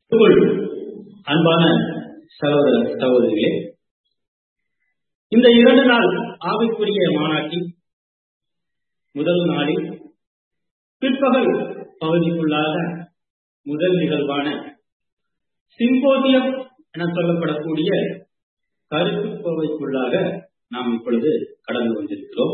அன்பான சகோதர சகோதரிகளே இந்த இரண்டு நாள் ஆவிக்குரிய மாநாட்டின் முதல் நாளில் பிற்பகல் பகுதிக்குள்ளாக முதல் நிகழ்வான சிம்போதியம் என சொல்லப்படக்கூடிய கருத்து கோவைக்குள்ளாக நாம் இப்பொழுது கடந்து கொண்டிருக்கிறோம்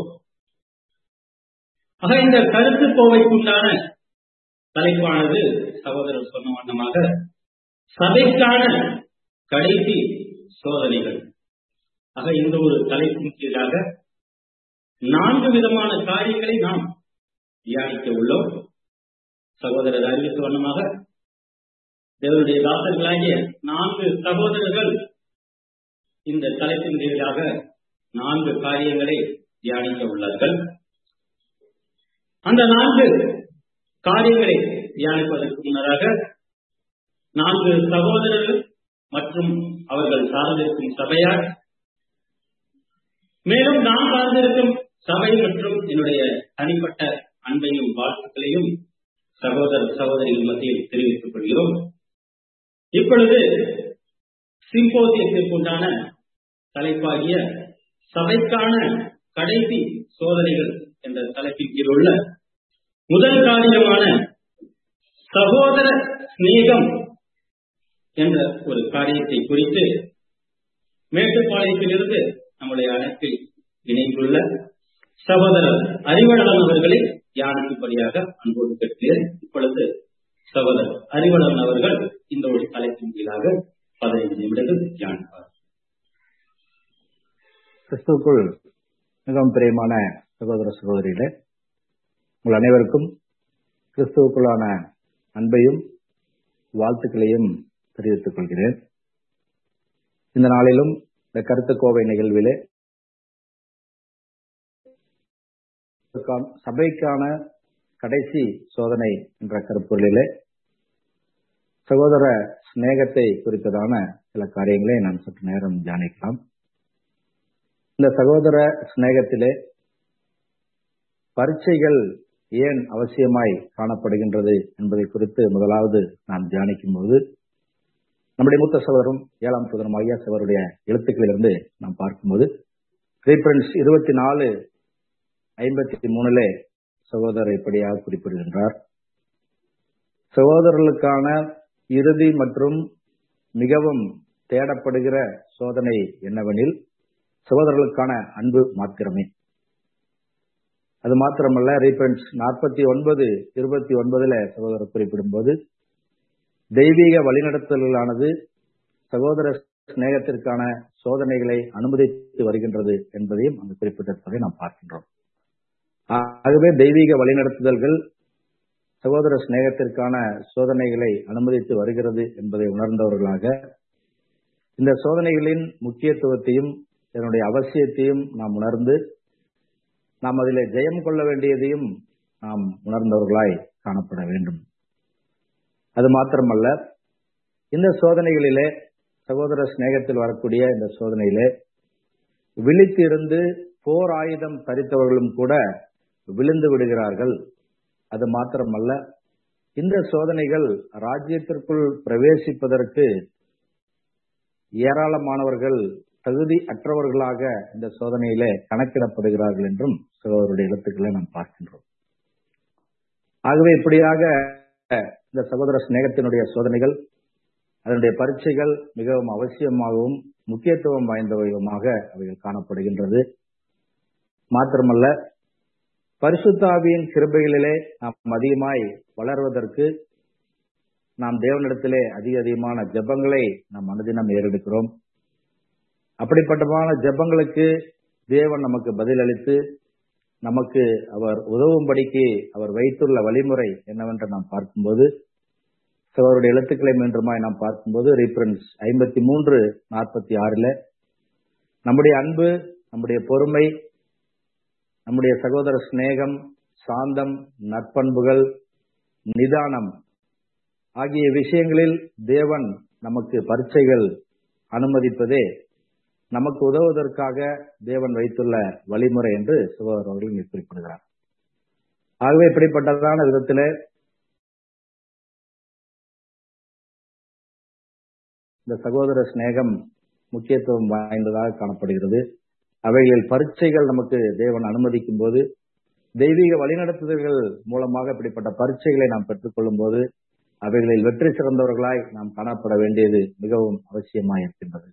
ஆக இந்த கருத்து கோவைக்குள்ளான தலைப்பானது சகோதரர் சொன்ன வண்ணமாக சபைக்கான கடைசி சோதனைகள் ஆக இந்த ஒரு தலைப்பின் கீழாக நான்கு விதமான காரியங்களை நாம் தியானிக்க உள்ளோம் சகோதரர் அறிவித்த வண்ணமாக தேவனுடைய தாசர்களாகிய நான்கு சகோதரர்கள் இந்த தலைப்பின் கீழாக நான்கு காரியங்களை தியானிக்க உள்ளார்கள் அந்த நான்கு காரியங்களை தியானிப்பதற்கு முன்னராக நான்கு சகோதரர்கள் மற்றும் அவர்கள் சார்ந்திருக்கும் சபையார் மேலும் நான் சார்ந்திருக்கும் சபை மற்றும் என்னுடைய தனிப்பட்ட அன்பையும் வாழ்த்துக்களையும் சகோதர சகோதரிகள் மத்தியில் தெரிவித்துக் கொள்கிறோம் இப்பொழுது சிம்போசியத்திற்குண்டான தலைப்பாகிய சபைக்கான கடைசி சோதனைகள் என்ற தலைப்பின் கீழ் உள்ள முதல் காரியமான சகோதர சிநேகம் என்ற ஒரு காரியத்தை குறித்து மேட்டுப்பாளையத்திலிருந்து நம்முடைய அழைப்பில் இணைந்துள்ள சகோதரர் அறிவழகன் அவர்களை தியானிக்கும்படியாக அன்போடு கேட்கிறேன் இப்பொழுது சகோதரர் அறிவழகன் அவர்கள் இந்த ஒரு தலைப்பின் கீழாக பதினைந்து நிமிடங்கள் தியானிப்பார் கிறிஸ்துக்குள் மிகவும் பிரியமான சகோதர சகோதரிகளே உங்கள் அனைவருக்கும் கிறிஸ்துவுக்குள்ளான அன்பையும் வாழ்த்துக்களையும் தெரிவித்துக் கொள்கிறேன் இந்த நாளிலும் இந்த கருத்துக்கோவை நிகழ்விலே சபைக்கான கடைசி சோதனை என்ற கருப்பொருளிலே சகோதர சிநேகத்தை குறித்ததான சில காரியங்களை நாம் சற்று நேரம் தியானிக்கலாம் இந்த சகோதர சிநேகத்திலே பரீட்சைகள் ஏன் அவசியமாய் காணப்படுகின்றது என்பதை குறித்து முதலாவது நாம் தியானிக்கும் போது நம்முடைய மூத்த சகோதரும் ஏழாம் சகோதரம் ஐயா சகோதருடைய எழுத்துக்களிலிருந்து நாம் பார்க்கும்போது ரீஃபரன்ஸ் இருபத்தி நாலு ஐம்பத்தி மூணுலே சகோதரர் இப்படியாக குறிப்பிடுகின்றார் சகோதரர்களுக்கான இறுதி மற்றும் மிகவும் தேடப்படுகிற சோதனை என்னவெனில் சகோதரர்களுக்கான அன்பு மாத்திரமே அது மாத்திரமல்ல ரீஃபரன்ஸ் நாற்பத்தி ஒன்பது இருபத்தி ஒன்பதுல சகோதரர் குறிப்பிடும் போது தெய்வீக வழிநடத்தல்களானது சகோதர சிநேகத்திற்கான சோதனைகளை அனுமதித்து வருகின்றது என்பதையும் அங்கு குறிப்பிட்டிருப்பதை நாம் பார்க்கின்றோம் ஆகவே தெய்வீக வழிநடத்துதல்கள் சகோதர சிநேகத்திற்கான சோதனைகளை அனுமதித்து வருகிறது என்பதை உணர்ந்தவர்களாக இந்த சோதனைகளின் முக்கியத்துவத்தையும் இதனுடைய அவசியத்தையும் நாம் உணர்ந்து நாம் அதிலே ஜெயம் கொள்ள வேண்டியதையும் நாம் உணர்ந்தவர்களாய் காணப்பட வேண்டும் அது மாத்திரமல்ல இந்த சோதனைகளிலே சகோதர சிநேகத்தில் வரக்கூடிய இந்த சோதனையிலே விழித்திருந்து போர் ஆயுதம் தரித்தவர்களும் கூட விழுந்து விடுகிறார்கள் அது மாத்திரமல்ல இந்த சோதனைகள் ராஜ்யத்திற்குள் பிரவேசிப்பதற்கு ஏராளமானவர்கள் தகுதி அற்றவர்களாக இந்த சோதனையிலே கணக்கிடப்படுகிறார்கள் என்றும் சகோதரருடைய எழுத்துக்களை நாம் பார்க்கின்றோம் ஆகவே இப்படியாக இந்த சகோதர சிநேகத்தினுடைய சோதனைகள் அதனுடைய பரீட்சைகள் மிகவும் அவசியமாகவும் முக்கியத்துவம் வாய்ந்தவையுமாக அவைகள் காணப்படுகின்றது மாத்திரமல்ல பரிசுத்தாவியின் கிருபைகளிலே நாம் அதிகமாய் வளர்வதற்கு நாம் தேவனிடத்திலே அதிக அதிகமான ஜபங்களை நாம் அனுதினம் ஏறெடுக்கிறோம் அப்படிப்பட்டமான ஜபங்களுக்கு தேவன் நமக்கு பதிலளித்து நமக்கு அவர் உதவும்படிக்கு அவர் வைத்துள்ள வழிமுறை என்னவென்று நாம் பார்க்கும்போது அவருடைய எழுத்துக்களை மீண்டுமாய் நாம் பார்க்கும்போது ரீஃபரன்ஸ் ஐம்பத்தி மூன்று நாற்பத்தி ஆறுல நம்முடைய அன்பு நம்முடைய பொறுமை நம்முடைய சகோதர சிநேகம் சாந்தம் நற்பண்புகள் நிதானம் ஆகிய விஷயங்களில் தேவன் நமக்கு பரீட்சைகள் அனுமதிப்பதே நமக்கு உதவுவதற்காக தேவன் வைத்துள்ள வழிமுறை என்று சகோதரர் அவர்கள் இங்கே குறிப்பிடுகிறார் ஆகவே இப்படிப்பட்டதான விதத்திலே இந்த சகோதர சிநேகம் முக்கியத்துவம் வாய்ந்ததாக காணப்படுகிறது அவைகளில் பரீட்சைகள் நமக்கு தேவன் அனுமதிக்கும் போது தெய்வீக வழிநடத்துதல்கள் மூலமாக இப்படிப்பட்ட பரீட்சைகளை நாம் பெற்றுக்கொள்ளும் போது அவைகளில் வெற்றி சிறந்தவர்களாய் நாம் காணப்பட வேண்டியது மிகவும் அவசியமாக இருக்கின்றது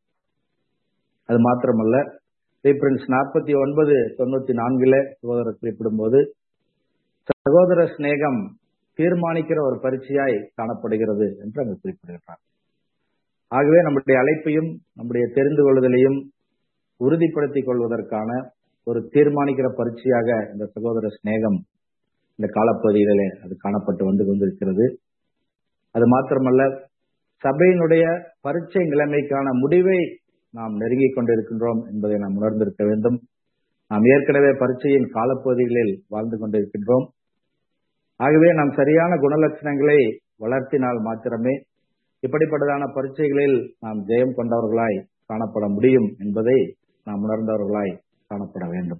அது மாத்திரமல்ல ரீபிரன்ஸ் நாற்பத்தி ஒன்பது தொண்ணூத்தி நான்குல சகோதரர் குறிப்பிடும் போது சகோதர சிநேகம் தீர்மானிக்கிற ஒரு பரீட்சையாய் காணப்படுகிறது என்று அங்கு குறிப்பிடுகிறார் ஆகவே நம்முடைய அழைப்பையும் நம்முடைய தெரிந்து கொள்ளுதலையும் உறுதிப்படுத்திக் கொள்வதற்கான ஒரு தீர்மானிக்கிற பரீட்சையாக இந்த சகோதர சிநேகம் இந்த காலப்பகுதிகளிலே அது காணப்பட்டு வந்து கொண்டிருக்கிறது அது மாத்திரமல்ல சபையினுடைய பரீட்சை நிலைமைக்கான முடிவை நாம் நெருங்கிக் கொண்டிருக்கின்றோம் என்பதை நாம் உணர்ந்திருக்க வேண்டும் நாம் ஏற்கனவே பரீட்சையின் காலப்பகுதிகளில் வாழ்ந்து கொண்டிருக்கின்றோம் ஆகவே நாம் சரியான குணலட்சணங்களை வளர்த்தினால் மாத்திரமே இப்படிப்பட்டதான பரீட்சைகளில் நாம் ஜெயம் கொண்டவர்களாய் காணப்பட முடியும் என்பதை நாம் உணர்ந்தவர்களாய் காணப்பட வேண்டும்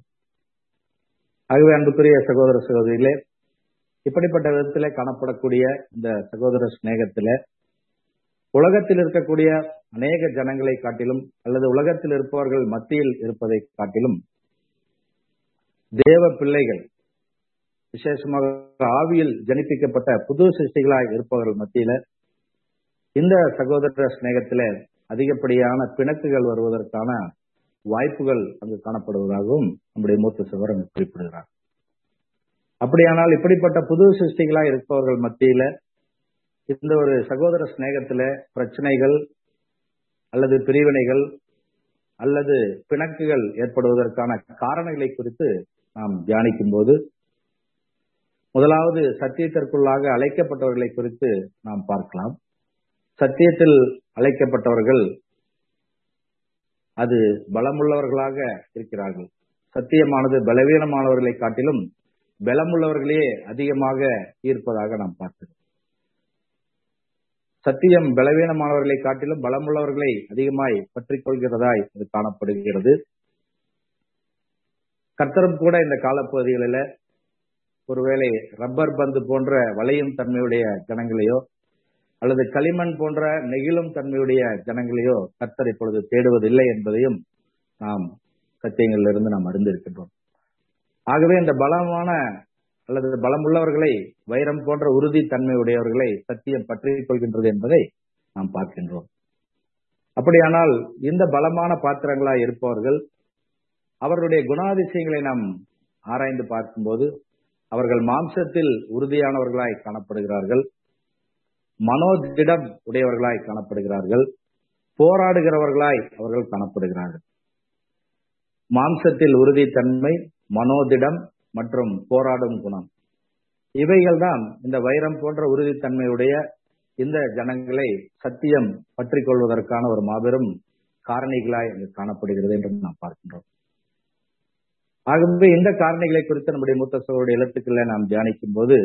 ஆகவே அன்புக்குரிய சகோதர சகோதரிகளே இப்படிப்பட்ட விதத்திலே காணப்படக்கூடிய இந்த சகோதர சிநேகத்தில உலகத்தில் இருக்கக்கூடிய அநேக ஜனங்களை காட்டிலும் அல்லது உலகத்தில் இருப்பவர்கள் மத்தியில் இருப்பதை காட்டிலும் தேவ பிள்ளைகள் விசேஷமாக ஆவியில் ஜனிப்பிக்கப்பட்ட புது சிருஷ்டிகளாய் இருப்பவர்கள் மத்தியில இந்த சகோதர சிநேகத்தில அதிகப்படியான பிணக்குகள் வருவதற்கான வாய்ப்புகள் அங்கு காணப்படுவதாகவும் நம்முடைய மூத்த சிவரன் குறிப்பிடுகிறார் அப்படியானால் இப்படிப்பட்ட புது சிருஷ்டிகளாய் இருப்பவர்கள் மத்தியில இந்த ஒரு சகோதர சிநேகத்தில பிரச்சனைகள் அல்லது பிரிவினைகள் அல்லது பிணக்குகள் ஏற்படுவதற்கான காரணங்களை குறித்து நாம் தியானிக்கும் போது முதலாவது சத்தியத்திற்குள்ளாக அழைக்கப்பட்டவர்களை குறித்து நாம் பார்க்கலாம் சத்தியத்தில் அழைக்கப்பட்டவர்கள் அது பலமுள்ளவர்களாக இருக்கிறார்கள் சத்தியமானது பலவீனமானவர்களை காட்டிலும் பலமுள்ளவர்களையே அதிகமாக ஈர்ப்பதாக நாம் பார்க்கிறோம் சத்தியம் பலவீனமானவர்களை காட்டிலும் பலமுள்ளவர்களை அதிகமாய் பற்றிக் கொள்கிறதாய் அது காணப்படுகிறது கர்த்தரும் கூட இந்த காலப்பகுதிகளில ஒருவேளை ரப்பர் பந்து போன்ற வளையும் தன்மையுடைய ஜனங்களையோ அல்லது களிமண் போன்ற நெகிழும் தன்மையுடைய ஜனங்களையோ கர்த்தர் இப்பொழுது தேடுவதில்லை என்பதையும் நாம் சத்தியங்களிலிருந்து நாம் அறிந்திருக்கின்றோம் ஆகவே இந்த பலமான அல்லது பலமுள்ளவர்களை வைரம் போன்ற உறுதி தன்மையுடையவர்களை சத்தியம் பற்றிக் கொள்கின்றது என்பதை நாம் பார்க்கின்றோம் அப்படியானால் இந்த பலமான பாத்திரங்களாய் இருப்பவர்கள் அவர்களுடைய குணாதிசயங்களை நாம் ஆராய்ந்து பார்க்கும்போது அவர்கள் மாம்சத்தில் உறுதியானவர்களாய் காணப்படுகிறார்கள் மனோதிடம் உடையவர்களாய் காணப்படுகிறார்கள் போராடுகிறவர்களாய் அவர்கள் காணப்படுகிறார்கள் மாம்சத்தில் உறுதித்தன்மை மனோதிடம் மற்றும் போராடும் குணம் இவைகள் தான் இந்த வைரம் போன்ற உறுதித்தன்மையுடைய இந்த ஜனங்களை சத்தியம் பற்றி கொள்வதற்கான ஒரு மாபெரும் காரணிகளாய் அங்கு காணப்படுகிறது என்று நாம் பார்க்கின்றோம் ஆகவே இந்த காரணிகளை குறித்து நம்முடைய மூத்த சோழருடைய எழுத்துக்களை நாம் தியானிக்கும் போது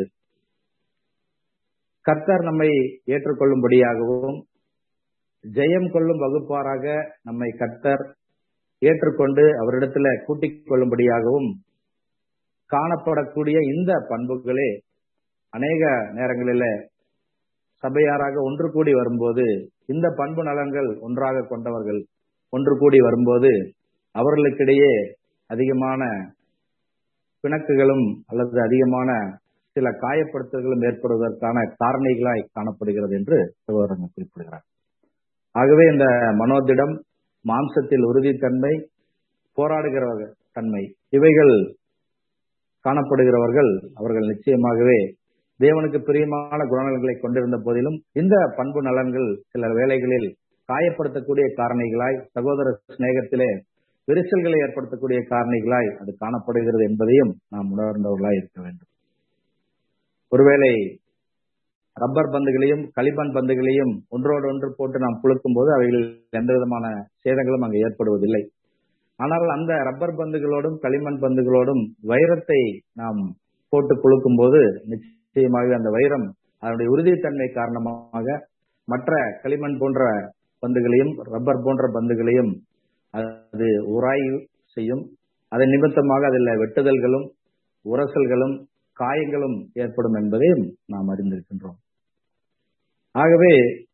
கர்த்தர் நம்மை ஏற்றுக்கொள்ளும்படியாகவும் ஜெயம் கொள்ளும் வகுப்பாராக நம்மை கர்த்தர் ஏற்றுக்கொண்டு அவரிடத்துல கூட்டிக் கொள்ளும்படியாகவும் காணப்படக்கூடிய இந்த பண்புகளே அநேக நேரங்களில சபையாராக ஒன்று கூடி வரும்போது இந்த பண்பு நலன்கள் ஒன்றாக கொண்டவர்கள் ஒன்று கூடி வரும்போது அவர்களுக்கிடையே அதிகமான பிணக்குகளும் அல்லது அதிகமான சில காயப்படுத்துதல்களும் ஏற்படுவதற்கான காரணிகளாய் காணப்படுகிறது என்று சகோதரன் குறிப்பிடுகிறார் ஆகவே இந்த மனோதிடம் மாம்சத்தில் உறுதித்தன்மை போராடுகிற தன்மை இவைகள் காணப்படுகிறவர்கள் அவர்கள் நிச்சயமாகவே தேவனுக்கு பிரியமான குணநலன்களை கொண்டிருந்த போதிலும் இந்த பண்பு நலன்கள் சில வேளைகளில் காயப்படுத்தக்கூடிய காரணிகளாய் சகோதர சிநேகத்திலே விரிசல்களை ஏற்படுத்தக்கூடிய காரணிகளாய் அது காணப்படுகிறது என்பதையும் நாம் உணர்ந்தவர்களாய் இருக்க வேண்டும் ஒருவேளை ரப்பர் பந்துகளையும் களிமண் பந்துகளையும் ஒன்றோடு ஒன்று போட்டு நாம் குளுக்கும் போது அவைகளில் எந்த விதமான சேதங்களும் அங்கு ஏற்படுவதில்லை ஆனால் அந்த ரப்பர் பந்துகளோடும் களிமண் பந்துகளோடும் வைரத்தை நாம் போட்டு குளுக்கும் போது நிச்சயமாக அந்த வைரம் அதனுடைய உறுதித்தன்மை காரணமாக மற்ற களிமண் போன்ற பந்துகளையும் ரப்பர் போன்ற பந்துகளையும் அது உராய்வு செய்யும் அதன் நிமித்தமாக அதில் வெட்டுதல்களும் உரசல்களும் காயங்களும் ஏற்படும் என்பதையும் நாம் அறிந்திருக்கின்றோம் ஆகவே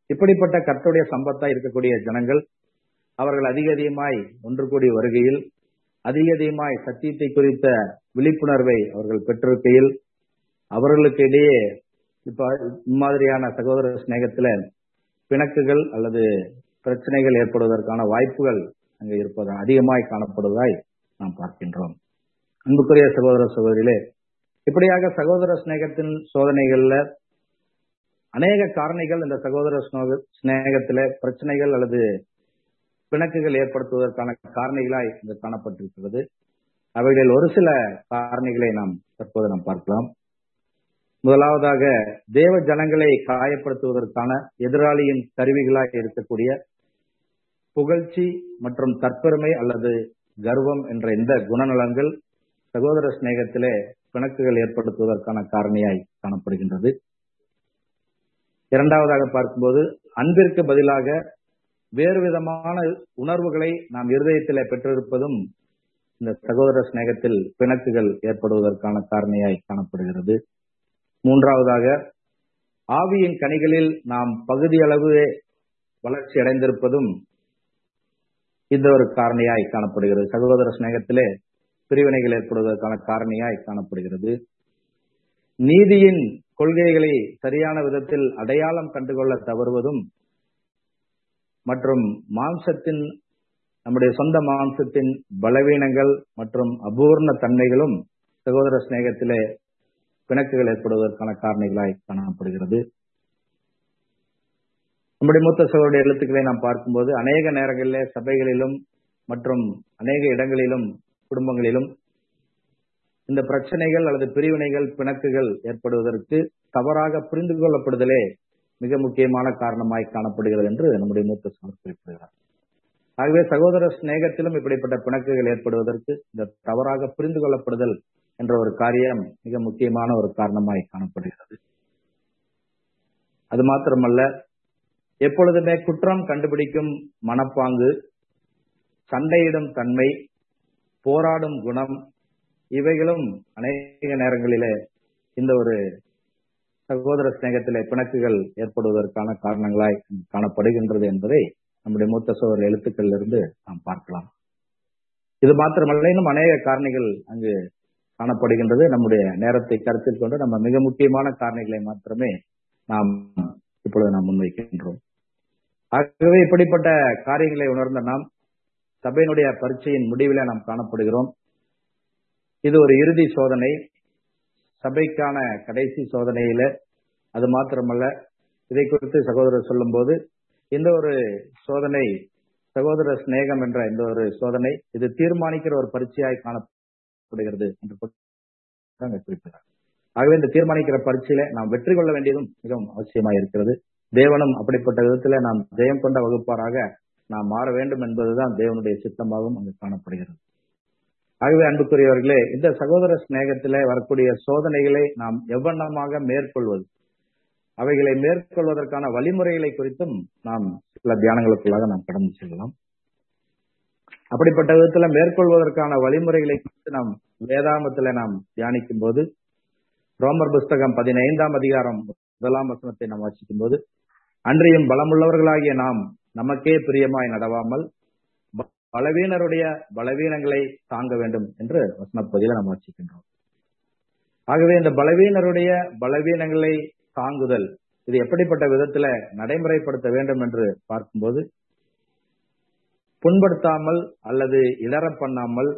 இப்படிப்பட்ட கர்த்தருடைய சம்பத்தாய் இருக்கக்கூடிய ஜனங்கள் அவர்கள் அதிக அதிகமாய் ஒன்று கூடி வருகையில் அதிக அதிகமாய் சத்தியத்தை குறித்த விழிப்புணர்வை அவர்கள் பெற்றிருக்கையில் அவர்களுக்கு இடையே இப்ப இம்மாதிரியான சகோதர சிநேகத்துல பிணக்குகள் அல்லது பிரச்சனைகள் ஏற்படுவதற்கான வாய்ப்புகள் அங்கு இருப்பது அதிகமாய் காணப்படுவதாய் நாம் பார்க்கின்றோம் அன்புக்குரிய சகோதர சகோதரிகளே இப்படியாக சகோதர சிநேகத்தின் சோதனைகள்ல அநேக காரணிகள் இந்த சகோதர சிநேகத்தில பிரச்சனைகள் அல்லது பிணக்குகள் ஏற்படுத்துவதற்கான காரணிகளாய் இங்கு காணப்பட்டிருக்கிறது அவைகளில் ஒரு சில காரணிகளை நாம் தற்போது நாம் பார்க்கலாம் முதலாவதாக தேவ ஜனங்களை காயப்படுத்துவதற்கான எதிராளியின் கருவிகளாய் இருக்கக்கூடிய புகழ்ச்சி மற்றும் தற்பெருமை அல்லது கர்வம் என்ற இந்த குணநலங்கள் சகோதர சிநேகத்திலே பிணக்குகள் ஏற்படுத்துவதற்கான காரணியாய் காணப்படுகின்றது இரண்டாவதாக பார்க்கும்போது அன்பிற்கு பதிலாக வேறு விதமான உணர்வுகளை நாம் இருதயத்திலே பெற்றிருப்பதும் இந்த சகோதர சிநேகத்தில் பிணக்குகள் ஏற்படுவதற்கான காரணியாய் காணப்படுகிறது மூன்றாவதாக ஆவியின் கனிகளில் நாம் பகுதியளவு வளர்ச்சி அடைந்திருப்பதும் இந்த ஒரு காரணியாய் காணப்படுகிறது சகோதர சிநேகத்திலே பிரிவினைகள் ஏற்படுவதற்கான காரணியாய் காணப்படுகிறது நீதியின் கொள்கைகளை சரியான விதத்தில் அடையாளம் கண்டுகொள்ள தவறுவதும் மற்றும் மாம்சத்தின் நம்முடைய சொந்த மாம்சத்தின் பலவீனங்கள் மற்றும் அபூர்ண தன்மைகளும் சகோதர சிநேகத்திலே பிணக்குகள் ஏற்படுவதற்கான காரணிகளாய் காணப்படுகிறது நம்முடைய மூத்த சகோதரருடைய எழுத்துக்களை நாம் பார்க்கும்போது அநேக நேரங்களிலே சபைகளிலும் மற்றும் அநேக இடங்களிலும் குடும்பங்களிலும் இந்த பிரச்சனைகள் அல்லது பிரிவினைகள் பிணக்குகள் ஏற்படுவதற்கு தவறாக புரிந்து கொள்ளப்படுதலே மிக முக்கியமான காரணமாய் காணப்படுகிறது என்று நம்முடைய மூத்த சகோதரர் குறிப்பிடுகிறார் ஆகவே சகோதர சிநேகத்திலும் இப்படிப்பட்ட பிணக்குகள் ஏற்படுவதற்கு இந்த தவறாக புரிந்து கொள்ளப்படுதல் என்ற ஒரு காரியம் மிக முக்கியமான ஒரு காரணமாய் காணப்படுகிறது அது மாத்திரமல்ல எப்பொழுதுமே குற்றம் கண்டுபிடிக்கும் மனப்பாங்கு சண்டையிடும் தன்மை போராடும் குணம் இவைகளும் அநேக நேரங்களிலே இந்த ஒரு சகோதர சிநேகத்திலே பிணக்குகள் ஏற்படுவதற்கான காரணங்களாய் காணப்படுகின்றது என்பதை நம்முடைய மூத்த சோதர எழுத்துக்களில் இருந்து நாம் பார்க்கலாம் இது மாத்திரமல்ல இன்னும் அநேக காரணிகள் அங்கு காணப்படுகின்றது நம்முடைய நேரத்தை கருத்தில் கொண்டு நம்ம மிக முக்கியமான காரணிகளை மாத்திரமே நாம் இப்பொழுது நாம் முன்வைக்கின்றோம் ஆகவே இப்படிப்பட்ட காரியங்களை உணர்ந்த நாம் சபையினுடைய பரீட்சையின் முடிவில நாம் காணப்படுகிறோம் இது ஒரு இறுதி சோதனை சபைக்கான கடைசி சோதனையில அது மாத்திரமல்ல இதை குறித்து சகோதரர் சொல்லும் போது இந்த ஒரு சோதனை சகோதர சிநேகம் என்ற இந்த ஒரு சோதனை இது தீர்மானிக்கிற ஒரு பரீட்சையாய் காணப்படுகிறது என்று குறிப்பிட்டார் ஆகவே இந்த தீர்மானிக்கிற பரீட்சையில நாம் வெற்றி கொள்ள வேண்டியதும் மிகவும் அவசியமாக இருக்கிறது தேவனும் அப்படிப்பட்ட விதத்துல நாம் ஜெயம் கொண்ட வகுப்பாராக நாம் மாற வேண்டும் என்பதுதான் தேவனுடைய சித்தமாகவும் அங்கு காணப்படுகிறது ஆகவே அன்புக்குரியவர்களே இந்த சகோதர சிநேகத்திலே வரக்கூடிய சோதனைகளை நாம் எவ்வண்ணமாக மேற்கொள்வது அவைகளை மேற்கொள்வதற்கான வழிமுறைகளை குறித்தும் நாம் சில தியானங்களுக்குள்ளாக நாம் கடந்து செல்லலாம் அப்படிப்பட்ட விதத்துல மேற்கொள்வதற்கான வழிமுறைகளை குறித்து நாம் வேதாமத்துல நாம் தியானிக்கும் போது ரோமர் புஸ்தகம் பதினைந்தாம் அதிகாரம் முதலாம் வசனத்தை நாம் வாசிக்கும் போது அன்றையும் பலமுள்ளவர்களாகிய நாம் நமக்கே பிரியமாய் நடவாமல் பலவீனருடைய பலவீனங்களை தாங்க வேண்டும் என்று வசனப்பதில நாம் வாசிக்கின்றோம் ஆகவே இந்த பலவீனருடைய பலவீனங்களை தாங்குதல் இது எப்படிப்பட்ட விதத்துல நடைமுறைப்படுத்த வேண்டும் என்று பார்க்கும்போது புண்படுத்தாமல் அல்லது இடர பண்ணாமல்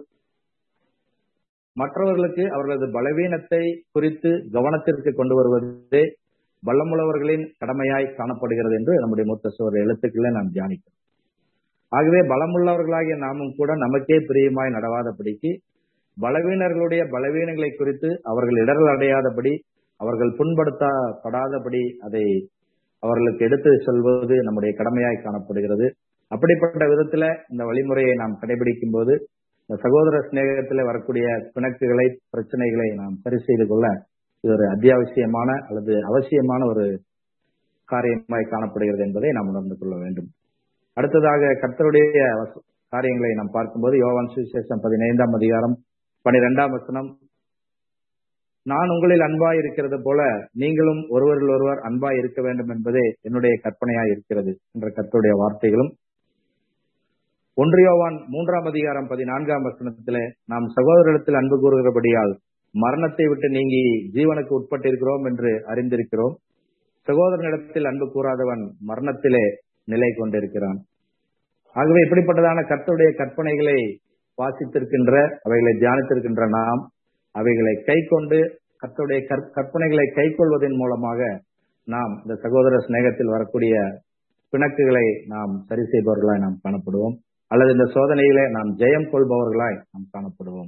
மற்றவர்களுக்கு அவர்களது பலவீனத்தை குறித்து கவனத்திற்கு கொண்டு வருவதே பலமுள்ளவர்களின் கடமையாய் காணப்படுகிறது என்று நம்முடைய மூத்த சோழ எழுத்துக்களை நாம் தியானிக்கிறோம் ஆகவே பலமுள்ளவர்களாகிய நாமும் கூட நமக்கே பிரியமாய் நடவாதபடிக்கு பலவீனர்களுடைய பலவீனங்களை குறித்து அவர்கள் இடரல் அடையாதபடி அவர்கள் புண்படுத்தப்படாதபடி அதை அவர்களுக்கு எடுத்து சொல்வது நம்முடைய கடமையாய் காணப்படுகிறது அப்படிப்பட்ட விதத்துல இந்த வழிமுறையை நாம் கடைபிடிக்கும் போது இந்த சகோதர சிநேகத்தில் வரக்கூடிய பிணக்குகளை பிரச்சனைகளை நாம் சரி செய்து கொள்ள இது ஒரு அத்தியாவசியமான அல்லது அவசியமான ஒரு காரியமாய் காணப்படுகிறது என்பதை நாம் உணர்ந்து கொள்ள வேண்டும் அடுத்ததாக கர்த்தருடைய காரியங்களை நாம் பார்க்கும்போது யோவான் சுவிசேஷம் பதினைந்தாம் அதிகாரம் பனிரெண்டாம் வசனம் நான் உங்களில் அன்பாய் இருக்கிறது போல நீங்களும் ஒருவரில் ஒருவர் அன்பாய் இருக்க வேண்டும் என்பதே என்னுடைய கற்பனையாய் இருக்கிறது என்ற கர்த்தருடைய வார்த்தைகளும் ஒன்றியோவான் மூன்றாம் அதிகாரம் பதினான்காம் வசனத்திலே நாம் சகோதரத்தில் அன்பு கூறுகிறபடியால் மரணத்தை விட்டு நீங்கி ஜீவனுக்கு உட்பட்டிருக்கிறோம் என்று அறிந்திருக்கிறோம் சகோதரனிடத்தில் அன்பு கூறாதவன் மரணத்திலே நிலை கொண்டிருக்கிறான் ஆகவே இப்படிப்பட்டதான கர்த்தருடைய கற்பனைகளை வாசித்திருக்கின்ற அவைகளை தியானித்திருக்கின்ற நாம் அவைகளை கை கொண்டு கர்த்தருடைய கற்பனைகளை கை கொள்வதன் மூலமாக நாம் இந்த சகோதர சிநேகத்தில் வரக்கூடிய பிணக்குகளை நாம் சரி செய்பவர்களாய் நாம் காணப்படுவோம் அல்லது இந்த சோதனையிலே நாம் ஜெயம் கொள்பவர்களாய் நாம் காணப்படுவோம்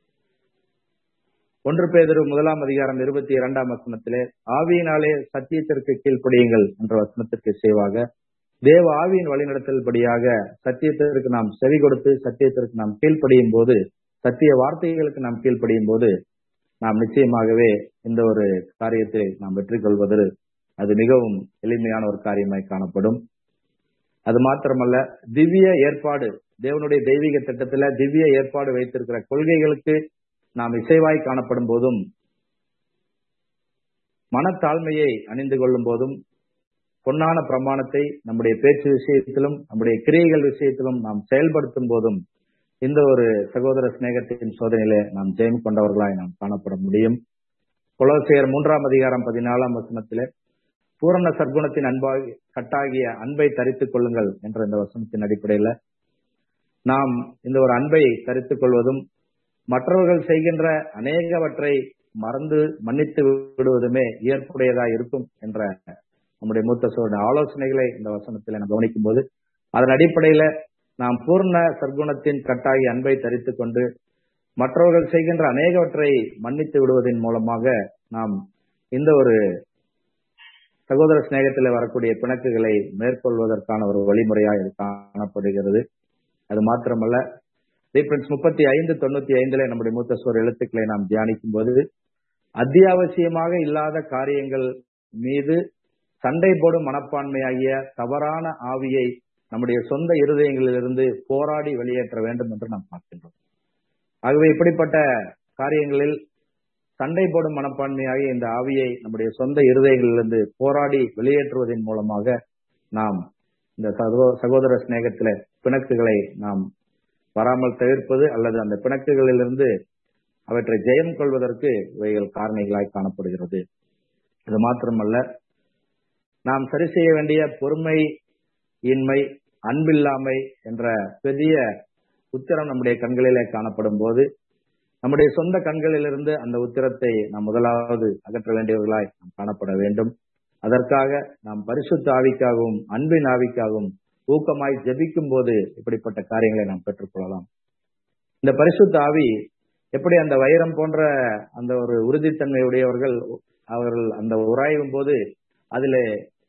ஒன்று பேதரு முதலாம் அதிகாரம் இருபத்தி இரண்டாம் வசனத்திலே ஆவியினாலே சத்தியத்திற்கு கீழ்ப்படியுங்கள் என்ற வசனத்திற்கு சேவாக தேவ ஆவியின் வழிநடத்தல் படியாக சத்தியத்திற்கு நாம் செவி கொடுத்து சத்தியத்திற்கு நாம் கீழ்ப்படியும் போது சத்திய வார்த்தைகளுக்கு நாம் கீழ்ப்படியும் போது நாம் நிச்சயமாகவே இந்த ஒரு காரியத்தை நாம் வெற்றி கொள்வது அது மிகவும் எளிமையான ஒரு காரியமாய் காணப்படும் அது மாத்திரமல்ல திவ்ய ஏற்பாடு தேவனுடைய தெய்வீக திட்டத்துல திவ்ய ஏற்பாடு வைத்திருக்கிற கொள்கைகளுக்கு நாம் இசைவாய் காணப்படும் போதும் மனத்தாழ்மையை அணிந்து கொள்ளும் போதும் பொன்னான பிரமாணத்தை நம்முடைய பேச்சு விஷயத்திலும் நம்முடைய கிரியைகள் விஷயத்திலும் நாம் செயல்படுத்தும் போதும் இந்த ஒரு சகோதர சிநேகத்தின் சோதனையிலே நாம் ஜெயம் கொண்டவர்களாய் நாம் காணப்பட முடியும் கொலோசியர் மூன்றாம் அதிகாரம் பதினாலாம் வசனத்திலே பூரண சர்க்குணத்தின் அன்பாகி கட்டாகிய அன்பை தரித்துக் கொள்ளுங்கள் என்ற இந்த வசனத்தின் அடிப்படையில நாம் இந்த ஒரு அன்பை தரித்துக் கொள்வதும் மற்றவர்கள் செய்கின்ற அநேகவற்றை மறந்து மன்னித்து விடுவதுமே ஏற்புடையதா இருக்கும் என்ற நம்முடைய மூத்த சோழ ஆலோசனைகளை இந்த வசனத்தில் நாம் கவனிக்கும் போது அதன் அடிப்படையில நாம் பூர்ண சர்க்குணத்தின் கட்டாகி அன்பை தரித்துக் கொண்டு மற்றவர்கள் செய்கின்ற அநேகவற்றை மன்னித்து விடுவதன் மூலமாக நாம் இந்த ஒரு சகோதர சிநேகத்தில் வரக்கூடிய பிணக்குகளை மேற்கொள்வதற்கான ஒரு வழிமுறையாக இது காணப்படுகிறது அது மாத்திரமல்ல ரீஃபரன்ஸ் முப்பத்தி ஐந்து தொண்ணூத்தி ஐந்துல நம்முடைய மூத்த சோர் எழுத்துக்களை நாம் தியானிக்கும் போது அத்தியாவசியமாக இல்லாத காரியங்கள் மீது சண்டை போடும் மனப்பான்மையாகிய தவறான ஆவியை நம்முடைய சொந்த இருதயங்களிலிருந்து போராடி வெளியேற்ற வேண்டும் என்று நாம் பார்க்கின்றோம் ஆகவே இப்படிப்பட்ட காரியங்களில் சண்டை போடும் மனப்பான்மையாகிய இந்த ஆவியை நம்முடைய சொந்த இருதயங்களிலிருந்து போராடி வெளியேற்றுவதன் மூலமாக நாம் இந்த சகோதர சிநேகத்தில பிணக்குகளை நாம் வராமல் தவிர்ப்பது அல்லது அந்த பிணக்குகளிலிருந்து அவற்றை ஜெயம் கொள்வதற்கு இவைகள் காரணிகளாய் காணப்படுகிறது இது மாத்திரமல்ல நாம் சரி செய்ய வேண்டிய பொறுமை இன்மை அன்பில்லாமை என்ற பெரிய உத்திரம் நம்முடைய கண்களிலே காணப்படும் போது நம்முடைய சொந்த கண்களிலிருந்து அந்த உத்திரத்தை நாம் முதலாவது அகற்ற வேண்டியவர்களாய் நாம் காணப்பட வேண்டும் அதற்காக நாம் பரிசுத்த ஆவிக்காகவும் அன்பின் ஆவிக்காகவும் ஊக்கமாய் ஜபிக்கும் போது இப்படிப்பட்ட காரியங்களை நாம் பெற்றுக்கொள்ளலாம் இந்த பரிசுத்த ஆவி எப்படி அந்த வைரம் போன்ற அந்த ஒரு உறுதித்தன்மை உடையவர்கள் அவர்கள் அந்த உராயும் போது அதிலே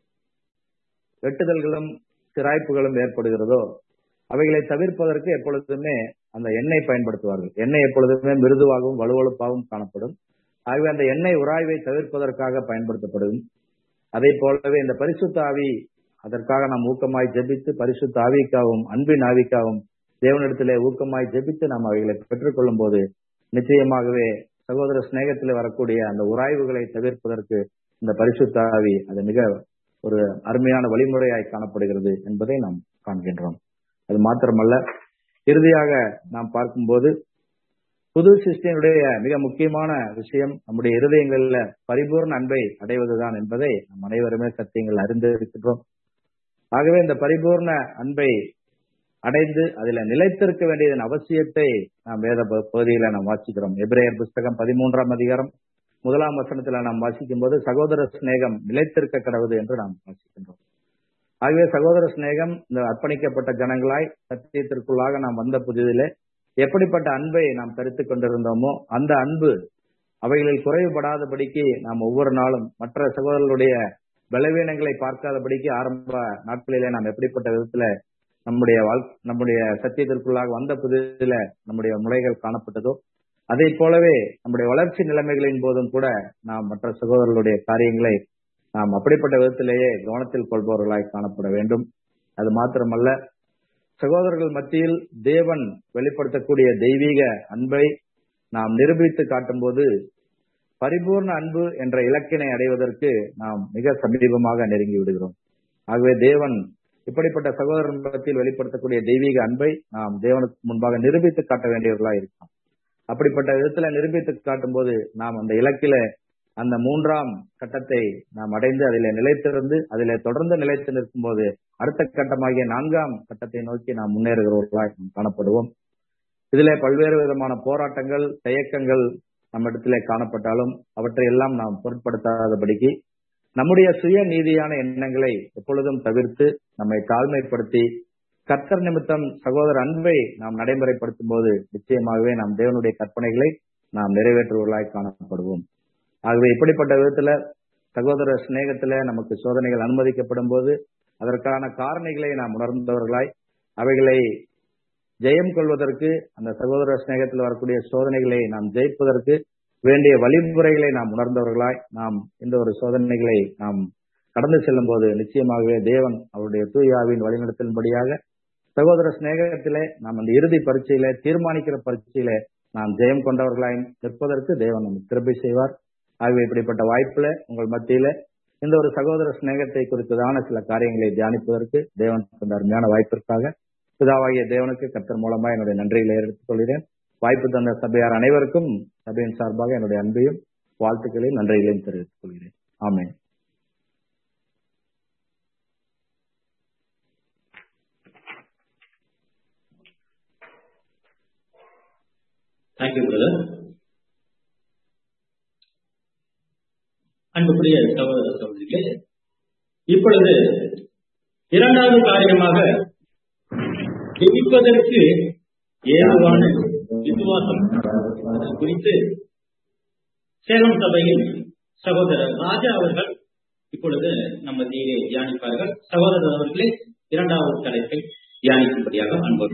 வெட்டுதல்களும் சிராய்ப்புகளும் ஏற்படுகிறதோ அவைகளை தவிர்ப்பதற்கு எப்பொழுதுமே அந்த எண்ணெய் பயன்படுத்துவார்கள் எண்ணெய் எப்பொழுதுமே மிருதுவாகவும் வலுவழுப்பாகவும் காணப்படும் ஆகவே அந்த எண்ணெய் உராய்வை தவிர்ப்பதற்காக பயன்படுத்தப்படும் அதே போலவே இந்த பரிசுத்த ஆவி அதற்காக நாம் ஊக்கமாய் ஜெபித்து பரிசுத்த ஆவிக்காகவும் அன்பின் ஆவிக்காகவும் தேவனிடத்திலே ஊக்கமாய் ஜெபித்து நாம் அவைகளை பெற்றுக்கொள்ளும் போது நிச்சயமாகவே சகோதர சிநேகத்தில் வரக்கூடிய அந்த உராய்வுகளை தவிர்ப்பதற்கு இந்த பரிசுத்த ஆவி அது மிக ஒரு அருமையான வழிமுறையாய் காணப்படுகிறது என்பதை நாம் காண்கின்றோம் அது மாத்திரமல்ல இறுதியாக நாம் பார்க்கும்போது புது சிருஷ்டியினுடைய மிக முக்கியமான விஷயம் நம்முடைய இருதயங்களில் பரிபூர்ண அன்பை அடைவதுதான் என்பதை நம் அனைவருமே சத்தியங்கள் அறிந்திருக்கின்றோம் ஆகவே இந்த பரிபூர்ண அன்பை அடைந்து அதுல நிலைத்திருக்க வேண்டியதன் அவசியத்தை நாம் வேத பகுதியில நாம் வாசிக்கிறோம் எப்ரேயர் புஸ்தகம் பதிமூன்றாம் அதிகாரம் முதலாம் வசனத்துல நாம் வாசிக்கும் போது சகோதர சிநேகம் நிலைத்திருக்க கடவுது என்று நாம் வாசிக்கின்றோம் ஆகவே சகோதர சிநேகம் இந்த அர்ப்பணிக்கப்பட்ட ஜனங்களாய் சத்தியத்திற்குள்ளாக நாம் வந்த புதிதிலே எப்படிப்பட்ட அன்பை நாம் தரித்து கொண்டிருந்தோமோ அந்த அன்பு அவைகளில் குறைவுபடாதபடிக்கு நாம் ஒவ்வொரு நாளும் மற்ற சகோதரர்களுடைய பலவீனங்களை பார்க்காதபடிக்கு ஆரம்ப நாட்களிலே நாம் எப்படிப்பட்ட விதத்துல நம்முடைய வாழ் நம்முடைய சத்தியத்திற்குள்ளாக வந்த புதிதில நம்முடைய முறைகள் காணப்பட்டதோ அதே போலவே நம்முடைய வளர்ச்சி நிலைமைகளின் போதும் கூட நாம் மற்ற சகோதரர்களுடைய காரியங்களை நாம் அப்படிப்பட்ட விதத்திலேயே கவனத்தில் கொள்பவர்களாய் காணப்பட வேண்டும் அது மாத்திரமல்ல சகோதரர்கள் மத்தியில் தேவன் வெளிப்படுத்தக்கூடிய தெய்வீக அன்பை நாம் நிரூபித்து காட்டும் போது பரிபூர்ண அன்பு என்ற இலக்கினை அடைவதற்கு நாம் மிக சமீபமாக நெருங்கி விடுகிறோம் ஆகவே தேவன் இப்படிப்பட்ட சகோதரத்தில் வெளிப்படுத்தக்கூடிய தெய்வீக அன்பை நாம் தேவனுக்கு முன்பாக நிரூபித்து காட்ட வேண்டியவர்களா இருக்கோம் அப்படிப்பட்ட விதத்துல நிரூபித்து காட்டும் போது நாம் அந்த இலக்கில அந்த மூன்றாம் கட்டத்தை நாம் அடைந்து அதிலே நிலைத்திருந்து அதிலே தொடர்ந்து நிலைத்து நிற்கும் போது அடுத்த கட்டமாகிய நான்காம் கட்டத்தை நோக்கி நாம் முன்னேறுகிறவர்களாய் நாம் காணப்படுவோம் இதிலே பல்வேறு விதமான போராட்டங்கள் தயக்கங்கள் நம்மிடத்திலே காணப்பட்டாலும் அவற்றை எல்லாம் நாம் பொருட்படுத்தாதபடிக்கு நம்முடைய சுய நீதியான எண்ணங்களை எப்பொழுதும் தவிர்த்து நம்மை தாழ்மைப்படுத்தி கர்த்தர் நிமித்தம் சகோதர அன்பை நாம் நடைமுறைப்படுத்தும் போது நிச்சயமாகவே நாம் தேவனுடைய கற்பனைகளை நாம் நிறைவேற்றுவர்களாய் காணப்படுவோம் ஆகவே இப்படிப்பட்ட விதத்துல சகோதர சிநேகத்துல நமக்கு சோதனைகள் அனுமதிக்கப்படும் போது அதற்கான காரணிகளை நாம் உணர்ந்தவர்களாய் அவைகளை ஜெயம் கொள்வதற்கு அந்த சகோதர சிநேகத்தில் வரக்கூடிய சோதனைகளை நாம் ஜெயிப்பதற்கு வேண்டிய வழிமுறைகளை நாம் உணர்ந்தவர்களாய் நாம் இந்த ஒரு சோதனைகளை நாம் கடந்து செல்லும் போது நிச்சயமாகவே தேவன் அவருடைய தூயாவின் வழிநடத்தின்படியாக சகோதர சிநேகத்திலே நாம் அந்த இறுதி பரீட்சையில தீர்மானிக்கிற பரீட்சையில நாம் ஜெயம் கொண்டவர்களாய் நிற்பதற்கு தேவன் நமக்கு கிருபை செய்வார் ஆகவே இப்படிப்பட்ட வாய்ப்புல உங்கள் மத்தியில இந்த ஒரு சகோதர சிநேகத்தை குறித்ததான சில காரியங்களை தியானிப்பதற்கு தேவன் தந்த அருமையான வாய்ப்பிற்காக பிதாவாகிய தேவனுக்கு கர்த்தர் மூலமா என்னுடைய நன்றிகளை எடுத்துக் கொள்கிறேன் வாய்ப்பு தந்த சபையார் அனைவருக்கும் சபையின் சார்பாக என்னுடைய அன்பையும் வாழ்த்துக்களையும் நன்றிகளையும் தெரிவித்துக் கொள்கிறேன் ஆமேன் தேங்க்யூ பிரதர் அன்புக்குரிய சகோதர சகோதரிகளே இப்பொழுது இரண்டாவது காரியமாக ஜெயிப்பதற்கு ஏதுவான விசுவாசம் அது குறித்து சேலம் சபையின் சகோதரர் ராஜா அவர்கள் இப்பொழுது நம்ம தீரை தியானிப்பார்கள் சகோதரர் அவர்களே இரண்டாவது தலைப்பை தியானிக்கும்படியாக அன்பு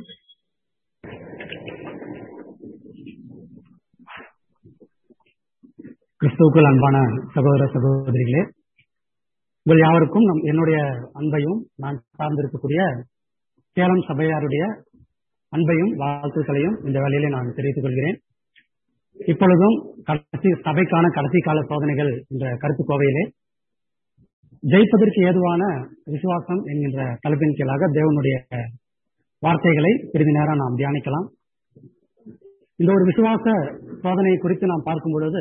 கிறிஸ்துவுக்குள் அன்பான சகோதர சகோதரிகளே உங்கள் யாவருக்கும் நம் என்னுடைய அன்பையும் நான் சார்ந்திருக்கக்கூடிய சேலம் சபையாருடைய அன்பையும் வாழ்த்துக்களையும் இந்த வேலையிலே நான் தெரிவித்துக் கொள்கிறேன் இப்பொழுதும் கடைசி சபைக்கான கடைசி கால சோதனைகள் என்ற கருத்து கோவையிலே ஜெயிப்பதற்கு ஏதுவான விசுவாசம் என்கின்ற தலைப்பின் கீழாக தேவனுடைய வார்த்தைகளை சிறிது நேரம் நாம் தியானிக்கலாம் இந்த ஒரு விசுவாச சோதனை குறித்து நாம் பார்க்கும் பொழுது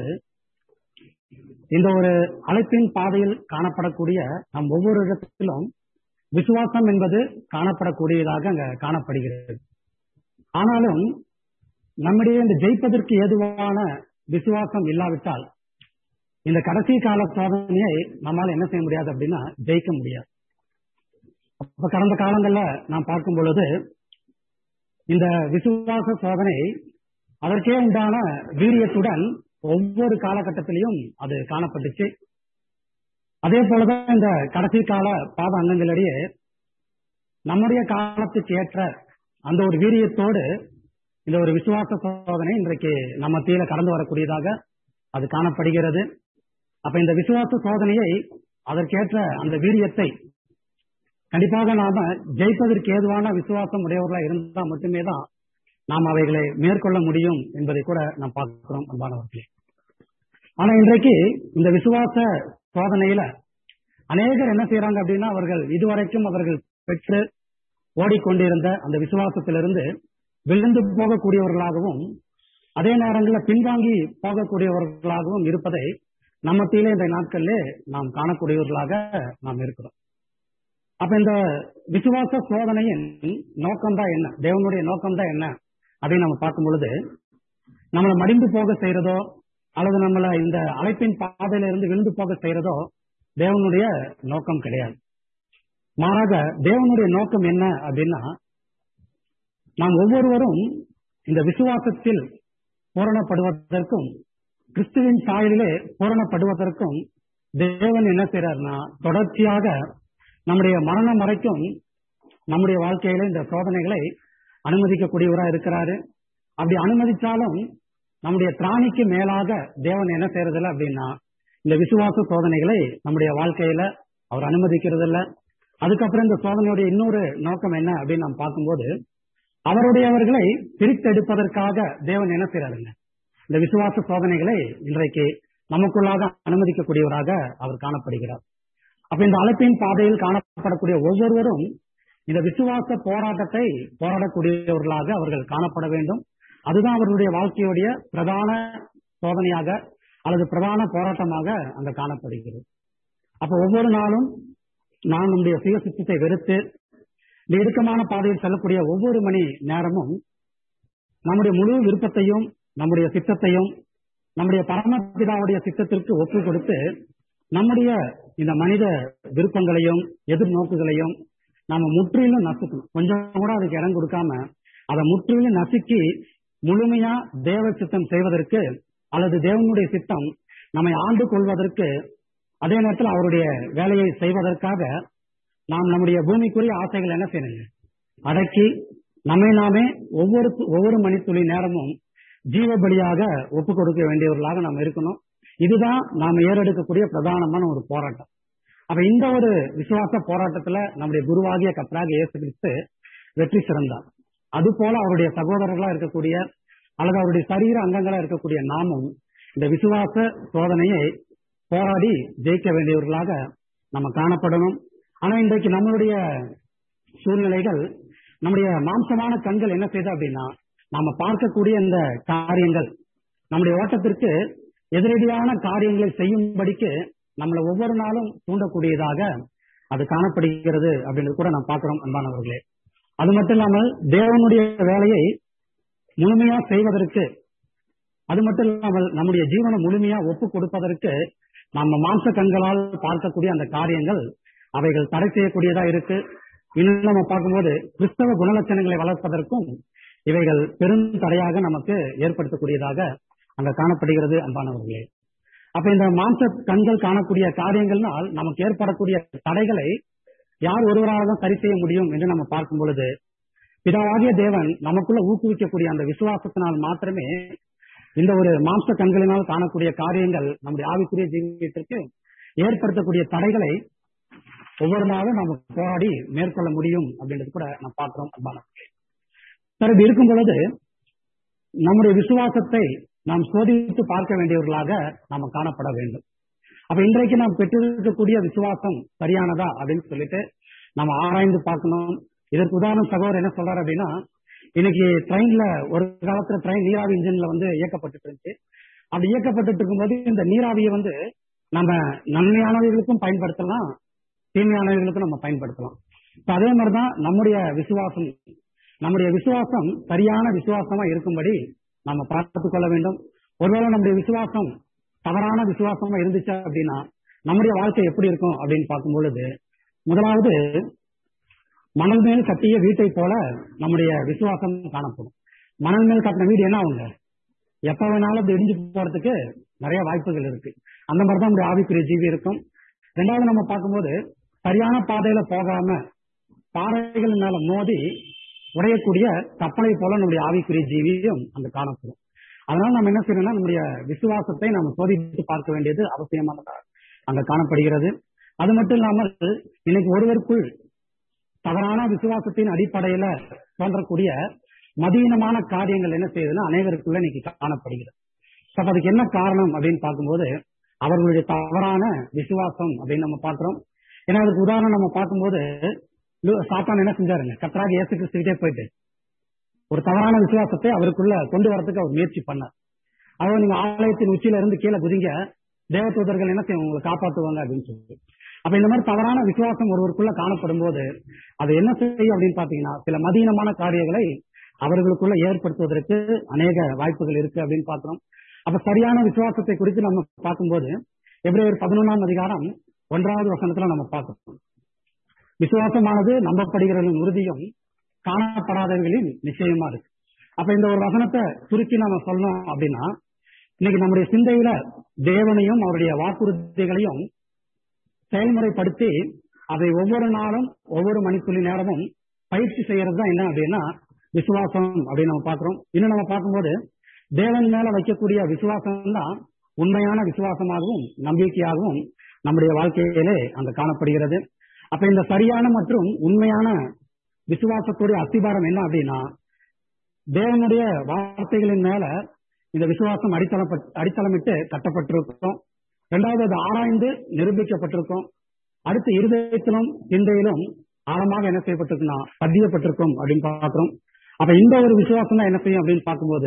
இந்த ஒரு அழைப்பின் பாதையில் காணப்படக்கூடிய நம் ஒவ்வொரு இடத்திலும் விசுவாசம் என்பது காணப்படக்கூடியதாக அங்க காணப்படுகிறது ஆனாலும் நம்முடைய இந்த ஜெயிப்பதற்கு ஏதுவான விசுவாசம் இல்லாவிட்டால் இந்த கடைசி கால சோதனையை நம்மால் என்ன செய்ய முடியாது அப்படின்னா ஜெயிக்க முடியாது அப்ப கடந்த காலங்கள்ல நாம் பார்க்கும் பொழுது இந்த விசுவாச சோதனை அதற்கே உண்டான வீரியத்துடன் ஒவ்வொரு காலகட்டத்திலையும் அது காணப்பட்டுச்சு அதே போலதான் இந்த கடைசி கால பாத அங்கங்களிடையே நம்முடைய காலத்துக்கு ஏற்ற அந்த ஒரு வீரியத்தோடு இந்த ஒரு விசுவாச சோதனை இன்றைக்கு நம்ம தீல கடந்து வரக்கூடியதாக அது காணப்படுகிறது அப்ப இந்த விசுவாச சோதனையை அதற்கேற்ற அந்த வீரியத்தை கண்டிப்பாக நாம ஜெயிப்பதற்கு ஏதுவான விசுவாசம் உடையவர்களா இருந்தால் மட்டுமே தான் நாம் அவைகளை மேற்கொள்ள முடியும் என்பதை கூட நாம் பார்க்கிறோம் அன்பானவர்களே ஆனா இன்றைக்கு இந்த விசுவாச சோதனையில அநேகர் என்ன செய்யறாங்க அப்படின்னா அவர்கள் இதுவரைக்கும் அவர்கள் பெற்று ஓடிக்கொண்டிருந்த அந்த விசுவாசத்திலிருந்து விழுந்து போகக்கூடியவர்களாகவும் அதே நேரங்களில் பின்வாங்கி போகக்கூடியவர்களாகவும் இருப்பதை நம்மத்திலே இந்த நாட்களிலே நாம் காணக்கூடியவர்களாக நாம் இருக்கிறோம் அப்ப இந்த விசுவாச சோதனையின் நோக்கம் தான் என்ன தேவனுடைய நோக்கம் தான் என்ன அப்படின்னு நம்ம பார்க்கும் பொழுது நம்மளை மடிந்து போக செய்யறதோ அல்லது நம்மள இந்த அழைப்பின் பாதையில இருந்து விழுந்து போக செய்யறதோ தேவனுடைய நோக்கம் கிடையாது மாறாக தேவனுடைய நோக்கம் என்ன அப்படின்னா நாம் ஒவ்வொருவரும் இந்த விசுவாசத்தில் பூரணப்படுவதற்கும் கிறிஸ்துவின் சாயலிலே பூரணப்படுவதற்கும் தேவன் என்ன செய்யறாருன்னா தொடர்ச்சியாக நம்முடைய மரணம் வரைக்கும் நம்முடைய வாழ்க்கையில இந்த சோதனைகளை அனுமதிக்கக்கூடியவரா இருக்கிறாரு அப்படி அனுமதிச்சாலும் நம்முடைய திராணிக்கு மேலாக தேவன் என்ன செய்யறதில்ல அப்படின்னா இந்த விசுவாச சோதனைகளை நம்முடைய வாழ்க்கையில அவர் அனுமதிக்கிறது இல்ல அதுக்கப்புறம் இந்த சோதனையுடைய இன்னொரு நோக்கம் என்ன அப்படின்னு நாம் பார்க்கும்போது அவருடையவர்களை பிரித்தெடுப்பதற்காக தேவன் என்ன செய்யறாருங்க இந்த விசுவாச சோதனைகளை இன்றைக்கு நமக்குள்ளாக அனுமதிக்கக்கூடியவராக அவர் காணப்படுகிறார் அப்ப இந்த அழைப்பின் பாதையில் காணப்படக்கூடிய ஒவ்வொருவரும் இந்த விசுவாச போராட்டத்தை போராடக்கூடியவர்களாக அவர்கள் காணப்பட வேண்டும் அதுதான் அவர்களுடைய வாழ்க்கையுடைய பிரதான சோதனையாக அல்லது பிரதான போராட்டமாக அங்க காணப்படுகிறது அப்ப ஒவ்வொரு நாளும் நான் நம்முடைய சுய சித்தத்தை வெறுத்து இந்த இடுக்கமான பாதையில் செல்லக்கூடிய ஒவ்வொரு மணி நேரமும் நம்முடைய முழு விருப்பத்தையும் நம்முடைய சித்தத்தையும் நம்முடைய பரமபிதாவுடைய சித்தத்திற்கு ஒப்பு கொடுத்து நம்முடைய இந்த மனித விருப்பங்களையும் எதிர்நோக்குகளையும் நாம முற்றிலும் நசுக்கணும் கொஞ்சம் கூட அதுக்கு இடம் கொடுக்காம அதை முற்றிலும் நசுக்கி முழுமையா தேவ சித்தம் செய்வதற்கு அல்லது தேவனுடைய சித்தம் நம்மை ஆண்டு கொள்வதற்கு அதே நேரத்தில் அவருடைய வேலையை செய்வதற்காக நாம் நம்முடைய பூமிக்குரிய ஆசைகள் என்ன செய்யணுங்க அடக்கி நம்மை நாமே ஒவ்வொரு ஒவ்வொரு மணித்துளி நேரமும் ஜீவ பலியாக ஒப்பு கொடுக்க வேண்டியவர்களாக நாம் இருக்கணும் இதுதான் நாம் ஏறெடுக்கக்கூடிய பிரதானமான ஒரு போராட்டம் அப்ப இந்த ஒரு விசுவாச போராட்டத்துல நம்முடைய குருவாகிய கத்தராக இயேசு கிறிஸ்து வெற்றி சிறந்தார் அது போல அவருடைய சகோதரர்களா இருக்கக்கூடிய அல்லது அவருடைய சரீர அங்கங்களா இருக்கக்கூடிய நாமும் இந்த விசுவாச சோதனையை போராடி ஜெயிக்க வேண்டியவர்களாக நம்ம காணப்படணும் ஆனா இன்றைக்கு நம்மளுடைய சூழ்நிலைகள் நம்முடைய மாம்சமான கண்கள் என்ன செய்யுது அப்படின்னா நாம பார்க்கக்கூடிய இந்த காரியங்கள் நம்முடைய ஓட்டத்திற்கு எதிரடியான காரியங்களை செய்யும்படிக்கு நம்மளை ஒவ்வொரு நாளும் தூண்டக்கூடியதாக அது காணப்படுகிறது அப்படின்றது கூட நாம் பார்க்கிறோம் அன்பானவர்களே அது மட்டும் இல்லாமல் தேவனுடைய வேலையை முழுமையா செய்வதற்கு அது மட்டும் இல்லாமல் நம்முடைய ஜீவனை முழுமையா ஒப்பு கொடுப்பதற்கு நம்ம மாம்ச கண்களால் பார்க்கக்கூடிய அந்த காரியங்கள் அவைகள் தடை செய்யக்கூடியதா இருக்கு இன்னும் நம்ம பார்க்கும்போது கிறிஸ்தவ குணலட்சணங்களை வளர்ப்பதற்கும் இவைகள் பெரும் தடையாக நமக்கு ஏற்படுத்தக்கூடியதாக அங்க காணப்படுகிறது அன்பானவர்களே அப்ப இந்த மாம்ச கண்கள் காணக்கூடிய காரியங்கள்னால் நமக்கு ஏற்படக்கூடிய தடைகளை யார் ஒருவராக தான் சரி செய்ய முடியும் என்று நம்ம பார்க்கும் பொழுது பிதாவாகிய தேவன் நமக்குள்ள ஊக்குவிக்கக்கூடிய அந்த விசுவாசத்தினால் மாத்திரமே இந்த ஒரு மாம்ச கண்களினால் காணக்கூடிய காரியங்கள் நம்முடைய ஆவிக்குரிய ஜீவியத்திற்கு ஏற்படுத்தக்கூடிய தடைகளை ஒவ்வொரு நாளும் நம்ம போராடி மேற்கொள்ள முடியும் அப்படின்றது கூட நம்ம பார்க்கிறோம் அன்பானவர்களே சரி இது இருக்கும் பொழுது நம்முடைய விசுவாசத்தை நாம் சோதித்து பார்க்க வேண்டியவர்களாக நாம காணப்பட வேண்டும் அப்ப இன்றைக்கு நாம் பெற்றிருக்கக்கூடிய விசுவாசம் சரியானதா அப்படின்னு சொல்லிட்டு நம்ம ஆராய்ந்து பார்க்கணும் இதற்கு உதாரணம் சகோதரர் என்ன சொல்றாரு அப்படின்னா இன்னைக்கு ட்ரெயின்ல ஒரு காலத்துல ட்ரெயின் நீராவி இன்ஜின்ல வந்து இயக்கப்பட்டு இருந்துச்சு அப்படி இயக்கப்பட்டு இருக்கும்போது இந்த நீராவியை வந்து நம்ம நன்மையானவர்களுக்கும் பயன்படுத்தலாம் தீமையானவர்களுக்கும் நம்ம பயன்படுத்தலாம் அதே மாதிரிதான் நம்முடைய விசுவாசம் நம்முடைய விசுவாசம் சரியான விசுவாசமா இருக்கும்படி நம்ம பார்த்துக் கொள்ள வேண்டும் ஒருவேளை நம்முடைய விசுவாசம் தவறான விசுவாசமா இருந்துச்சு அப்படின்னா நம்முடைய வாழ்க்கை எப்படி இருக்கும் அப்படின்னு பார்க்கும் பொழுது முதலாவது மணல் மேல் கட்டிய வீட்டை போல நம்முடைய விசுவாசம் காணப்படும் மணல் மேல் கட்டின வீடு என்ன ஆகுங்க எப்ப வேணாலும் அப்படி இடிஞ்சு போறதுக்கு நிறைய வாய்ப்புகள் இருக்கு அந்த மாதிரி தான் நம்முடைய ஆவிக்குரிய ஜீவி இருக்கும் ரெண்டாவது நம்ம பார்க்கும்போது சரியான பாதையில போகாம பாறைகள் மேல மோதி உடையக்கூடிய கப்பலை போல நம்முடைய ஆவிக்குரிய ஜீவியும் அங்க காணப்படும் அதனால நம்ம என்ன செய்யணும்னா நம்முடைய விசுவாசத்தை நம்ம சோதித்து பார்க்க வேண்டியது அவசியமானதா அங்க காணப்படுகிறது அது மட்டும் இல்லாமல் இன்னைக்கு ஒருவருக்குள் தவறான விசுவாசத்தின் அடிப்படையில தோன்றக்கூடிய மதீனமான காரியங்கள் என்ன செய்யுதுன்னா அனைவருக்குள்ள இன்னைக்கு காணப்படுகிறது அப்ப அதுக்கு என்ன காரணம் அப்படின்னு பார்க்கும்போது அவர்களுடைய தவறான விசுவாசம் அப்படின்னு நம்ம பார்க்கிறோம் ஏன்னா அதுக்கு உதாரணம் நம்ம பார்க்கும்போது சாத்தான் என்ன செஞ்சாருங்க கத்தராக இயேசு கிறிஸ்துக்கிட்டே போயிட்டு ஒரு தவறான விசுவாசத்தை அவருக்குள்ள கொண்டு வரதுக்கு அவர் முயற்சி பண்ணார் அவர் நீங்க ஆலயத்தின் உச்சியில இருந்து கீழே குதிங்க தேவதூதர்கள் என்ன செய்யும் உங்களை காப்பாத்துவாங்க அப்படின்னு சொல்லி அப்ப இந்த மாதிரி தவறான விசுவாசம் ஒருவருக்குள்ள காணப்படும் போது அது என்ன செய்யும் அப்படின்னு பாத்தீங்கன்னா சில மதீனமான காரியங்களை அவர்களுக்குள்ள ஏற்படுத்துவதற்கு அநேக வாய்ப்புகள் இருக்கு அப்படின்னு பாக்குறோம் அப்ப சரியான விசுவாசத்தை குறித்து நம்ம பார்க்கும்போது எப்ரேயர் பதினொன்றாம் அதிகாரம் ஒன்றாவது வசனத்துல நம்ம பார்க்கிறோம் விசுவாசமானது நம்பப்படுகிறவர்களின் உறுதியும் காணப்படாதவர்களின் நிச்சயமா இருக்கு அப்ப இந்த ஒரு வசனத்தை சுருக்கி நாம சொல்லணும் அப்படின்னா இன்னைக்கு நம்முடைய சிந்தையில தேவனையும் அவருடைய வாக்குறுதிகளையும் செயல்முறைப்படுத்தி அதை ஒவ்வொரு நாளும் ஒவ்வொரு மணித்துளி நேரமும் பயிற்சி செய்யறது தான் என்ன அப்படின்னா விசுவாசம் அப்படின்னு நம்ம பாக்குறோம் இன்னும் நம்ம பார்க்கும்போது தேவன் மேல வைக்கக்கூடிய விசுவாசம் தான் உண்மையான விசுவாசமாகவும் நம்பிக்கையாகவும் நம்முடைய வாழ்க்கையிலே அங்க காணப்படுகிறது அப்ப இந்த சரியான மற்றும் உண்மையான விசுவாசத்துடைய அஸ்திபாரம் என்ன அப்படின்னா தேவனுடைய வார்த்தைகளின் மேல இந்த விசுவாசம் அடித்தளம் அடித்தளமிட்டு கட்டப்பட்டிருக்கும் இரண்டாவது அது ஆராய்ந்து நிரூபிக்கப்பட்டிருக்கும் அடுத்து இருதயத்திலும் சிந்தையிலும் ஆழமாக என்ன செய்யப்பட்டிருக்குன்னா பதியப்பட்டிருக்கும் அப்படின்னு பார்க்கிறோம் அப்ப இந்த ஒரு விசுவாசம் தான் என்ன செய்யும் அப்படின்னு பார்க்கும்போது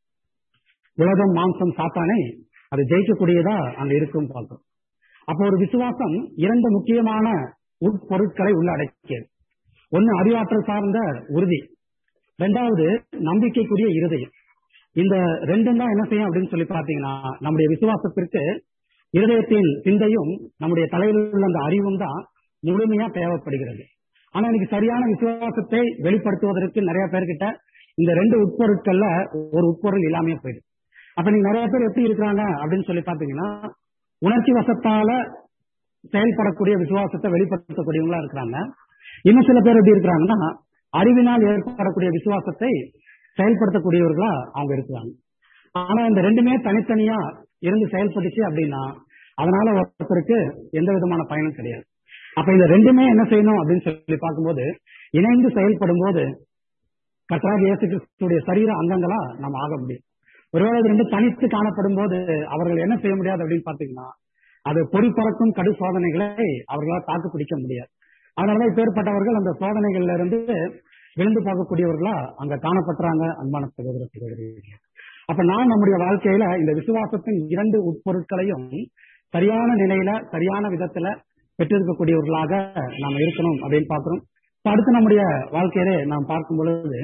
உலகம் மாம்சம் சாத்தானே அது ஜெயிக்கக்கூடியதா அங்க இருக்கும் பார்க்கிறோம் அப்போ ஒரு விசுவாசம் இரண்டு முக்கியமான உட்பொருட்களை உள்ளடக்கியது ஒன்னு அறிவாற்றல் சார்ந்த உறுதி இரண்டாவது நம்பிக்கைக்குரிய இருதயம் இந்த ரெண்டும் தான் என்ன செய்யும் அப்படின்னு சொல்லி பார்த்தீங்கன்னா நம்முடைய விசுவாசத்திற்கு இருதயத்தின் சிந்தையும் நம்முடைய தலையில் உள்ள அந்த அறிவும் தான் முழுமையா தேவைப்படுகிறது ஆனா இன்னைக்கு சரியான விசுவாசத்தை வெளிப்படுத்துவதற்கு நிறைய பேர்கிட்ட இந்த ரெண்டு உட்பொருட்கள்ல ஒரு உட்பொருள் இல்லாமையே போயிடுது அப்ப நீங்க நிறைய பேர் எப்படி இருக்கிறாங்க அப்படின்னு சொல்லி பாத்தீங்கன்னா உணர்ச்சி வசத்தால செயல்படக்கூடிய விசுவாசத்தை வெளிப்படுத்தக்கூடியவங்களா இருக்கிறாங்க இன்னும் சில பேர் எப்படி இருக்கிறாங்கன்னா அறிவினால் ஏற்படக்கூடிய விசுவாசத்தை செயல்படுத்தக்கூடியவர்களா அவங்க இருக்கிறாங்க ஆனா இந்த ரெண்டுமே தனித்தனியா இருந்து செயல்பட்டுச்சு அப்படின்னா அதனால ஒருத்தருக்கு எந்த விதமான பயனும் கிடையாது அப்ப இந்த ரெண்டுமே என்ன செய்யணும் அப்படின்னு சொல்லி பார்க்கும்போது இணைந்து செயல்படும் போது கர்த்தராக இயேசு கிறிஸ்துடைய சரீர அங்கங்களா நம்ம ஆக முடியும் ஒருவேளை இது ரெண்டு தனித்து காணப்படும் போது அவர்கள் என்ன செய்ய முடியாது அப்படின்னு பாத்தீங்கன்னா அது பொறி பறக்கும் கடு சோதனைகளை அவர்களால் தாக்கு பிடிக்க முடியாது அதனாலதான் இப்பேற்பட்டவர்கள் அந்த சோதனைகள்ல இருந்து விழுந்து பார்க்கக்கூடியவர்களா அங்க காணப்பட்டுறாங்க அன்பான சகோதர சகோதரிகள் அப்ப நான் நம்முடைய வாழ்க்கையில இந்த விசுவாசத்தின் இரண்டு உட்பொருட்களையும் சரியான நிலையில சரியான விதத்துல பெற்றிருக்கக்கூடியவர்களாக நாம இருக்கணும் அப்படின்னு பாக்குறோம் அடுத்து நம்முடைய வாழ்க்கையிலே நாம் பார்க்கும் பொழுது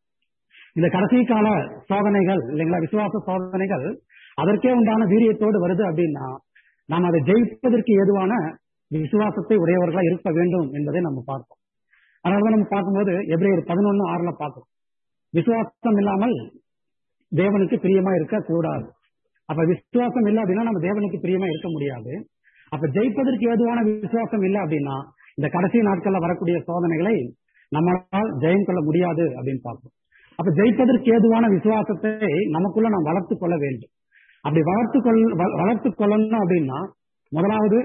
இந்த கடைசி கால சோதனைகள் இல்லைங்களா விசுவாச சோதனைகள் அதற்கே உண்டான வீரியத்தோடு வருது அப்படின்னா நாம் அதை ஜெயிப்பதற்கு ஏதுவான விசுவாசத்தை உடையவர்களா இருக்க வேண்டும் என்பதை நம்ம பார்ப்போம் அதனாலதான் நம்ம பார்க்கும்போது எப்ரேயர் பதினொன்னு ஆறுல பார்க்கிறோம் விசுவாசம் இல்லாமல் தேவனுக்கு பிரியமா இருக்க கூடாது அப்ப விசுவாசம் இல்லை அப்படின்னா நம்ம தேவனுக்கு பிரியமா இருக்க முடியாது அப்ப ஜெயிப்பதற்கு ஏதுவான விசுவாசம் இல்லை அப்படின்னா இந்த கடைசி நாட்கள்ல வரக்கூடிய சோதனைகளை நம்மளால் ஜெயம் கொள்ள முடியாது அப்படின்னு பார்ப்போம் அப்ப ஜெயிப்பதற்கு ஏதுவான விசுவாசத்தை நமக்குள்ள நாம் வளர்த்து கொள்ள வேண்டும் அப்படி வளர்த்து கொள் வளர்த்து கொள்ளணும் அப்படின்னா முதலாவது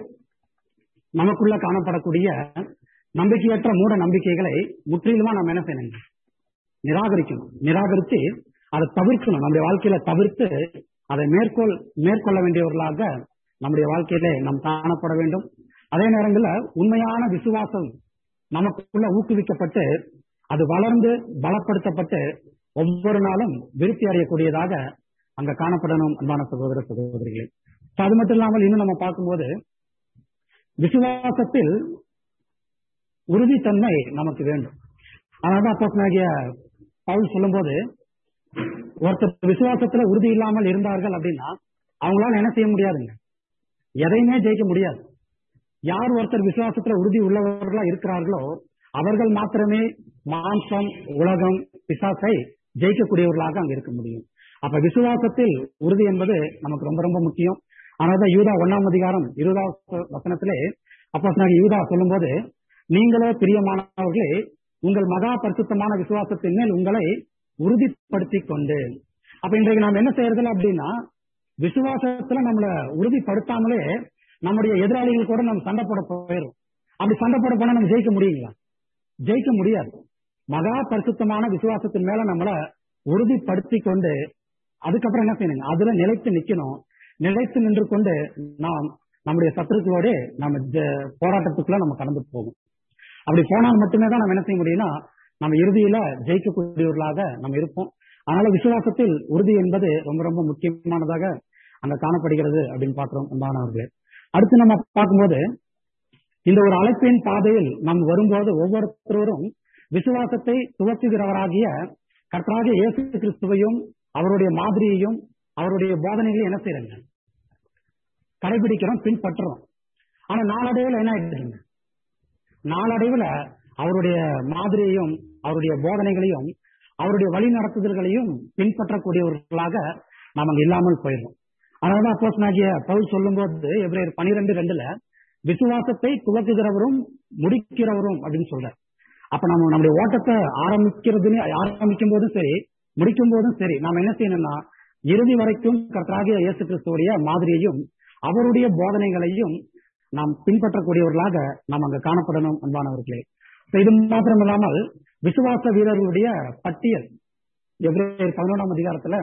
நமக்குள்ள காணப்படக்கூடிய நம்பிக்கையற்ற மூட நம்பிக்கைகளை முற்றிலுமா நம்ம என்ன செய்யணும் நிராகரிக்கணும் நிராகரித்து அதை தவிர்க்கணும் நம்முடைய வாழ்க்கையில தவிர்த்து அதை மேற்கொள் மேற்கொள்ள வேண்டியவர்களாக நம்முடைய வாழ்க்கையில நாம் காணப்பட வேண்டும் அதே நேரங்களில் உண்மையான விசுவாசம் நமக்குள்ள ஊக்குவிக்கப்பட்டு அது வளர்ந்து பலப்படுத்தப்பட்டு ஒவ்வொரு நாளும் விருத்தி அடையக்கூடியதாக அங்க காணப்படணும் அன்பான சகோதர சகோதரிகளே அது மட்டும் இல்லாமல் இன்னும் நம்ம பார்க்கும்போது விசுவாசத்தில் உறுதித்தன்மை நமக்கு வேண்டும் அதனால அப்போ பவுல் சொல்லும்போது ஒருத்தர் விசுவாசத்துல உறுதி இல்லாமல் இருந்தார்கள் அப்படின்னா அவங்களால என்ன செய்ய முடியாதுங்க எதையுமே ஜெயிக்க முடியாது யார் ஒருத்தர் விசுவாசத்துல உறுதி உள்ளவர்களா இருக்கிறார்களோ அவர்கள் மாத்திரமே மாம்சம் உலகம் பிசாசை ஜெயிக்கக்கூடியவர்களாக அங்க இருக்க முடியும் அப்ப விசுவாசத்தில் உறுதி என்பது நமக்கு ரொம்ப ரொம்ப முக்கியம் அதனாலதான் யூதா ஒன்னாம் அதிகாரம் இருபதாவது வசனத்திலே அப்போ யூதா சொல்லும் போது நீங்களோ பிரியமானவர்களே உங்கள் மகா பரிசுத்தமான விசுவாசத்தின் மேல் உங்களை உறுதிப்படுத்தி கொண்டு அப்ப இன்றைக்கு நாம் என்ன செய்யறதில்ல அப்படின்னா விசுவாசத்துல நம்மள உறுதிப்படுத்தாமலே நம்முடைய எதிராளிகள் கூட நம்ம சண்டை போட போயிடும் அப்படி சண்டை போட போனா நம்ம ஜெயிக்க முடியுங்களா ஜெயிக்க முடியாது மகா பரிசுத்தமான விசுவாசத்தின் மேல நம்மள உறுதிப்படுத்தி கொண்டு அதுக்கப்புறம் என்ன செய்யணும் அதுல நிலைத்து நிக்கணும் நிலைத்து நின்று கொண்டு நாம் நம்முடைய சத்துருக்களோட நம்ம போராட்டத்துக்குள்ள நம்ம கடந்து போகும் அப்படி போனால் மட்டுமே தான் நம்ம என்ன செய்ய முடியும்னா நம்ம இறுதியில ஜெயிக்கக்கூடியவர்களாக நம்ம இருப்போம் அதனால விசுவாசத்தில் உறுதி என்பது ரொம்ப ரொம்ப முக்கியமானதாக அங்க காணப்படுகிறது அப்படின்னு பாக்குறோம் அன்பானவர்களே அடுத்து நம்ம பார்க்கும்போது இந்த ஒரு அழைப்பின் பாதையில் நாம் வரும்போது ஒவ்வொருத்தரும் விசுவாசத்தை துவக்குகிறவராகிய கர்த்தராகிய இயேசு கிறிஸ்துவையும் அவருடைய மாதிரியையும் அவருடைய போதனைகளையும் என்ன செய்யறாங்க கடைபிடிக்கிறோம் பின்பற்றுறோம் ஆனா நாளடைவில் என்ன ஆயிடுச்சுங்க நாளடைவில் அவருடைய மாதிரியையும் அவருடைய போதனைகளையும் அவருடைய வழி நடத்துதல்களையும் பின்பற்றக்கூடியவர்களாக நாம் அங்க இல்லாமல் போயிடும் அதனால அப்போஸ் நாகிய பவுல் சொல்லும் போது எப்ரேயர் பனிரெண்டு ரெண்டுல விசுவாசத்தை துவக்குகிறவரும் முடிக்கிறவரும் அப்படின்னு சொல்ற அப்ப நம்ம நம்முடைய ஓட்டத்தை ஆரம்பிக்கிறதுன்னு ஆரம்பிக்கும் போதும் சரி முடிக்கும் போதும் சரி நாம என்ன செய்யணும்னா இறுதி வரைக்கும் கர்த்தராகிய இயேசு கிறிஸ்துடைய மாதிரியையும் அவருடைய போதனைகளையும் நாம் பின்பற்றக்கூடியவர்களாக நாம் அங்க காணப்படணும் அன்பானவர்களே இது மாத்திரம் இல்லாமல் விசுவாச வீரர்களுடைய பட்டியல் எவ்ரேயர் பதினொன்றாம் அதிகாரத்துல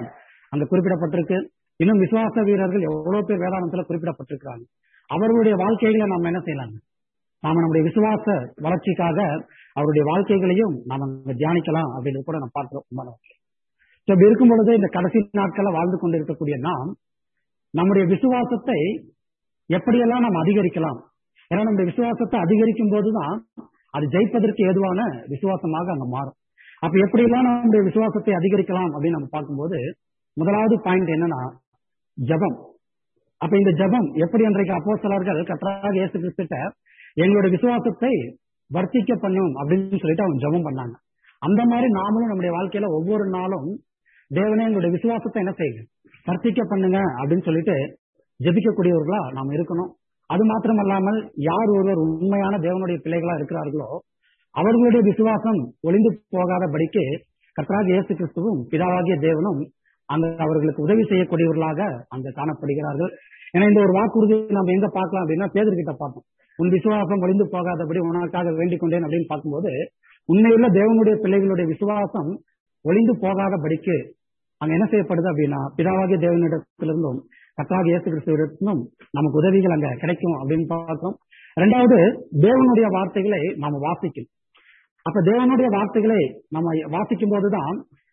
அங்க குறிப்பிடப்பட்டிருக்கு இன்னும் விசுவாச வீரர்கள் எவ்வளவு பேர் வேதாந்தத்துல குறிப்பிடப்பட்டிருக்கிறாங்க அவர்களுடைய வாழ்க்கைகளை நம்ம என்ன செய்யலாங்க நாம நம்முடைய விசுவாச வளர்ச்சிக்காக அவருடைய வாழ்க்கைகளையும் நாம அங்க தியானிக்கலாம் அப்படின்னு கூட நம்ம பார்க்கிறோம் So, இப்படி இருக்கும் பொழுது இந்த கடைசி நாட்கள்ல வாழ்ந்து கொண்டிருக்கக்கூடிய நாம் நம்முடைய விசுவாசத்தை எப்படியெல்லாம் நாம் அதிகரிக்கலாம் ஏன்னா நம்முடைய விசுவாசத்தை அதிகரிக்கும் போதுதான் அது ஜெயிப்பதற்கு ஏதுவான விசுவாசமாக அங்க மாறும் அப்ப எப்படியெல்லாம் நம்முடைய விசுவாசத்தை அதிகரிக்கலாம் அப்படின்னு நம்ம பார்க்கும்போது முதலாவது பாயிண்ட் என்னன்னா ஜபம் அப்ப இந்த ஜபம் எப்படி அன்றைக்கு அப்போஸ்தலர்கள் கற்றாக இயேசு கிறிஸ்துட்ட எங்களுடைய விசுவாசத்தை வர்த்திக்க பண்ணும் அப்படின்னு சொல்லிட்டு அவங்க ஜபம் பண்ணாங்க அந்த மாதிரி நாமளும் நம்முடைய வாழ்க்கையில ஒவ்வொரு நாளும் தேவனே எங்களுடைய விசுவாசத்தை என்ன செய்யுங்க வர்த்திக்க பண்ணுங்க அப்படின்னு சொல்லிட்டு ஜெபிக்கக்கூடியவர்களா நாம் இருக்கணும் அது மாத்திரமல்லாமல் யார் ஒருவர் உண்மையான தேவனுடைய பிள்ளைகளா இருக்கிறார்களோ அவர்களுடைய விசுவாசம் ஒளிந்து போகாதபடிக்கு கர்த்தராக இயேசு கிறிஸ்துவும் பிதாவாகிய தேவனும் அந்த அவர்களுக்கு உதவி செய்யக்கூடியவர்களாக அங்க காணப்படுகிறார்கள் ஏன்னா இந்த ஒரு வாக்குறுதி நம்ம எங்க பார்க்கலாம் அப்படின்னா பேதர்கிட்ட பார்த்தோம் உன் விசுவாசம் ஒளிந்து போகாதபடி உனக்காக வேண்டிக் கொண்டேன் அப்படின்னு பார்க்கும்போது உண்மையுள்ள தேவனுடைய பிள்ளைகளுடைய விசுவாசம் ஒளிந்து போகாதபடிக்கு அங்க என்ன செய்யப்படுது அப்படின்னா பிதாவாகிய தேவனிடத்திலிருந்தும் கர்த்தராகிய இயேசு கிறிஸ்துவிடத்திலும் நமக்கு உதவிகள் அங்க கிடைக்கும் அப்படின்னு பார்த்தோம் ரெண்டாவது தேவனுடைய வார்த்தைகளை நாம வாசிக்கணும் அப்ப தேவனுடைய வார்த்தைகளை நம்ம வாசிக்கும் போதுதான்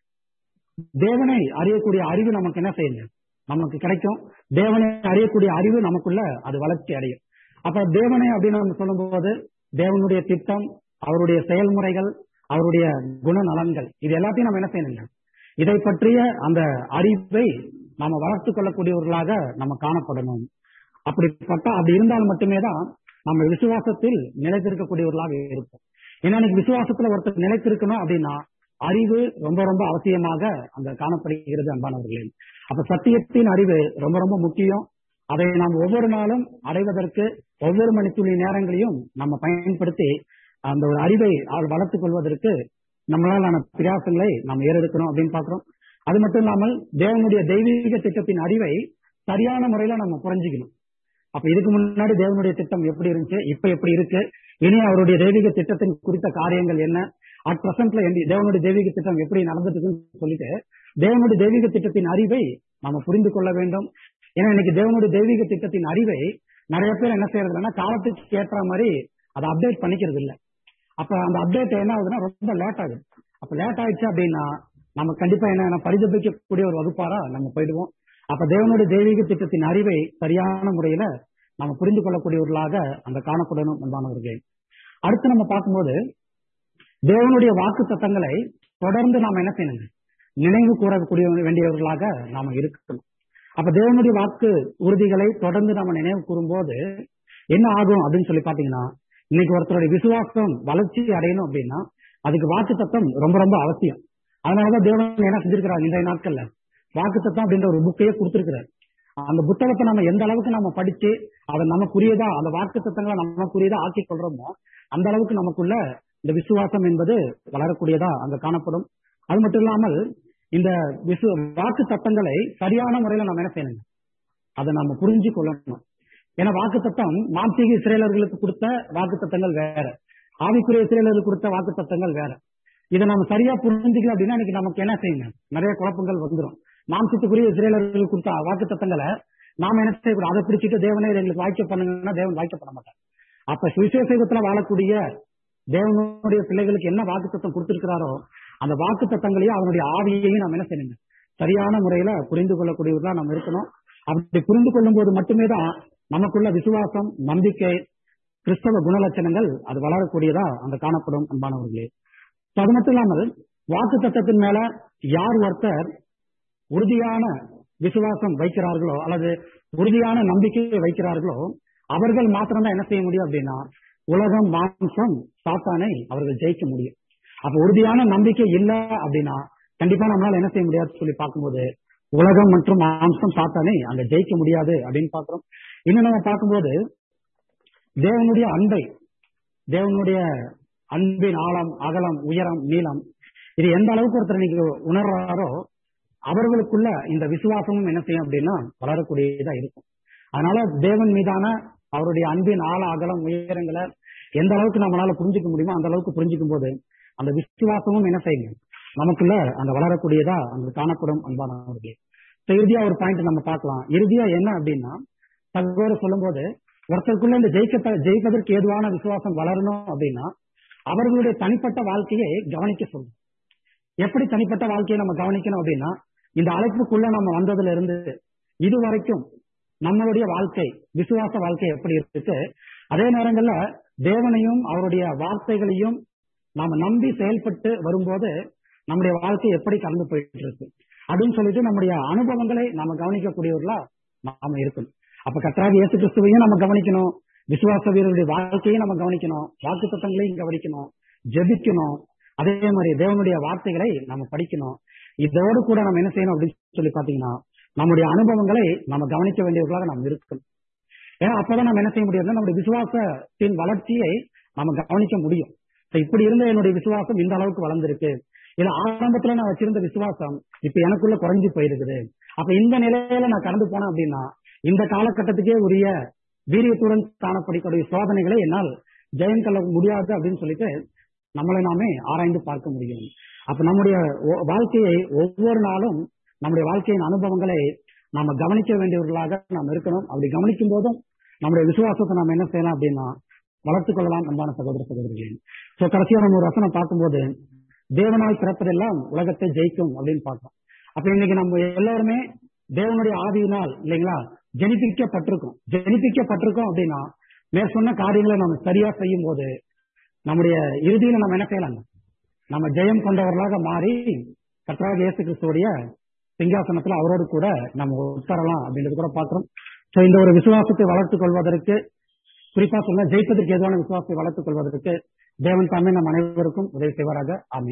தேவனை அறியக்கூடிய அறிவு நமக்கு என்ன செய்யுங்க நமக்கு கிடைக்கும் தேவனை அறியக்கூடிய அறிவு நமக்குள்ள அது வளர்ச்சி அடையும் அப்ப தேவனை அப்படின்னு நம்ம சொல்லும்போது தேவனுடைய திட்டம் அவருடைய செயல்முறைகள் அவருடைய குணநலன்கள் இது எல்லாத்தையும் நம்ம என்ன செய்யணுங்க இதை பற்றிய அந்த அறிவை நாம வளர்த்துக் கொள்ளக்கூடியவர்களாக நம்ம காணப்படணும் அப்படிப்பட்ட அப்படி இருந்தால் மட்டுமே தான் நம்ம விசுவாசத்தில் நிலைத்திருக்கக்கூடியவர்களாக இருப்போம் ஏன்னா இன்னைக்கு விசுவாசத்துல ஒருத்தர் நிலைத்திருக்கணும் அப்படின்னா அறிவு ரொம்ப ரொம்ப அவசியமாக அங்க காணப்படுகிறது அன்பானவர்களே அப்ப சத்தியத்தின் அறிவு ரொம்ப ரொம்ப முக்கியம் அதை நாம் ஒவ்வொரு நாளும் அடைவதற்கு ஒவ்வொரு மணித்துளி நேரங்களையும் நம்ம பயன்படுத்தி அந்த ஒரு அறிவை வளர்த்துக் கொள்வதற்கு நம்மளாலான பிரயாசங்களை நாம் ஏறெடுக்கணும் அப்படின்னு பாக்குறோம் அது மட்டும் இல்லாமல் தேவனுடைய தெய்வீக திட்டத்தின் அறிவை சரியான முறையில நம்ம புரிஞ்சுக்கணும் அப்ப இதுக்கு முன்னாடி தேவனுடைய திட்டம் எப்படி இருந்துச்சு இப்ப எப்படி இருக்கு இனி அவருடைய தெய்வீக திட்டத்தின் குறித்த காரியங்கள் என்ன அட் பிரசன்ட்ல தேவனுடைய தெய்வீக திட்டம் எப்படி நடந்துட்டு இருக்குன்னு சொல்லிட்டு தேவனுடைய தெய்வீக திட்டத்தின் அறிவை நம்ம புரிந்து கொள்ள வேண்டும் ஏன்னா இன்னைக்கு தேவனுடைய தெய்வீக திட்டத்தின் அறிவை நிறைய பேர் என்ன செய்யறது இல்லைன்னா காலத்துக்கு ஏற்ற மாதிரி அதை அப்டேட் பண்ணிக்கிறது இல்ல அப்ப அந்த அப்டேட் என்ன ஆகுதுன்னா ரொம்ப லேட் ஆகுது அப்ப லேட் ஆயிடுச்சு அப்படின்னா நம்ம கண்டிப்பா என்ன பரிதபிக்கக்கூடிய ஒரு வகுப்பாரா நம்ம போயிடுவோம் அப்ப தேவனுடைய தெய்வீக திட்டத்தின் அறிவை சரியான முறையில நம்ம புரிந்து கொள்ளக்கூடியவர்களாக அங்க காணப்படணும் என்பானவர்கள் அடுத்து நம்ம பார்க்கும்போது தேவனுடைய வாக்கு சட்டங்களை தொடர்ந்து நாம் என்ன செய்யணுங்க நினைவு கூறக்கூடிய வேண்டியவர்களாக நாம இருக்கணும் அப்ப தேவனுடைய வாக்கு உறுதிகளை தொடர்ந்து நம்ம நினைவு கூறும்போது என்ன ஆகும் அப்படின்னு சொல்லி பாத்தீங்கன்னா இன்னைக்கு ஒருத்தருடைய விசுவாசம் வளர்ச்சி அடையணும் அப்படின்னா அதுக்கு வாக்கு தத்தம் ரொம்ப ரொம்ப அவசியம் அதனாலதான் தேவன் என்ன செஞ்சிருக்கிறார் இன்றைய நாட்கள்ல வாக்கு தத்தம் அப்படின்ற ஒரு புக்கையே கொடுத்திருக்கிறார் அந்த புத்தகத்தை நம்ம எந்த அளவுக்கு நம்ம படிச்சு அதை நமக்குரியதா அந்த வாக்கு தத்தங்களை நமக்குரியதா ஆக்கி கொள்றோமோ அந்த அளவுக்கு நமக்குள்ள இந்த விசுவாசம் என்பது வளரக்கூடியதா அங்க காணப்படும் அது மட்டும் இல்லாமல் இந்த விசு வாக்கு தத்தங்களை சரியான முறையில நம்ம என்ன செய்யணும் அதை நம்ம புரிஞ்சு கொள்ளணும் ஏன்னா வாக்கு தத்தம் மாம்சீக இஸ்ரேலர்களுக்கு கொடுத்த வாக்கு தத்தங்கள் வேற ஆவிக்குரிய இஸ்ரேலர்களுக்கு கொடுத்த வாக்கு தத்தங்கள் வேற இதை நம்ம சரியா புரிஞ்சுக்கல அப்படின்னா இன்னைக்கு நமக்கு என்ன செய்யணும் நிறைய குழப்பங்கள் வந்துடும் மாம்சத்துக்குரிய இஸ்ரேலர்கள் கொடுத்த வாக்கு தத்தங்களை நாம என்ன செய்யக்கூடாது அதை பிடிச்சிட்டு தேவனே எங்களுக்கு வாய்க்க பண்ணுங்கன்னா தேவன் வாய்க்க பண்ண மாட்டார் அப்ப சுவிசேஷத்துல வாழக்கூடிய தேவனுடைய பிள்ளைகளுக்கு என்ன வாக்கு தத்தம் கொடுத்திருக்கிறாரோ அந்த வாக்கு தத்தங்களையும் அவனுடைய ஆவியையும் நம்ம என்ன செய்யணும் சரியான முறையில புரிந்து கொள்ளக்கூடியவர்களா நம்ம இருக்கணும் அப்படி புரிந்து கொள்ளும் போது மட்டுமே தான் நமக்குள்ள விசுவாசம் நம்பிக்கை கிறிஸ்தவ குணலட்சணங்கள் அது வளரக்கூடியதா அங்க காணப்படும் அன்பானவர்களே அது மட்டும் இல்லாமல் வாக்கு தத்தத்தின் மேல யார் ஒருத்தர் உறுதியான விசுவாசம் வைக்கிறார்களோ அல்லது உறுதியான நம்பிக்கையை வைக்கிறார்களோ அவர்கள் மாத்திரம்தான் என்ன செய்ய முடியும் அப்படின்னா உலகம் மாம்சம் சாத்தானை அவர்கள் ஜெயிக்க முடியும் அப்ப உறுதியான நம்பிக்கை இல்ல அப்படின்னா கண்டிப்பா நம்மளால என்ன செய்ய முடியாது சொல்லி பார்க்கும்போது உலகம் மற்றும் மாம்சம் சாத்தானை அங்க ஜெயிக்க முடியாது அப்படின்னு பாக்குறோம் இன்னும் நம்ம பார்க்கும்போது தேவனுடைய அன்பை தேவனுடைய அன்பின் ஆழம் அகலம் உயரம் நீளம் இது எந்த அளவுக்கு ஒருத்தர் நீங்க உணர்றாரோ அவர்களுக்குள்ள இந்த விசுவாசமும் என்ன செய்யும் அப்படின்னா வளரக்கூடியதா இருக்கும் அதனால தேவன் மீதான அவருடைய அன்பின் ஆழ அகலம் உயரங்களை எந்த அளவுக்கு நம்மளால புரிஞ்சுக்க முடியுமோ அந்த அளவுக்கு புரிஞ்சுக்கும் போது அந்த விசுவாசமும் என்ன செய்யுங்க நமக்குள்ள அந்த வளரக்கூடியதா அங்க காணப்படும் அன்பானவர்களே இறுதியா ஒரு பாயிண்ட் நம்ம பார்க்கலாம் இறுதியா என்ன அப்படின்னா சகோதரர் சொல்லும்போது ஒருத்தருக்குள்ள இந்த ஜெயிக்க ஜெயிப்பதற்கு ஏதுவான விசுவாசம் வளரணும் அப்படின்னா அவர்களுடைய தனிப்பட்ட வாழ்க்கையை கவனிக்க சொல்லும் எப்படி தனிப்பட்ட வாழ்க்கையை நம்ம கவனிக்கணும் அப்படின்னா இந்த அழைப்புக்குள்ள நம்ம வந்ததுல இருந்து இது வரைக்கும் நம்மளுடைய வாழ்க்கை விசுவாச வாழ்க்கை எப்படி இருக்கு அதே நேரங்கள்ல தேவனையும் அவருடைய வார்த்தைகளையும் நாம நம்பி செயல்பட்டு வரும்போது நம்முடைய வாழ்க்கை எப்படி கலந்து போயிட்டு இருக்கு அப்படின்னு சொல்லிட்டு நம்முடைய அனுபவங்களை நாம கவனிக்கக்கூடியவர்களா நாம இருக்கணும் அப்ப கத்தராக இயேசு கிறிஸ்துவையும் நம்ம கவனிக்கணும் விசுவாச வீரருடைய வாழ்க்கையும் நம்ம கவனிக்கணும் வாக்கு தத்தங்களையும் கவனிக்கணும் ஜெபிக்கணும் அதே மாதிரி தேவனுடைய வார்த்தைகளை நம்ம படிக்கணும் இதோடு கூட நம்ம என்ன செய்யணும் அப்படின்னு சொல்லி பாத்தீங்கன்னா நம்முடைய அனுபவங்களை நம்ம கவனிக்க வேண்டியவர்களாக நாம் இருக்கணும் ஏன்னா அப்பதான் நம்ம என்ன செய்ய முடியாது நம்முடைய விசுவாசத்தின் வளர்ச்சியை நம்ம கவனிக்க முடியும் இப்படி இருந்த என்னுடைய விசுவாசம் இந்த அளவுக்கு வளர்ந்திருக்கு இது ஆரம்பத்துல நான் வச்சிருந்த விசுவாசம் இப்ப எனக்குள்ள குறைஞ்சு போயிருக்குது அப்ப இந்த நிலையில நான் கடந்து போனேன் அப்படின்னா இந்த காலகட்டத்துக்கே உரிய வீரியத்துடன் காணப்படக்கூடிய சோதனைகளை என்னால் ஜெயம் கொள்ள முடியாது அப்படின்னு சொல்லிட்டு நம்மளை நாமே ஆராய்ந்து பார்க்க முடியும் அப்ப நம்முடைய வாழ்க்கையை ஒவ்வொரு நாளும் நம்முடைய வாழ்க்கையின் அனுபவங்களை நாம கவனிக்க வேண்டியவர்களாக நாம் இருக்கணும் அப்படி கவனிக்கும் போதும் நம்முடைய விசுவாசத்தை நம்ம என்ன செய்யலாம் அப்படின்னா வளர்த்துக் கொள்ளலாம் அன்பான சகோதர சகோதரிகளே சோ கடைசியா நம்ம ஒரு வசனம் பார்க்கும்போது தேவனால் பிறப்பதெல்லாம் உலகத்தை ஜெயிக்கும் அப்படின்னு பார்க்கிறோம் அப்ப இன்னைக்கு நம்ம எல்லாருமே தேவனுடைய ஆவியினால் இல்லைங்களா ஜெனிப்பிக்கப்பட்டிருக்கோம் ஜெனிப்பிக்கப்பட்டிருக்கோம் அப்படின்னா மேற் சொன்ன காரியங்களை நம்ம சரியா செய்யும் போது நம்முடைய இறுதியில நம்ம என்ன செய்யலாம் நம்ம ஜெயம் கொண்டவர்களாக மாறி கர்த்தராக இயேசு கிறிஸ்துவோடைய சிங்காசனத்துல அவரோடு கூட நம்ம உட்காரலாம் அப்படின்றது கூட பாக்குறோம் சோ இந்த ஒரு விசுவாசத்தை வளர்த்துக் கொள்வதற்கு குறிப்பா சொன்ன ஜெயிப்பதற்கு எதுவான விசுவாசத்தை வளர்த்துக் கொள்வதற்கு தேவன் தாமே நம் அனைவருக்கும் உதவி செய்வாராக ஆமே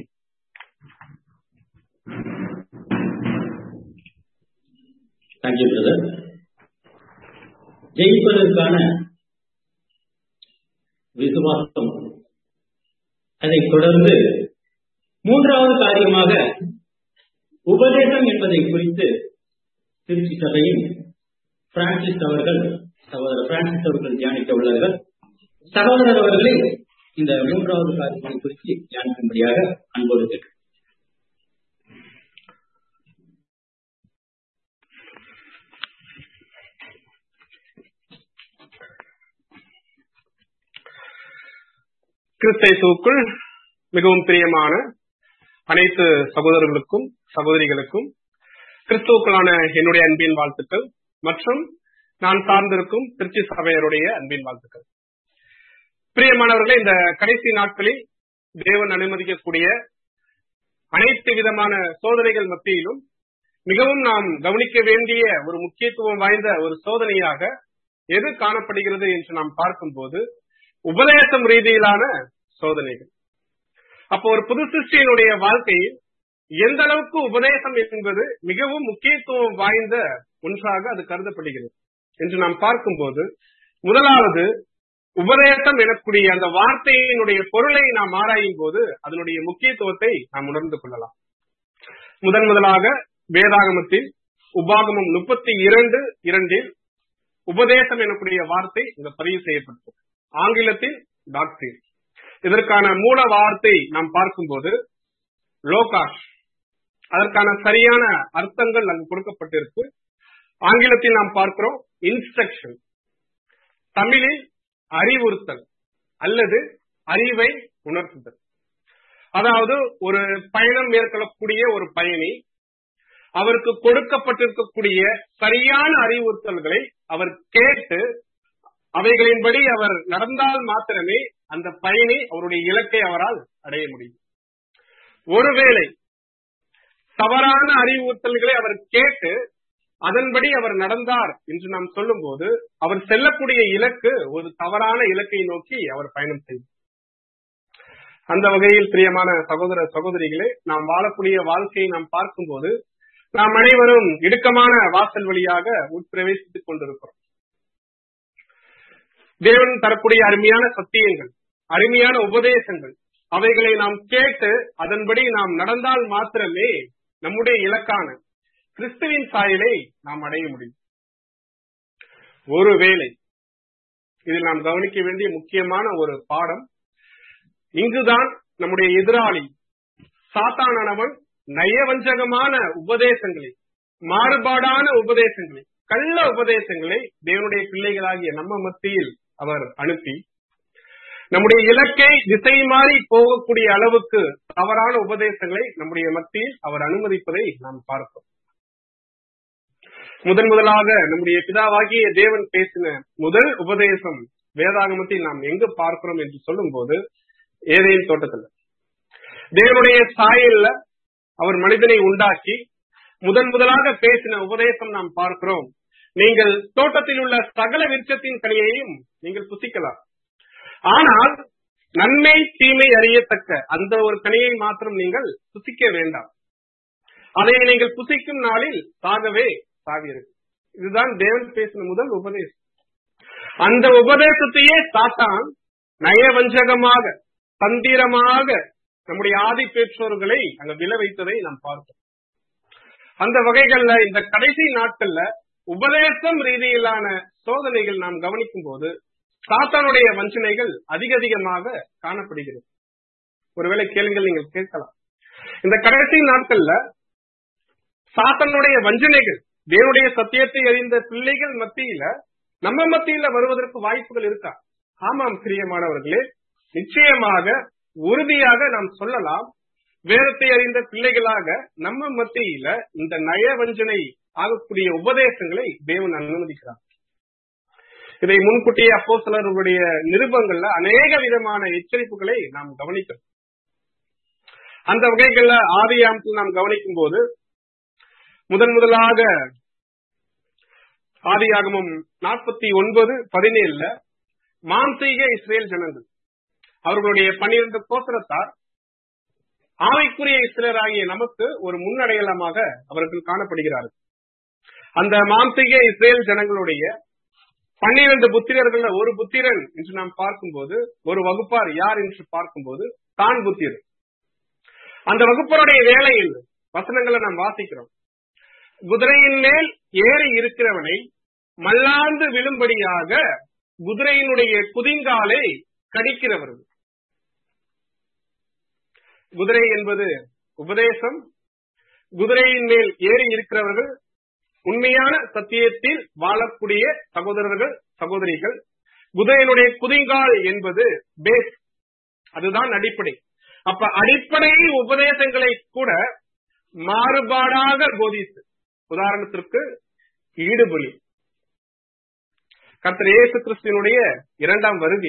தேங்க்யூ பிரதர் ஜெயிப்பதற்கான விசுவாசம் அதை தொடர்ந்து மூன்றாவது காரியமாக உபதேசம் என்பதை குறித்து திருச்சி சபையின் பிரான்சிஸ் அவர்கள் சகோதரர் பிரான்சிஸ் அவர்கள் தியானிக்க உள்ளார்கள் சகோதரர் அவர்களே இந்த மூன்றாவது காரியங்களை குறித்து தியானிக்கும்படியாக அன்போடு கேட்கிறேன் கிறிஸ்தைசுக்குள் மிகவும் பிரியமான அனைத்து சகோதரர்களுக்கும் சகோதரிகளுக்கும் கிறிஸ்துவுக்களான என்னுடைய அன்பின் வாழ்த்துக்கள் மற்றும் நான் சார்ந்திருக்கும் திருச்சி சபையருடைய அன்பின் வாழ்த்துக்கள் பிரியமானவர்களே இந்த கடைசி நாட்களில் தேவன் அனுமதிக்கக்கூடிய அனைத்து விதமான சோதனைகள் மத்தியிலும் மிகவும் நாம் கவனிக்க வேண்டிய ஒரு முக்கியத்துவம் வாய்ந்த ஒரு சோதனையாக எது காணப்படுகிறது என்று நாம் பார்க்கும்போது உபதேசம் ரீதியிலான சோதனைகள் அப்போ ஒரு புது சிருஷ்டியினுடைய வாழ்க்கையில் எந்த அளவுக்கு உபதேசம் என்பது மிகவும் முக்கியத்துவம் வாய்ந்த ஒன்றாக அது கருதப்படுகிறது என்று நாம் பார்க்கும்போது முதலாவது உபதேசம் எனக்கூடிய அந்த வார்த்தையினுடைய பொருளை நாம் ஆராயும் போது அதனுடைய முக்கியத்துவத்தை நாம் உணர்ந்து கொள்ளலாம் முதன் முதலாக வேதாகமத்தில் உபாகமம் முப்பத்தி இரண்டு இரண்டில் உபதேசம் எனக்கூடிய வார்த்தை இங்க பதிவு செய்யப்பட்டது ஆங்கிலத்தில் டாக்டரின் இதற்கான மூல வார்த்தை நாம் பார்க்கும்போது லோகாஷ் அதற்கான சரியான அர்த்தங்கள் அங்கு கொடுக்கப்பட்டிருக்கு ஆங்கிலத்தில் நாம் பார்க்கிறோம் இன்ஸ்ட்ரக்ஷன் தமிழில் அறிவுறுத்தல் அல்லது அறிவை உணர்த்துதல் அதாவது ஒரு பயணம் மேற்கொள்ளக்கூடிய ஒரு பயணி அவருக்கு கொடுக்கப்பட்டிருக்கக்கூடிய சரியான அறிவுறுத்தல்களை அவர் கேட்டு அவைகளின்படி அவர் நடந்தால் மாத்திரமே அந்த பயணி அவருடைய இலக்கை அவரால் அடைய முடியும் ஒருவேளை தவறான அறிவுறுத்தல்களை அவர் கேட்டு அதன்படி அவர் நடந்தார் என்று நாம் சொல்லும் போது அவர் செல்லக்கூடிய இலக்கு ஒரு தவறான இலக்கை நோக்கி அவர் பயணம் செய்யும் அந்த வகையில் பிரியமான சகோதர சகோதரிகளே நாம் வாழக்கூடிய வாழ்க்கையை நாம் பார்க்கும்போது நாம் அனைவரும் இடுக்கமான வாசல் வழியாக உட்பிரவேசித்துக் கொண்டிருக்கிறோம் தேவன் தரக்கூடிய அருமையான சத்தியங்கள் அருமையான உபதேசங்கள் அவைகளை நாம் கேட்டு அதன்படி நாம் நடந்தால் மாத்திரமே நம்முடைய இலக்கான கிறிஸ்துவின் சாயலை நாம் அடைய முடியும் ஒருவேளை இதில் நாம் கவனிக்க வேண்டிய முக்கியமான ஒரு பாடம் இங்குதான் நம்முடைய எதிராளி சாத்தானவன் நயவஞ்சகமான உபதேசங்களை மாறுபாடான உபதேசங்களை கள்ள உபதேசங்களை தேவனுடைய பிள்ளைகளாகிய நம்ம மத்தியில் அவர் அனுப்பி நம்முடைய இலக்கை திசை மாறி போகக்கூடிய அளவுக்கு தவறான உபதேசங்களை நம்முடைய மத்தியில் அவர் அனுமதிப்பதை நாம் பார்க்கிறோம் முதன் முதலாக நம்முடைய பிதாவாகிய தேவன் பேசின முதல் உபதேசம் வேதாகமத்தில் நாம் எங்கு பார்க்கிறோம் என்று சொல்லும் போது ஏதேன் தோட்டத்தில் தேவனுடைய சாயல்ல அவர் மனிதனை உண்டாக்கி முதன் முதலாக பேசின உபதேசம் நாம் பார்க்கிறோம் நீங்கள் தோட்டத்தில் உள்ள சகல விருட்சத்தின் கனியையும் நீங்கள் புசிக்கலாம் ஆனால் நன்மை தீமை அறியத்தக்க அந்த ஒரு கனியை மாத்திரம் நீங்கள் புசிக்க வேண்டாம் அதை நீங்கள் புசிக்கும் நாளில் சாகவே சாவீர்கள் இதுதான் தேவன் பேசின முதல் உபதேசம் அந்த உபதேசத்தையே சாத்தான் நயவஞ்சகமாக தந்திரமாக நம்முடைய ஆதி பெற்றோர்களை அங்க வில வைத்ததை நாம் பார்த்தோம் அந்த வகைகள்ல இந்த கடைசி நாட்கள்ல உபதேசம் ரீதியிலான சோதனைகள் நாம் கவனிக்கும் போது சாத்தானுடைய வஞ்சனைகள் அதிக அதிகமாக காணப்படுகிறது ஒருவேளை கேளுங்கள் நீங்கள் கேட்கலாம் இந்த கடைசி நாட்கள்ல சாத்தனுடைய வஞ்சனைகள் தேவனுடைய சத்தியத்தை அறிந்த பிள்ளைகள் மத்தியில நம்ம மத்தியில வருவதற்கு வாய்ப்புகள் இருக்கா ஆமாம் பிரியமானவர்களே நிச்சயமாக உறுதியாக நாம் சொல்லலாம் வேதத்தை அறிந்த பிள்ளைகளாக நம்ம மத்தியில இந்த நயவஞ்சனை ஆகக்கூடிய உபதேசங்களை தேவன் அனுமதிக்கிறார் இதை முன்கூட்டியே அப்போ சிலருடைய நிருபங்கள்ல அநேக விதமான எச்சரிப்புகளை நாம் கவனிக்கிறோம் அந்த வகைகள்ல ஆதியாமத்தில் நாம் கவனிக்கும் போது முதன் முதலாக ஆதியாகமும் நாற்பத்தி ஒன்பது பதினேழுல மாம்சீக இஸ்ரேல் ஜனங்கள் அவர்களுடைய பன்னிரண்டு கோத்திரத்தார் ஆவைக்குரிய இஸ்ரேலாகிய நமக்கு ஒரு முன்னடையாளமாக அவர்கள் காணப்படுகிறார்கள் அந்த மாம்சீக இஸ்ரேல் ஜனங்களுடைய பன்னிரண்டு புத்திரர்கள் ஒரு புத்திரன் என்று நாம் பார்க்கும்போது ஒரு வகுப்பார் யார் என்று பார்க்கும்போது தான் புத்திரன் அந்த வகுப்பருடைய வேலையில் வசனங்களை நாம் வாசிக்கிறோம் குதிரையின் மேல் ஏறி இருக்கிறவனை மல்லாந்து விழும்படியாக குதிரையினுடைய குதிங்காலை கடிக்கிறவர்கள் குதிரை என்பது உபதேசம் குதிரையின் மேல் ஏறி இருக்கிறவர்கள் உண்மையான சத்தியத்தில் வாழக்கூடிய சகோதரர்கள் சகோதரிகள் குதிரையினுடைய குதிங்கால் என்பது பேஸ் அதுதான் அடிப்படை அப்ப அடிப்படை உபதேசங்களை கூட மாறுபாடாக போதித்து உதாரணத்திற்கு ஈடுபலி கர்த்தர் இயேசு கிறிஸ்துவனுடைய இரண்டாம் வருகை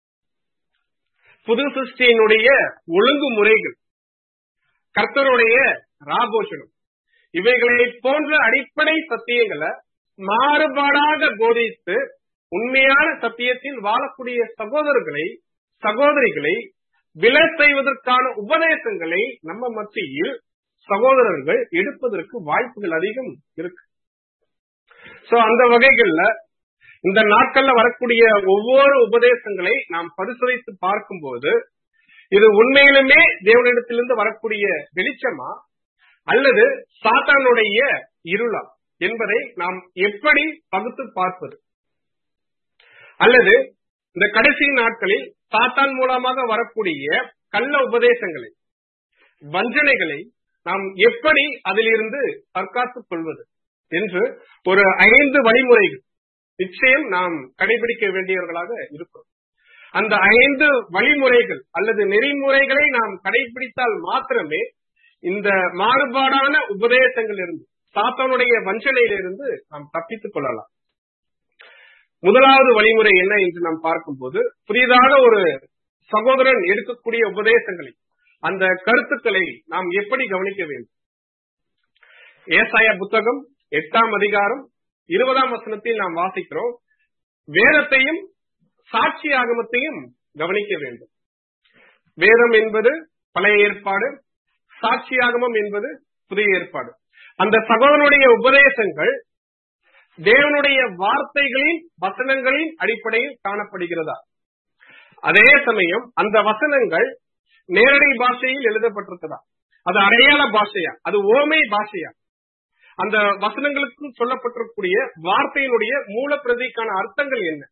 புது சிருஷ்டியினுடைய ஒழுங்குமுறைகள் கர்த்தருடைய ராபோஷனம் இவைகளை போன்ற அடிப்படை சத்தியங்களை மாறுபாடாக போதித்து உண்மையான சத்தியத்தில் வாழக்கூடிய சகோதரர்களை சகோதரிகளை விலை செய்வதற்கான உபதேசங்களை நம்ம மத்தியில் சகோதரர்கள் எடுப்பதற்கு வாய்ப்புகள் அதிகம் இருக்கு சோ அந்த வகைகள்ல இந்த நாட்கள்ல வரக்கூடிய ஒவ்வொரு உபதேசங்களை நாம் பரிசோதித்து பார்க்கும்போது இது உண்மையிலுமே தேவனிடத்திலிருந்து வரக்கூடிய வெளிச்சமா அல்லது சாத்தானுடைய இருளா என்பதை நாம் எப்படி பகுத்து பார்ப்பது அல்லது இந்த கடைசி நாட்களில் சாத்தான் மூலமாக வரக்கூடிய கள்ள உபதேசங்களை வஞ்சனைகளை நாம் எப்படி அதிலிருந்து தற்காத்துக் கொள்வது என்று ஒரு ஐந்து வழிமுறைகள் நிச்சயம் நாம் கடைபிடிக்க வேண்டியவர்களாக இருக்கிறோம் அந்த ஐந்து வழிமுறைகள் அல்லது நெறிமுறைகளை நாம் கடைபிடித்தால் மாத்திரமே இந்த மாறுபாடான உபதேசங்களிலிருந்து சாத்தானுடைய வஞ்சனையிலிருந்து நாம் தப்பித்துக் கொள்ளலாம் முதலாவது வழிமுறை என்ன என்று நாம் பார்க்கும்போது புதிதாக ஒரு சகோதரன் எடுக்கக்கூடிய உபதேசங்களை அந்த கருத்துக்களை நாம் எப்படி கவனிக்க வேண்டும் ஏசாய புத்தகம் எட்டாம் அதிகாரம் இருபதாம் வசனத்தில் நாம் வாசிக்கிறோம் வேதத்தையும் சாட்சி ஆகமத்தையும் கவனிக்க வேண்டும் வேதம் என்பது பழைய ஏற்பாடு சாட்சி ஆகமம் என்பது புதிய ஏற்பாடு அந்த சகோதரனுடைய உபதேசங்கள் தேவனுடைய வார்த்தைகளின் வசனங்களின் அடிப்படையில் காணப்படுகிறதா அதே சமயம் அந்த வசனங்கள் நேரடி பாஷையில் எழுதப்பட்டிருக்கிறதா அது அடையாள பாஷையா அது ஓமை பாஷையா அந்த வசனங்களுக்கும் சொல்லப்பட்டிருக்கக்கூடிய வார்த்தையினுடைய மூல பிரதிக்கான அர்த்தங்கள் என்ன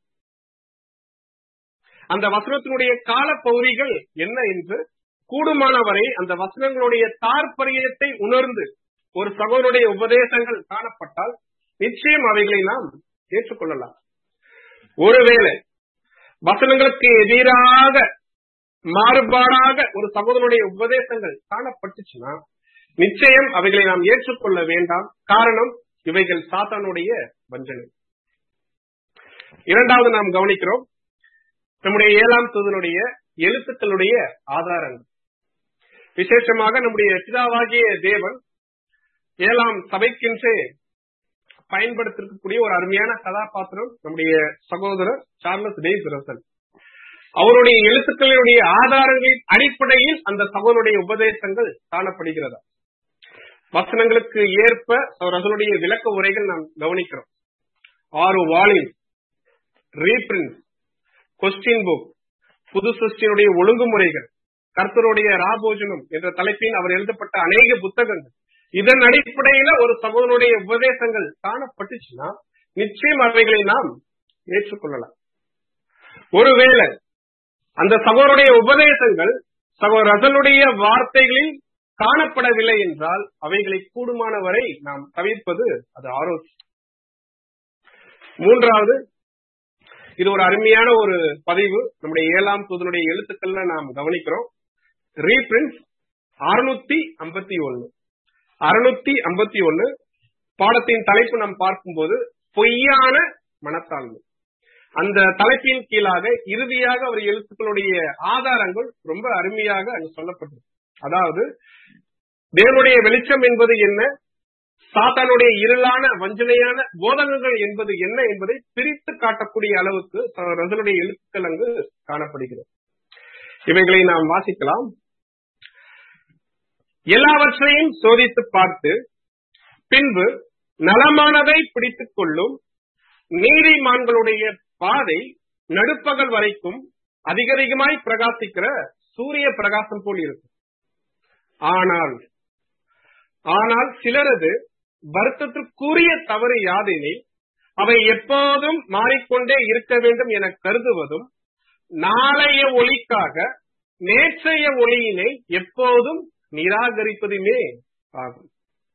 அந்த வசனத்தினுடைய கால பகுதிகள் என்ன என்று கூடுமானவரை அந்த வசனங்களுடைய தாற்பரியத்தை உணர்ந்து ஒரு சகோதரனுடைய உபதேசங்கள் காணப்பட்டால் நிச்சயம் அவைகளை நாம் ஏற்றுக்கொள்ளலாம் ஒருவேளை வசனங்களுக்கு எதிராக மாறுபாடாக ஒரு சகோதரனுடைய உபதேசங்கள் காணப்பட்டுச்சுன்னா நிச்சயம் அவைகளை நாம் ஏற்றுக்கொள்ள வேண்டாம் காரணம் இவைகள் சாத்தானுடைய வஞ்சனை இரண்டாவது நாம் கவனிக்கிறோம் நம்முடைய ஏழாம் தூதனுடைய எழுத்துக்களுடைய ஆதாரங்கள் விசேஷமாக நம்முடைய பிதாவாகிய தேவன் ஏழாம் சபைக்கென்றே பயன்படுத்திருக்கக்கூடிய ஒரு அருமையான கதாபாத்திரம் நம்முடைய சகோதரர் சார்லஸ் டேஸ் ரசல் அவருடைய எழுத்துக்களுடைய ஆதாரங்களின் அடிப்படையில் அந்த சகோதரனுடைய உபதேசங்கள் காணப்படுகிறதா வசனங்களுக்கு ஏற்ப ரசனுடைய விளக்க உரைகள் நாம் கவனிக்கிறோம் ஆறு வாலின் ரீபிரின்ஸ் கொஸ்டின் புக் புது சிருஷ்டியினுடைய ஒழுங்குமுறைகள் கர்த்தருடைய ராபோஜனம் என்ற தலைப்பில் அவர் எழுதப்பட்ட அநேக புத்தகங்கள் இதன் அடிப்படையில ஒரு சகோதரனுடைய உபதேசங்கள் காணப்பட்டுச்சுன்னா நிச்சயம் அவைகளை நாம் ஏற்றுக்கொள்ளலாம் ஒருவேளை அந்த சகோதரனுடைய உபதேசங்கள் சகோதர ரசனுடைய வார்த்தைகளில் காணப்படவில்லை என்றால் அவைகளை கூடுமான வரை நாம் தவிர்ப்பது அது ஆரோக்கியம் மூன்றாவது இது ஒரு அருமையான ஒரு பதிவு நம்முடைய ஏழாம் தூதனுடைய எழுத்துக்கள்ல நாம் கவனிக்கிறோம் ரீபிரின்ஸ் அறுநூத்தி ஐம்பத்தி ஒன்னு அறுநூத்தி ஐம்பத்தி ஒன்னு பாடத்தின் தலைப்பு நாம் பார்க்கும்போது பொய்யான மனத்தாழ்வு அந்த தலைப்பின் கீழாக இறுதியாக அவர் எழுத்துக்களுடைய ஆதாரங்கள் ரொம்ப அருமையாக அங்கு சொல்லப்பட்டது அதாவது தேவனுடைய வெளிச்சம் என்பது என்ன சாத்தானுடைய இருளான வஞ்சனையான போதகங்கள் என்பது என்ன என்பதை பிரித்து காட்டக்கூடிய அளவுக்கு ரசனுடைய எழுத்துக்கள் அங்கு காணப்படுகிறது இவைகளை நாம் வாசிக்கலாம் எல்லாவற்றையும் சோதித்து பார்த்து பின்பு நலமானதை பிடித்துக் கொள்ளும் நீதிமான்களுடைய பாதை நடுப்பகல் வரைக்கும் அதிகரிகமாய் பிரகாசிக்கிற சூரிய பிரகாசம் போல் இருக்கும் ஆனால் ஆனால் சிலரது வருத்தத்திற்குரிய தவறு யாதெனில் அவை எப்போதும் மாறிக்கொண்டே இருக்க வேண்டும் என கருதுவதும் நாளைய ஒளிக்காக நேற்றைய ஒளியினை எப்போதும் நிராகரிப்பதுமே ஆகும்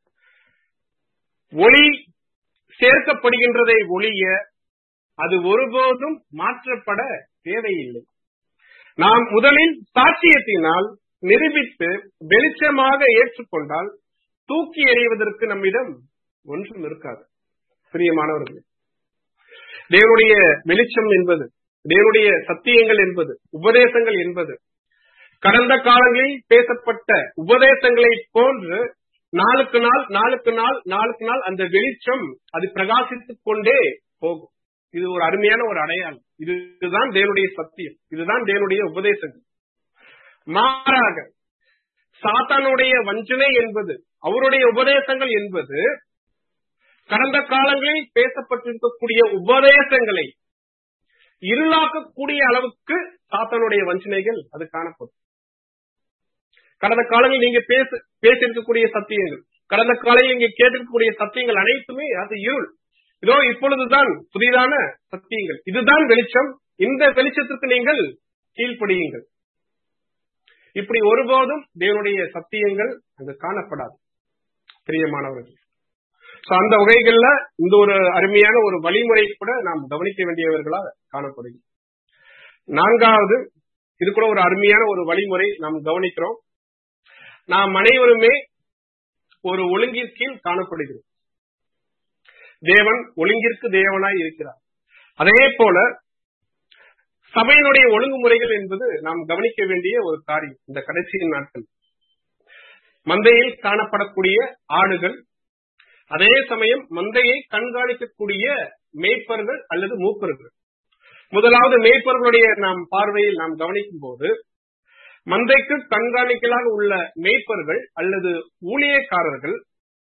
ஒளி சேர்க்கப்படுகின்றதை ஒளிய அது ஒருபோதும் மாற்றப்பட தேவையில்லை நாம் முதலில் சாட்சியத்தினால் நிரூபித்து வெளிச்சமாக ஏற்றுக்கொண்டால் தூக்கி எறிவதற்கு நம்மிடம் ஒன்றும் இருக்காது பிரியமானவர்கள் தேவனுடைய வெளிச்சம் என்பது தேவனுடைய சத்தியங்கள் என்பது உபதேசங்கள் என்பது கடந்த காலங்களில் பேசப்பட்ட உபதேசங்களை போன்று நாளுக்கு நாள் நாளுக்கு நாள் நாளுக்கு நாள் அந்த வெளிச்சம் அது பிரகாசித்துக் கொண்டே போகும் இது ஒரு அருமையான ஒரு அடையாளம் இதுதான் தேவனுடைய சத்தியம் இதுதான் தேவனுடைய உபதேசங்கள் மாறாக சாத்தானுடைய வஞ்சனை என்பது அவருடைய உபதேசங்கள் என்பது கடந்த காலங்களில் பேசப்பட்டிருக்கக்கூடிய உபதேசங்களை இருளாக்கக்கூடிய அளவுக்கு சாத்தானுடைய வஞ்சனைகள் அது காணப்படும் கடந்த காலங்களில் நீங்க பேச பேசியிருக்கக்கூடிய சத்தியங்கள் கடந்த காலையில் நீங்க கேட்டிருக்கக்கூடிய சத்தியங்கள் அனைத்துமே அது இருள் இதோ இப்பொழுதுதான் புதிதான சத்தியங்கள் இதுதான் வெளிச்சம் இந்த வெளிச்சத்திற்கு நீங்கள் கீழ்ப்படியுங்கள் இப்படி ஒருபோதும் தேவனுடைய சத்தியங்கள் அங்கு காணப்படாது பிரியமானவர்கள் அந்த வகைகள்ல இந்த ஒரு அருமையான ஒரு வழிமுறை கூட நாம் கவனிக்க வேண்டியவர்களாக காணப்படுகிறது நான்காவது இது கூட ஒரு அருமையான ஒரு வழிமுறை நாம் கவனிக்கிறோம் நாம் அனைவருமே ஒரு ஒழுங்கின் கீழ் காணப்படுகிறோம் தேவன் ஒழுங்கிற்கு தேவனாய் இருக்கிறார் அதே போல சபையினுடைய ஒழுங்குமுறைகள் என்பது நாம் கவனிக்க வேண்டிய ஒரு காரியம் இந்த கடைசி நாட்கள் மந்தையில் காணப்படக்கூடிய ஆடுகள் அதே சமயம் மந்தையை கண்காணிக்கக்கூடிய மேய்ப்பர்கள் அல்லது மூப்பர்கள் முதலாவது மேய்ப்பர்களுடைய நாம் பார்வையில் நாம் கவனிக்கும் போது மந்தைக்கு கண்காணிக்கலாக உள்ள மேய்ப்பர்கள் அல்லது ஊழியக்காரர்கள்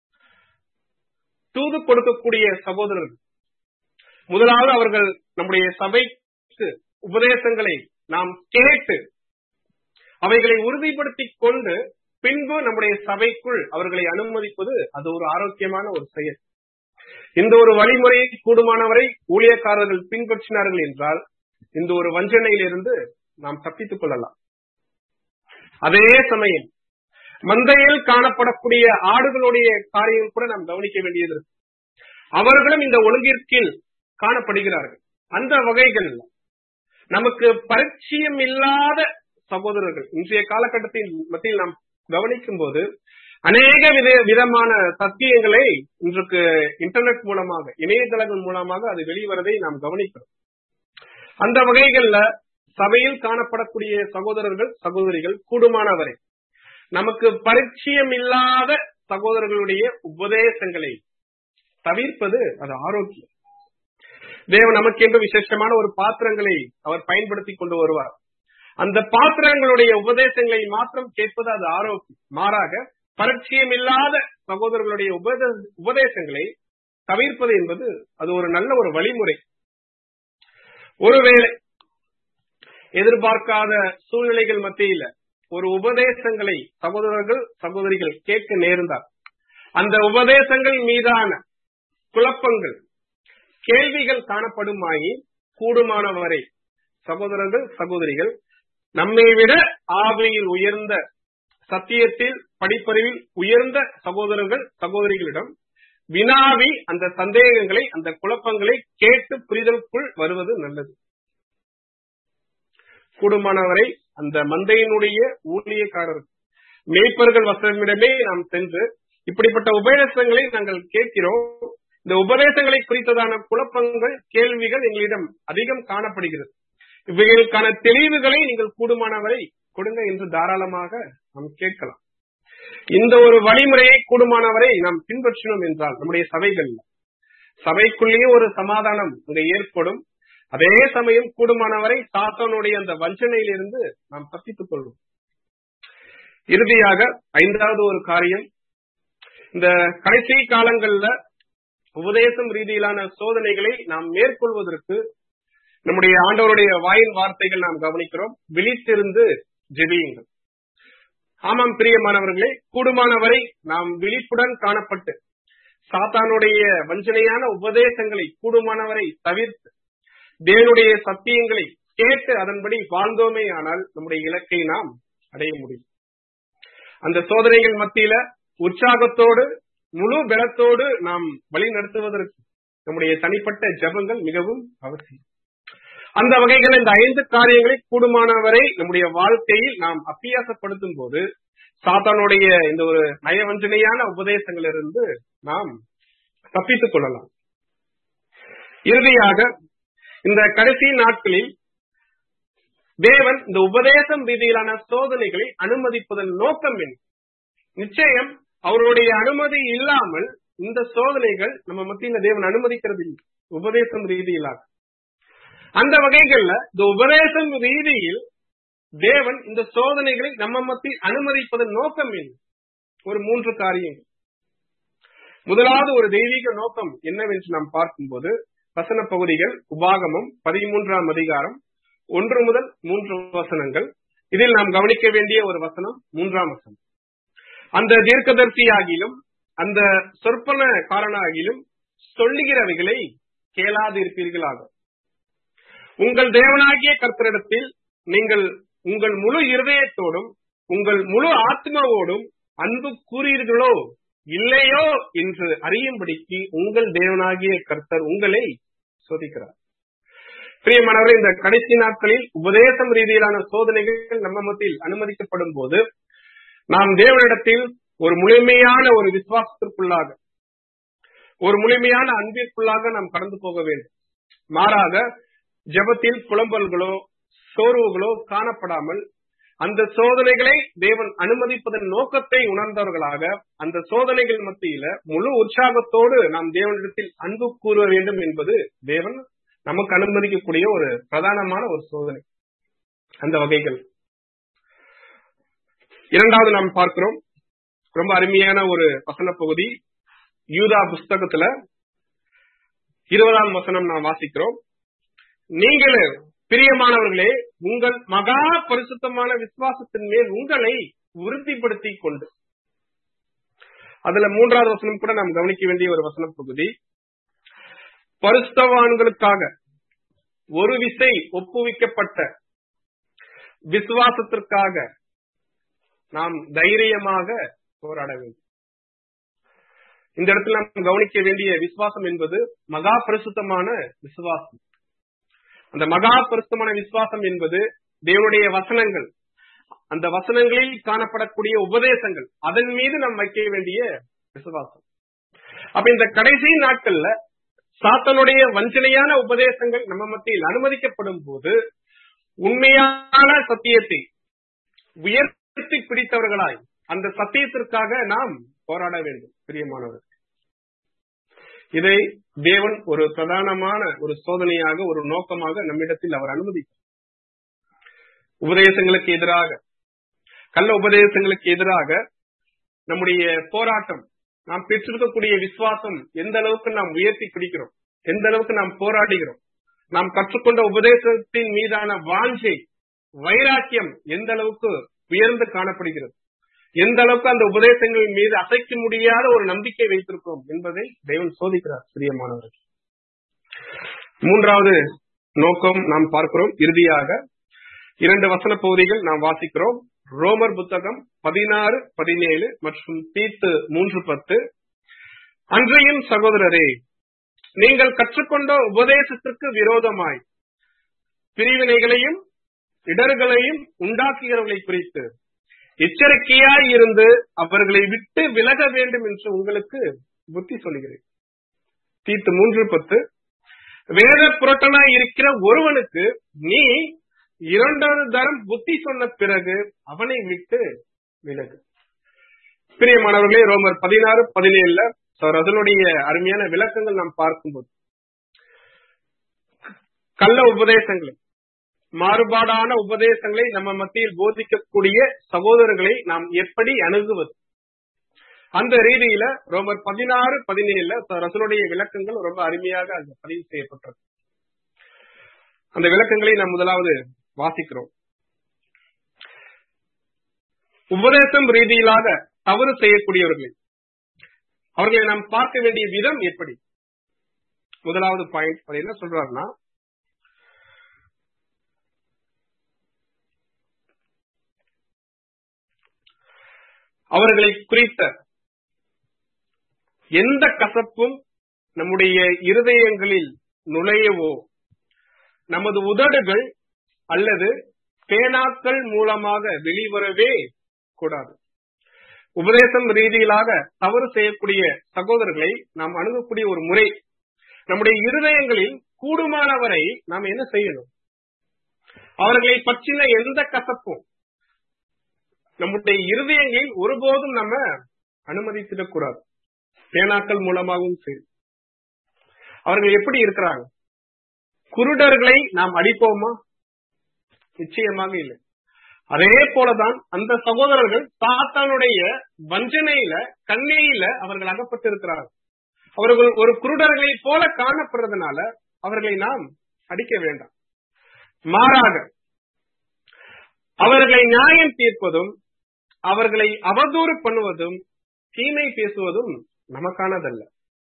தூது கொடுக்கக்கூடிய சகோதரர்கள் முதலாவது அவர்கள் நம்முடைய சபைக்கு உபதேசங்களை நாம் கேட்டு அவைகளை உறுதிப்படுத்திக் கொண்டு பின்பு நம்முடைய சபைக்குள் அவர்களை அனுமதிப்பது அது ஒரு ஆரோக்கியமான ஒரு செயல் இந்த ஒரு வழிமுறையை கூடுமானவரை ஊழியக்காரர்கள் பின்பற்றினார்கள் என்றால் இந்த ஒரு வஞ்சனையிலிருந்து நாம் தப்பித்துக் கொள்ளலாம் அதே சமயம் மந்தையில் காணப்படக்கூடிய ஆடுகளுடைய காரியம் கூட நாம் கவனிக்க வேண்டியது இருக்கு அவர்களும் இந்த ஒழுங்கிற்கில் காணப்படுகிறார்கள் அந்த வகைகள் நமக்கு பரிச்சயம் இல்லாத சகோதரர்கள் இன்றைய காலகட்டத்தின் மத்தியில் நாம் கவனிக்கும் போது அநேக வித விதமான சத்தியங்களை இன்றைக்கு இன்டர்நெட் மூலமாக இணையதளங்கள் மூலமாக அது வெளிவரதை நாம் கவனிக்கிறோம் அந்த வகைகள்ல சபையில் காணப்படக்கூடிய சகோதரர்கள் சகோதரிகள் கூடுமானவரை நமக்கு பரிச்சயம் இல்லாத சகோதரர்களுடைய உபதேசங்களை தவிர்ப்பது அது ஆரோக்கியம் தேவன் நமக்கென்று விசேஷமான ஒரு பாத்திரங்களை அவர் பயன்படுத்தி கொண்டு வருவார் அந்த பாத்திரங்களுடைய உபதேசங்களை மாத்திரம் கேட்பது அது ஆரோக்கியம் மாறாக பரிச்சயம் இல்லாத சகோதரர்களுடைய உபதேசங்களை தவிர்ப்பது என்பது அது ஒரு நல்ல ஒரு வழிமுறை ஒருவேளை எதிர்பார்க்காத சூழ்நிலைகள் மத்தியில ஒரு உபதேசங்களை சகோதரர்கள் சகோதரிகள் கேட்க நேர்ந்தார் அந்த உபதேசங்கள் மீதான குழப்பங்கள் கேள்விகள் காணப்படுமாயி கூடுமானவரை சகோதரர்கள் சகோதரிகள் நம்மை விட ஆவியில் உயர்ந்த சத்தியத்தில் படிப்பறிவில் உயர்ந்த சகோதரர்கள் சகோதரிகளிடம் வினாவி அந்த சந்தேகங்களை அந்த குழப்பங்களை கேட்டு புரிதலுக்குள் வருவது நல்லது கூடுமானவரை அந்த மந்தையினுடைய ஊழியக்காரர் மேய்ப்பர்கள் வசமிடமே நாம் சென்று இப்படிப்பட்ட உபதேசங்களை நாங்கள் கேட்கிறோம் இந்த உபதேசங்களை குறித்ததான குழப்பங்கள் கேள்விகள் எங்களிடம் அதிகம் காணப்படுகிறது இவைகளுக்கான தெளிவுகளை நீங்கள் கூடுமானவரை கொடுங்க என்று தாராளமாக நாம் கேட்கலாம் இந்த ஒரு வழிமுறையை கூடுமானவரை நாம் பின்பற்றினோம் என்றால் நம்முடைய சபைகள்ல சபைக்குள்ளேயே ஒரு சமாதானம் அங்க ஏற்படும் அதே சமயம் கூடுமானவரை சாத்தானுடைய அந்த வஞ்சனையிலிருந்து நாம் தப்பித்துக் கொள்வோம் இறுதியாக ஐந்தாவது ஒரு காரியம் இந்த கடைசி காலங்கள்ல உபதேசம் ரீதியிலான சோதனைகளை நாம் மேற்கொள்வதற்கு நம்முடைய ஆண்டவருடைய வாயின் வார்த்தைகள் நாம் கவனிக்கிறோம் விழித்திருந்து ஜெபியுங்கள் ஆமாம் பிரியமானவர்களே கூடுமானவரை நாம் விழிப்புடன் காணப்பட்டு சாத்தானுடைய வஞ்சனையான உபதேசங்களை கூடுமானவரை தவிர்த்து தேவனுடைய சத்தியங்களை கேட்டு அதன்படி வாழ்ந்தோமே ஆனால் நம்முடைய இலக்கை நாம் அடைய முடியும் அந்த சோதனைகள் மத்தியில உற்சாகத்தோடு முழு பலத்தோடு நாம் வழி நடத்துவதற்கு நம்முடைய தனிப்பட்ட ஜபங்கள் மிகவும் அவசியம் அந்த வகைகள் இந்த ஐந்து காரியங்களை கூடுமானவரை நம்முடைய வாழ்க்கையில் நாம் அப்பியாசப்படுத்தும் போது சாத்தானுடைய இந்த ஒரு நயவஞ்சனையான உபதேசங்களிலிருந்து நாம் தப்பித்துக் கொள்ளலாம் இறுதியாக இந்த கடைசி நாட்களில் தேவன் இந்த உபதேசம் ரீதியிலான சோதனைகளை அனுமதிப்பதன் நோக்கம் என்ன நிச்சயம் அவருடைய அனுமதி இல்லாமல் இந்த சோதனைகள் நம்ம மத்தியில தேவன் அனுமதிக்கிறது இல்லை உபதேசம் ரீதியிலாக அந்த வகைகள்ல இந்த உபதேசம் ரீதியில் தேவன் இந்த சோதனைகளை நம்ம மத்தியில் அனுமதிப்பதன் நோக்கம் என்ன ஒரு மூன்று காரியங்கள் முதலாவது ஒரு தெய்வீக நோக்கம் என்னவென்று நாம் பார்க்கும்போது வசன பகுதிகள் உபாகமம் பதிமூன்றாம் அதிகாரம் ஒன்று முதல் மூன்று வசனங்கள் இதில் நாம் கவனிக்க வேண்டிய ஒரு வசனம் மூன்றாம் வசனம் அந்த தீர்க்கதர்சியாகிலும் அந்த சொற்பன காரணாகிலும் சொல்லுகிறவைகளை கேளாதிருப்பீர்களாக உங்கள் தேவனாகிய கர்த்தரிடத்தில் நீங்கள் உங்கள் முழு இருதயத்தோடும் உங்கள் முழு ஆத்மாவோடும் அன்பு கூறீர்களோ இல்லையோ என்று அறியும்படிக்கு உங்கள் தேவனாகிய கர்த்தர் உங்களை சோதிக்கிறார் பிரியமானவரை இந்த கடைசி நாட்களில் உபதேசம் ரீதியிலான சோதனைகள் நம்ம மத்தியில் அனுமதிக்கப்படும் போது நாம் தேவனிடத்தில் ஒரு முழுமையான ஒரு விசுவாசத்திற்குள்ளாக ஒரு முழுமையான அன்பிற்குள்ளாக நாம் கடந்து போக வேண்டும் மாறாக ஜபத்தில் புலம்பல்களோ சோர்வுகளோ காணப்படாமல் அந்த சோதனைகளை தேவன் அனுமதிப்பதன் நோக்கத்தை உணர்ந்தவர்களாக அந்த சோதனைகள் மத்தியில முழு உற்சாகத்தோடு நாம் தேவனிடத்தில் அன்பு கூற வேண்டும் என்பது தேவன் நமக்கு அனுமதிக்கக்கூடிய ஒரு பிரதானமான ஒரு சோதனை அந்த வகைகள் இரண்டாவது நாம் பார்க்கிறோம் ரொம்ப அருமையான ஒரு வசன பகுதி யூதா புஸ்தகத்துல இருபதாம் வசனம் நாம் வாசிக்கிறோம் நீங்கள் பிரியமானவர்களே உங்கள் மகா பரிசுத்தமான விசுவாசத்தின் மேல் உங்களை உறுதிப்படுத்திக் கொண்டு அதுல மூன்றாவது வசனம் கூட நாம் கவனிக்க வேண்டிய ஒரு வசன பகுதி பரிசுத்தவான்களுக்காக ஒரு விசை ஒப்புவிக்கப்பட்ட விசுவாசத்திற்காக நாம் தைரியமாக போராட வேண்டும் இந்த இடத்துல நாம் கவனிக்க வேண்டிய விசுவாசம் என்பது மகா பரிசுத்தமான விசுவாசம் அந்த மகா பரிசுத்தமான விசுவாசம் என்பது தேவனுடைய வசனங்கள் அந்த வசனங்களில் காணப்படக்கூடிய உபதேசங்கள் அதன் மீது நாம் வைக்க வேண்டிய விசுவாசம் அப்ப இந்த கடைசி நாட்கள்ல சாத்தனுடைய வஞ்சனையான உபதேசங்கள் நம்ம மத்தியில் அனுமதிக்கப்படும் போது உண்மையான சத்தியத்தை உயர்த்தி பிடித்தவர்களாய் அந்த சத்தியத்திற்காக நாம் போராட வேண்டும் பிரியமானவர் இதை தேவன் ஒரு பிரதானமான ஒரு சோதனையாக ஒரு நோக்கமாக நம்மிடத்தில் அவர் அனுமதித்தார் உபதேசங்களுக்கு எதிராக கள்ள உபதேசங்களுக்கு எதிராக நம்முடைய போராட்டம் நாம் பெற்றிருக்கக்கூடிய விசுவாசம் எந்த அளவுக்கு நாம் உயர்த்தி பிடிக்கிறோம் எந்த அளவுக்கு நாம் போராடுகிறோம் நாம் கற்றுக்கொண்ட உபதேசத்தின் மீதான வாஞ்சை வைராக்கியம் எந்த அளவுக்கு உயர்ந்து காணப்படுகிறது எந்த அளவுக்கு அந்த உபதேசங்களின் மீது அசைக்க முடியாத ஒரு நம்பிக்கை வைத்திருக்கிறோம் என்பதை தெய்வன் சோதிக்கிறார் பிரியமானவர்கள் மூன்றாவது நோக்கம் நாம் பார்க்கிறோம் இறுதியாக இரண்டு வசன பகுதிகள் நாம் வாசிக்கிறோம் ரோமர் புத்தகம் பதினாறு பதினேழு மற்றும் தீத்து மூன்று பத்து அன்றையும் சகோதரரே நீங்கள் கற்றுக்கொண்ட உபதேசத்திற்கு விரோதமாய் பிரிவினைகளையும் இடர்களையும் உண்டாக்குகிறவர்களை குறித்து எச்சரிக்கையாய் இருந்து அவர்களை விட்டு விலக வேண்டும் என்று உங்களுக்கு புத்தி சொல்கிறேன் தீத்து மூன்று பத்து வேத புரட்டனாய் இருக்கிற ஒருவனுக்கு நீ இரண்டாவது தரம் புத்தி சொன்ன பிறகு அவனை விட்டு விலகு பிரியமானவர்களே ரோமர் பதினாறு பதினேழுல அதனுடைய அருமையான விளக்கங்கள் நாம் பார்க்கும்போது கள்ள உபதேசங்களை மாறுபாடான உபதேசங்களை நம்ம மத்தியில் போதிக்கக்கூடிய சகோதரர்களை நாம் எப்படி அணுகுவது அந்த ரீதியில ரோமர் பதினாறு பதினேழுல ரசனுடைய விளக்கங்கள் ரொம்ப அருமையாக அங்க பதிவு செய்யப்பட்டது அந்த விளக்கங்களை நாம் முதலாவது வாசிக்கிறோம் உபதேசம் ரீதியிலாக தவறு செய்யக்கூடியவர்களை அவர்களை நாம் பார்க்க வேண்டிய விதம் எப்படி முதலாவது பாயிண்ட் அது என்ன சொல்றாருன்னா அவர்களை குறித்த எந்த கசப்பும் நம்முடைய இருதயங்களில் நுழையவோ நமது உதடுகள் அல்லது பேனாக்கள் மூலமாக வெளிவரவே கூடாது உபதேசம் ரீதியிலாக தவறு செய்யக்கூடிய சகோதரர்களை நாம் அணுகக்கூடிய ஒரு முறை நம்முடைய இருதயங்களில் கூடுமானவரை நாம் என்ன செய்யணும் அவர்களை பற்றின எந்த கசப்பும் நம்முடைய இருதயங்களில் ஒருபோதும் நம்ம அனுமதித்திடக்கூடாது பேனாக்கள் மூலமாகவும் சரி அவர்கள் எப்படி இருக்கிறாங்க குருடர்களை நாம் அடிப்போமா நிச்சயமாக இல்லை அதே போலதான் அந்த சகோதரர்கள் சாத்தானுடைய வஞ்சனையில கண்ணியில அவர்கள் அகப்பட்டிருக்கிறார்கள் அவர்கள் ஒரு குருடர்களை போல காணப்படுறதுனால அவர்களை நாம் அடிக்க வேண்டாம் மாறாக அவர்களை நியாயம் தீர்ப்பதும் அவர்களை அவதூறு பண்ணுவதும் தீமை பேசுவதும் நமக்கானதல்ல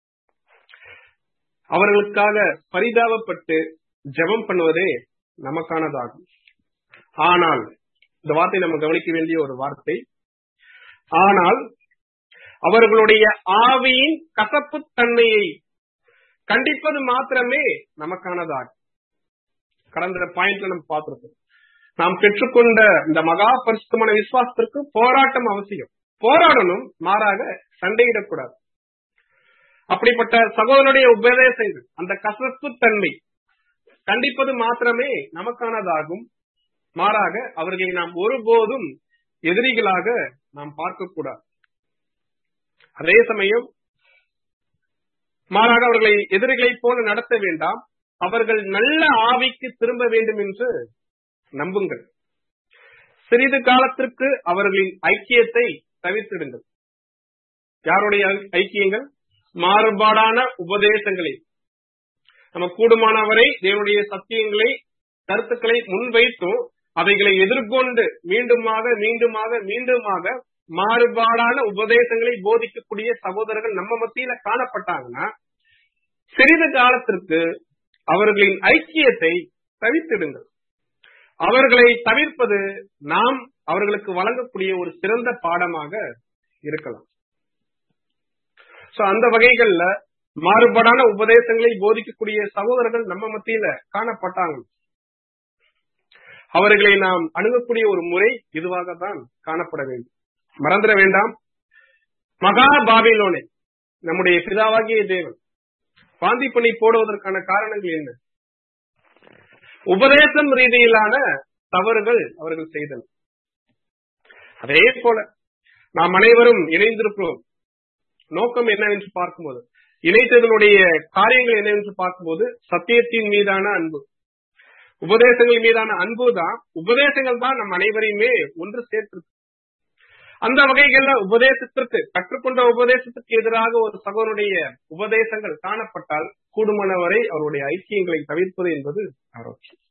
அவர்களுக்காக பரிதாபப்பட்டு ஜெபம் பண்ணுவதே நமக்கானதாகும் ஆனால் இந்த வார்த்தை நம்ம கவனிக்க வேண்டிய ஒரு வார்த்தை ஆனால் அவர்களுடைய ஆவியின் கசப்பு தன்மையை கண்டிப்பது மாத்திரமே நமக்கானதாகும் கடந்த பாயிண்ட்ல நம்ம பார்த்திருக்கோம் நாம் பெற்றுக்கொண்ட இந்த மகா பரிசுத்தமான விசுவாசத்திற்கு போராட்டம் அவசியம் போராடணும் மாறாக சண்டையிடக்கூடாது அப்படிப்பட்ட சகோதரனுடைய உபதேசங்கள் அந்த கசப்பு தன்மை கண்டிப்பது மாத்திரமே நமக்கானதாகும் மாறாக அவர்களை நாம் ஒருபோதும் எதிரிகளாக நாம் பார்க்கக்கூடாது அதே சமயம் மாறாக அவர்களை எதிரிகளைப் போல நடத்த வேண்டாம் அவர்கள் நல்ல ஆவிக்கு திரும்ப வேண்டும் என்று நம்புங்கள் சிறிது காலத்திற்கு அவர்களின் ஐக்கியத்தை தவிர்த்திடுங்கள் யாருடைய ஐக்கியங்கள் மாறுபாடான உபதேசங்களை நம்ம கூடுமானவரை தேவனுடைய சத்தியங்களை கருத்துக்களை முன்வைத்தும் அவைகளை எதிர்கொண்டு மீண்டுமாக மீண்டுமாக மீண்டுமாக மாறுபாடான உபதேசங்களை போதிக்கக்கூடிய சகோதரர்கள் நம்ம மத்தியில காணப்பட்டாங்கன்னா சிறிது காலத்திற்கு அவர்களின் ஐக்கியத்தை தவித்திடுங்கள் அவர்களை தவிர்ப்பது நாம் அவர்களுக்கு வழங்கக்கூடிய ஒரு சிறந்த பாடமாக இருக்கலாம் சோ அந்த வகைகள்ல மாறுபாடான உபதேசங்களை போதிக்கக்கூடிய சகோதரர்கள் நம்ம மத்தியில காணப்பட்டாங்க அவர்களை நாம் அணுகக்கூடிய ஒரு முறை இதுவாக தான் காணப்பட வேண்டும் மறந்துட வேண்டாம் மகா பாபிலோனை நம்முடைய பிதாவாகிய தேவன் பாந்தி பண்ணி போடுவதற்கான காரணங்கள் என்ன உபதேசம் ரீதியிலான தவறுகள் அவர்கள் செய்தனர் அதே போல நாம் அனைவரும் இணைந்திருக்கிறோம் நோக்கம் என்னவென்று பார்க்கும்போது இணைத்ததனுடைய காரியங்கள் என்னவென்று பார்க்கும்போது சத்தியத்தின் மீதான அன்பு உபதேசங்கள் மீதான அன்பு தான் உபதேசங்கள் தான் நம் அனைவரையுமே ஒன்று சேர்த்திருக்கு அந்த வகைகள்ல உபதேசத்திற்கு கற்றுக்கொண்ட உபதேசத்திற்கு எதிராக ஒரு சகோதரனுடைய உபதேசங்கள் காணப்பட்டால் கூடுமானவரை அவருடைய ஐக்கியங்களை தவிர்ப்பது என்பது ஆரோக்கியம்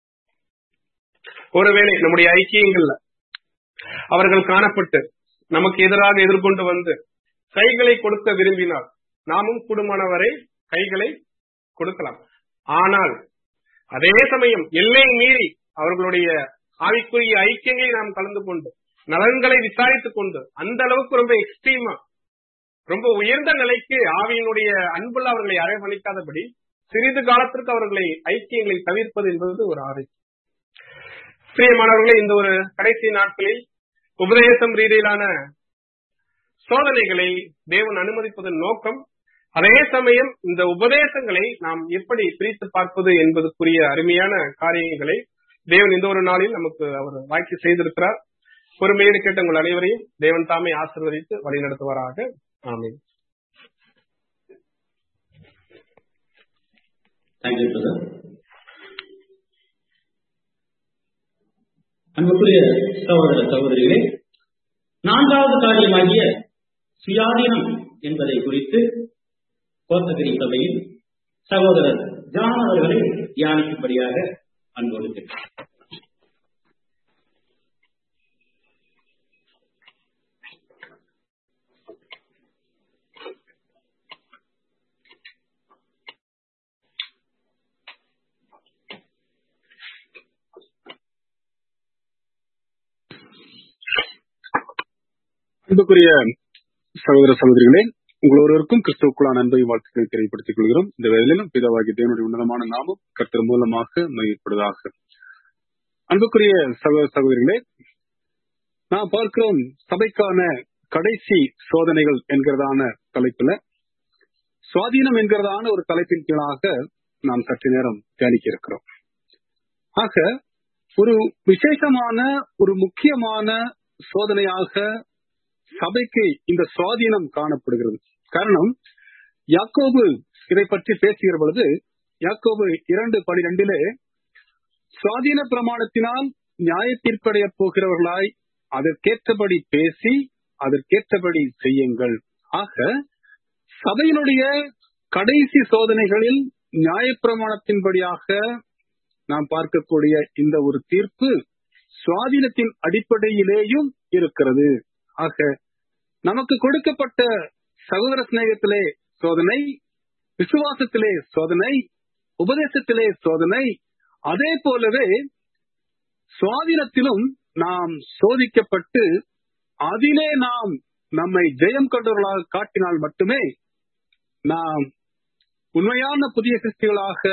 ஒருவேளை நம்முடைய ஐக்கியங்கள்ல அவர்கள் காணப்பட்டு நமக்கு எதிராக எதிர்கொண்டு வந்து கைகளை கொடுக்க விரும்பினால் நாமும் கூடுமானவரை கைகளை கொடுக்கலாம் ஆனால் அதே சமயம் எல்லை மீறி அவர்களுடைய ஆவிக்குரிய ஐக்கியங்களை நாம் கலந்து கொண்டு நலன்களை விசாரித்துக் கொண்டு அந்த அளவுக்கு ரொம்ப எக்ஸ்ட்ரீமா ரொம்ப உயர்ந்த நிலைக்கு ஆவியினுடைய அன்புள்ள அவர்களை அரவணைக்காதபடி சிறிது காலத்திற்கு அவர்களை ஐக்கியங்களை தவிர்ப்பது என்பது ஒரு ஆரோக்கியம் பிரியமானவர்களே இந்த ஒரு கடைசி நாட்களில் உபதேசம் ரீதியிலான சோதனைகளை தேவன் அனுமதிப்பதன் நோக்கம் அதே சமயம் இந்த உபதேசங்களை நாம் எப்படி பிரித்து பார்ப்பது என்பதற்குரிய அருமையான காரியங்களை தேவன் இந்த ஒரு நாளில் நமக்கு அவர் வாய்க்கு செய்திருக்கிறார் பொறுமையோடு கேட்ட உங்கள் அனைவரையும் தேவன் தாமே ஆசிர்வதித்து வழிநடத்துவாராக ஆமீன் தேங்க்யூ பிரதர் அன்புக்குரிய சகோதர சகோதரிகளே நான்காவது காரியமாகிய சுயாதீனம் என்பதை குறித்து கோத்தகிரி சபையில் சகோதரர் ஜான் அவர்களை தியானிக்கும்படியாக அன்போடு கேட்கிறேன். அன்புக்குரிய சகோதர சகோதரிகளே உங்கள் ஒருவருக்கும் கிறிஸ்துவுக்குள்ளான அன்பையும் வாழ்த்துக்களை தெரியப்படுத்திக் கொள்கிறோம் இந்த வேலையிலும் பிதாவாகிய தேவனுடைய உன்னதமான நாமம் கர்த்தர் மூலமாக மையப்படுவதாக அன்புக்குரிய சகோதர சகோதரிகளே நாம் பார்க்கிறோம் சபைக்கான கடைசி சோதனைகள் என்கிறதான தலைப்புல சுவாதீனம் என்கிறதான ஒரு தலைப்பின் கீழாக நாம் சற்று நேரம் தியானிக்க இருக்கிறோம் ஆக ஒரு விசேஷமான ஒரு முக்கியமான சோதனையாக சபைக்கு இந்த சுவாதீனம் காணப்படுகிறது காரணம் யாக்கோபு இதை பற்றி பேசுகிற பொழுது யாக்கோபு இரண்டு பனிரெண்டிலே சுவாதீன பிரமாணத்தினால் நியாய தீர்ப்படைய போகிறவர்களாய் அதற்கேற்றபடி பேசி அதற்கேற்றபடி செய்யுங்கள் ஆக சபையினுடைய கடைசி சோதனைகளில் நியாயப்பிரமாணத்தின்படியாக நாம் பார்க்கக்கூடிய இந்த ஒரு தீர்ப்பு சுவாதீனத்தின் அடிப்படையிலேயும் இருக்கிறது ஆக நமக்கு கொடுக்கப்பட்ட சகோதர சிநேகத்திலே சோதனை விசுவாசத்திலே சோதனை உபதேசத்திலே சோதனை அதே போலவே சுவாதீனத்திலும் நாம் சோதிக்கப்பட்டு அதிலே நாம் நம்மை ஜெயம் கொண்டவர்களாக காட்டினால் மட்டுமே நாம் உண்மையான புதிய கிறிஸ்திகளாக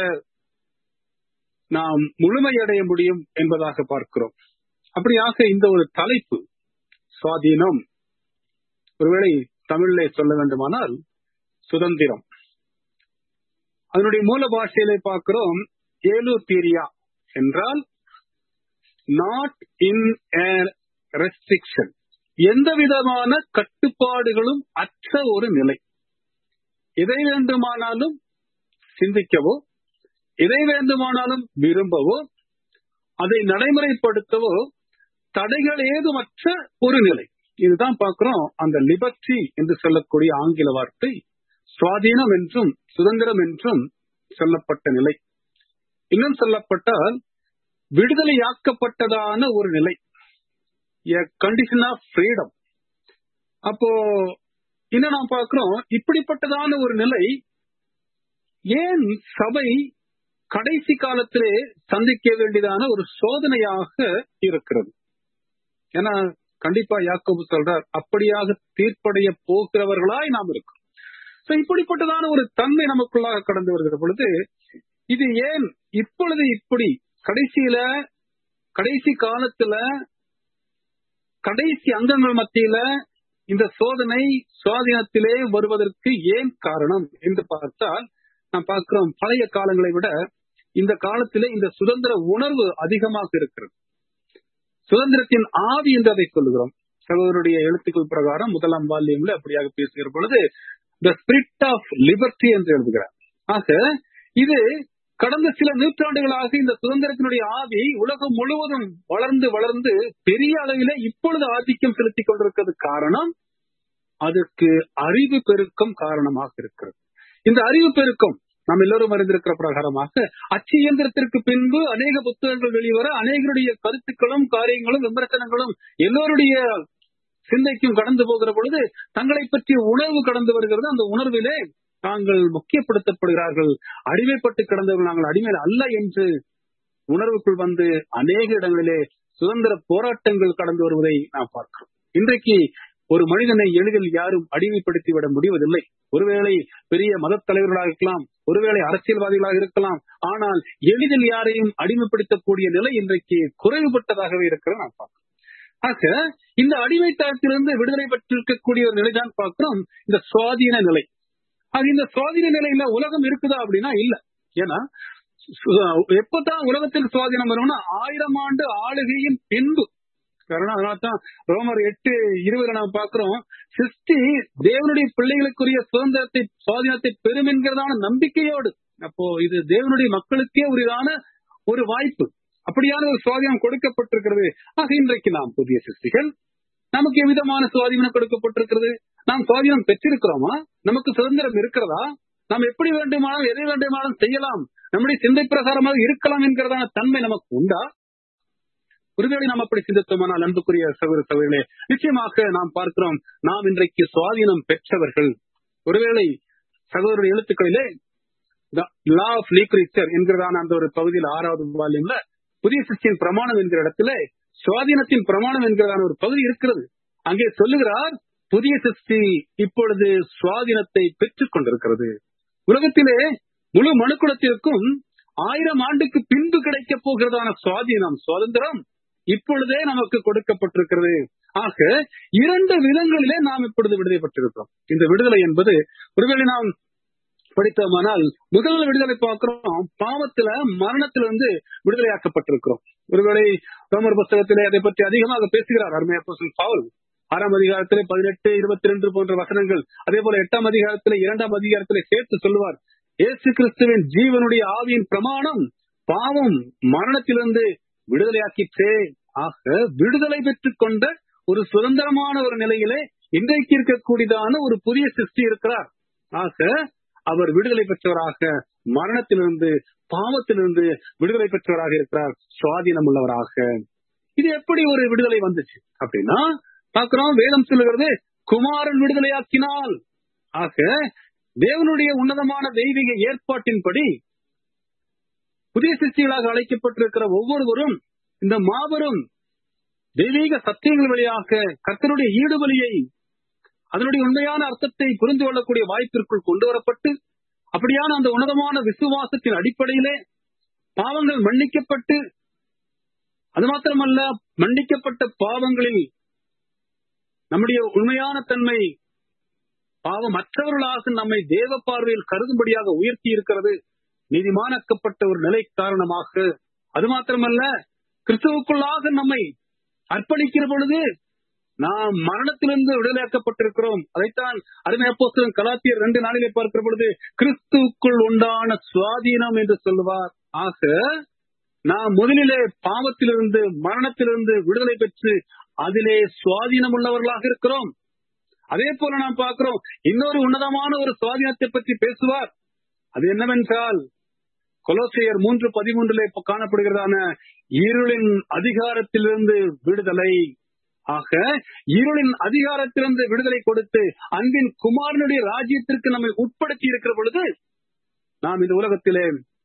நாம் முழுமையடைய முடியும் என்பதாக பார்க்கிறோம் அப்படியாக இந்த ஒரு தலைப்பு சுவாதீனம் ஒருவேளை தமிழிலே சொல்ல வேண்டுமானால் சுதந்திரம் அதனுடைய மூல பாஷையிலே பார்க்கிறோம் ஏலு தீரியா என்றால் நாட் இன் ரெஸ்ட்ரிக்ஷன் எந்த விதமான கட்டுப்பாடுகளும் அற்ற ஒரு நிலை எதை வேண்டுமானாலும் சிந்திக்கவோ எதை வேண்டுமானாலும் விரும்பவோ அதை நடைமுறைப்படுத்தவோ தடைகள் ஏதுமற்ற ஒரு நிலை இதுதான் பார்க்கிறோம் அந்த லிபர்டி என்று சொல்லக்கூடிய ஆங்கில வார்த்தை சுவாதீனம் என்றும் சுதந்திரம் என்றும் சொல்லப்பட்ட நிலை இன்னும் சொல்லப்பட்டால் விடுதலையாக்கப்பட்டதான ஒரு நிலை கண்டிஷன் ஆஃப் ஃப்ரீடம் அப்போ இன்னும் நாம் பார்க்கிறோம் இப்படிப்பட்டதான ஒரு நிலை ஏன் சபை கடைசி காலத்திலே சந்திக்க வேண்டியதான ஒரு சோதனையாக இருக்கிறது ஏன்னா கண்டிப்பா யாக்கோபு சொல்றார் அப்படியாக தீர்ப்படைய போகிறவர்களாய் நாம் இருக்கிறோம் So, இப்படிப்பட்டதான ஒரு தன்மை நமக்குள்ளாக கடந்து வருகிற பொழுது இது ஏன் இப்பொழுது இப்படி கடைசியில கடைசி காலத்துல கடைசி அங்கங்கள் மத்தியில இந்த சோதனை சுவாதீனத்திலே வருவதற்கு ஏன் காரணம் என்று பார்த்தால் நாம் பார்க்கிறோம் பழைய காலங்களை விட இந்த காலத்திலே இந்த சுதந்திர உணர்வு அதிகமாக இருக்கிறது சுதந்திரத்தின் ஆவி என்று அதை சொல்லுகிறோம் சகோதரருடைய எழுத்துக்கள் பிரகாரம் முதலாம் வால்யூம்ல அப்படியாக பேசுகிற பொழுது த ஸ்பிரிட் ஆஃப் லிபர்ட்டி என்று எழுதுகிறார் ஆக இது கடந்த சில நூற்றாண்டுகளாக இந்த சுதந்திரத்தினுடைய ஆவி உலகம் முழுவதும் வளர்ந்து வளர்ந்து பெரிய அளவிலே இப்பொழுது ஆதிக்கம் செலுத்திக் கொண்டிருக்கிறது காரணம் அதற்கு அறிவு பெருக்கம் காரணமாக இருக்கிறது இந்த அறிவு பெருக்கம் நாம் எல்லோரும் அறிந்திருக்கிற பிரகாரமாக அச்சு இயந்திரத்திற்கு பின்பு அநேக புத்தகங்கள் வெளிவர அநேகருடைய கருத்துக்களும் காரியங்களும் விமர்சனங்களும் எல்லோருடைய சிந்தைக்கும் கடந்து போகிற பொழுது தங்களை பற்றிய உணர்வு கடந்து வருகிறது அந்த உணர்விலே தாங்கள் முக்கியப்படுத்தப்படுகிறார்கள் அடிமைப்பட்டு கிடந்தவர்கள் நாங்கள் அடிமை அல்ல என்று உணர்வுக்குள் வந்து அநேக இடங்களிலே சுதந்திர போராட்டங்கள் கடந்து வருவதை நாம் பார்க்கிறோம் இன்றைக்கு ஒரு மனிதனை எளிதில் யாரும் அடிமைப்படுத்தி விட முடிவதில்லை ஒருவேளை பெரிய மத தலைவர்களாக இருக்கலாம் ஒருவேளை அரசியல்வாதிகளாக இருக்கலாம் ஆனால் எளிதில் யாரையும் அடிமைப்படுத்தக்கூடிய நிலை இன்றைக்கு குறைவுபட்டதாகவே இருக்கிறது நாம் பார்க்கிறோம் ஆக இந்த அடிமைத்தனத்திலிருந்து விடுதலை பெற்றிருக்கக்கூடிய ஒரு நிலைதான் பார்க்கிறோம் இந்த சுவாதீன நிலை அது இந்த சுவாதீன நிலையில உலகம் இருக்குதா அப்படின்னா இல்ல ஏன்னா எப்பதான் உலகத்தில் சுவாதீனம் வரும்னா ஆயிரம் ஆண்டு ஆளுகையின் பின்பு காரணம் அதனால்தான் ரோமர் எட்டு இருபதுல நாம் பார்க்கிறோம் சிருஷ்டி தேவனுடைய பிள்ளைகளுக்குரிய சுதந்திரத்தை சுவாதீனத்தை பெறும் என்கிறதான நம்பிக்கையோடு அப்போ இது தேவனுடைய மக்களுக்கே உரியதான ஒரு வாய்ப்பு அப்படியான ஒரு சுவாதீனம் கொடுக்கப்பட்டிருக்கிறது ஆக இன்றைக்கு நாம் புதிய சிருஷ்டிகள் நமக்கு எவ்விதமான சுவாதீனம் கொடுக்கப்பட்டிருக்கிறது நாம் சுவாதீனம் பெற்றிருக்கிறோமா நமக்கு சுதந்திரம் இருக்கிறதா நாம் எப்படி வேண்டுமானாலும் எதை வேண்டுமானாலும் செய்யலாம் நம்முடைய சிந்தை பிரகாரமாக இருக்கலாம் என்கிறதான தன்மை நமக்கு உண்டா ஒருவேளை நாம் அப்படி சிந்தித்தோமானால் அன்புக்குரிய சகோதர சகோதரிகளே நிச்சயமாக நாம் பார்க்கிறோம் நாம் இன்றைக்கு சுவாதீனம் பெற்றவர்கள் ஒருவேளை சகோதரருடைய எழுத்துக்களிலே லா ஆஃப் லீக்ரிச்சர் என்கிறதான அந்த ஒரு பகுதியில் ஆறாவது வால்யூம்ல புதிய சிருஷ்டியின் பிரமாணம் என்கிற இடத்துல சுவாதீனத்தின் பிரமாணம் என்கிறதான ஒரு பகுதி இருக்கிறது அங்கே சொல்லுகிறார் புதிய சிருஷ்டி இப்பொழுது சுவாதீனத்தை பெற்றுக் கொண்டிருக்கிறது உலகத்திலே முழு மனுக்குலத்திற்கும் ஆயிரம் ஆண்டுக்கு பின்பு கிடைக்க போகிறதான சுவாதீனம் சுதந்திரம் இப்பொழுதே நமக்கு கொடுக்கப்பட்டிருக்கிறது ஆக இரண்டு விதங்களிலே நாம் இப்பொழுது விடுதலை பெற்றிருக்கிறோம் இந்த விடுதலை என்பது ஒருவேளை நாம் படித்தோமானால் முதல் விடுதலை பார்க்கிறோம் பாவத்துல மரணத்திலிருந்து விடுதலையாக்கப்பட்டிருக்கிறோம் ஒருவேளை ரோமர் புஸ்தகத்திலே அதை பற்றி அதிகமாக பேசுகிறார் அருமையா பவுல் ஆறாம் அதிகாரத்திலே பதினெட்டு இருபத்தி ரெண்டு போன்ற வசனங்கள் அதே போல எட்டாம் அதிகாரத்திலே இரண்டாம் அதிகாரத்திலே சேர்த்து சொல்லுவார் இயேசு கிறிஸ்துவின் ஜீவனுடைய ஆவியின் பிரமாணம் பாவம் மரணத்திலிருந்து விடுதலையாக்கிற்றே ஆக விடுதலை பெற்றுக் கொண்ட ஒரு சுதந்திரமான ஒரு நிலையிலே இன்றைக்கு இருக்கக்கூடியதான ஒரு புதிய சிருஷ்டி இருக்கிறார் ஆக அவர் விடுதலை பெற்றவராக மரணத்திலிருந்து பாவத்திலிருந்து விடுதலை பெற்றவராக இருக்கிறார் சுவாதீனம் உள்ளவராக இது எப்படி ஒரு விடுதலை வந்துச்சு அப்படின்னா பார்க்கிறோம் வேதம் சொல்லுகிறது குமாரன் விடுதலையாக்கினால் ஆக தேவனுடைய உன்னதமான தெய்வீக ஏற்பாட்டின்படி புதிய சிருஷ்டிகளாக அழைக்கப்பட்டிருக்கிற ஒவ்வொருவரும் இந்த மாபெரும் தெய்வீக சத்தியங்கள் வழியாக கர்த்தருடைய ஈடுபலியை அதனுடைய உண்மையான அர்த்தத்தை புரிந்து கொள்ளக்கூடிய வாய்ப்பிற்குள் கொண்டு வரப்பட்டு அப்படியான அந்த உன்னதமான விசுவாசத்தின் அடிப்படையிலே பாவங்கள் மன்னிக்கப்பட்டு அது மாத்திரமல்ல மன்னிக்கப்பட்ட பாவங்களில் நம்முடைய உண்மையான தன்மை பாவமற்றவர்களாக நம்மை தேவ பார்வையில் கருதும்படியாக உயர்த்தி இருக்கிறது நீதிமானாக்கப்பட்ட ஒரு நிலை காரணமாக அது மாத்திரமல்ல கிறிஸ்துவுக்குள்ளாக நம்மை அர்ப்பணிக்கிற பொழுது நாம் மரணத்திலிருந்து விடுதலையாக்கப்பட்டிருக்கிறோம் அதைத்தான் அருமை அப்போஸ்தலன் கலாத்தியர் ரெண்டு நாளிலே பார்க்கிற பொழுது கிறிஸ்துவுக்குள் உண்டான சுவாதீனம் என்று சொல்லுவார் ஆக நாம் முதலிலே பாவத்திலிருந்து மரணத்திலிருந்து விடுதலை பெற்று அதிலே சுவாதீனம் உள்ளவர்களாக இருக்கிறோம் அதே போல நாம் பார்க்கிறோம் இன்னொரு உன்னதமான ஒரு சுவாதீனத்தை பற்றி பேசுவார் அது என்னவென்றால் கொலோசையர் மூன்று பதிமூன்றிலே காணப்படுகிறதான இருளின் அதிகாரத்திலிருந்து விடுதலை ஆக இருளின் அதிகாரத்திலிருந்து விடுதலை கொடுத்து அன்பின் குமாரனுடைய ராஜ்யத்திற்கு நம்மை உட்படுத்தி இருக்கிற பொழுது நாம் இந்த உலகத்திலே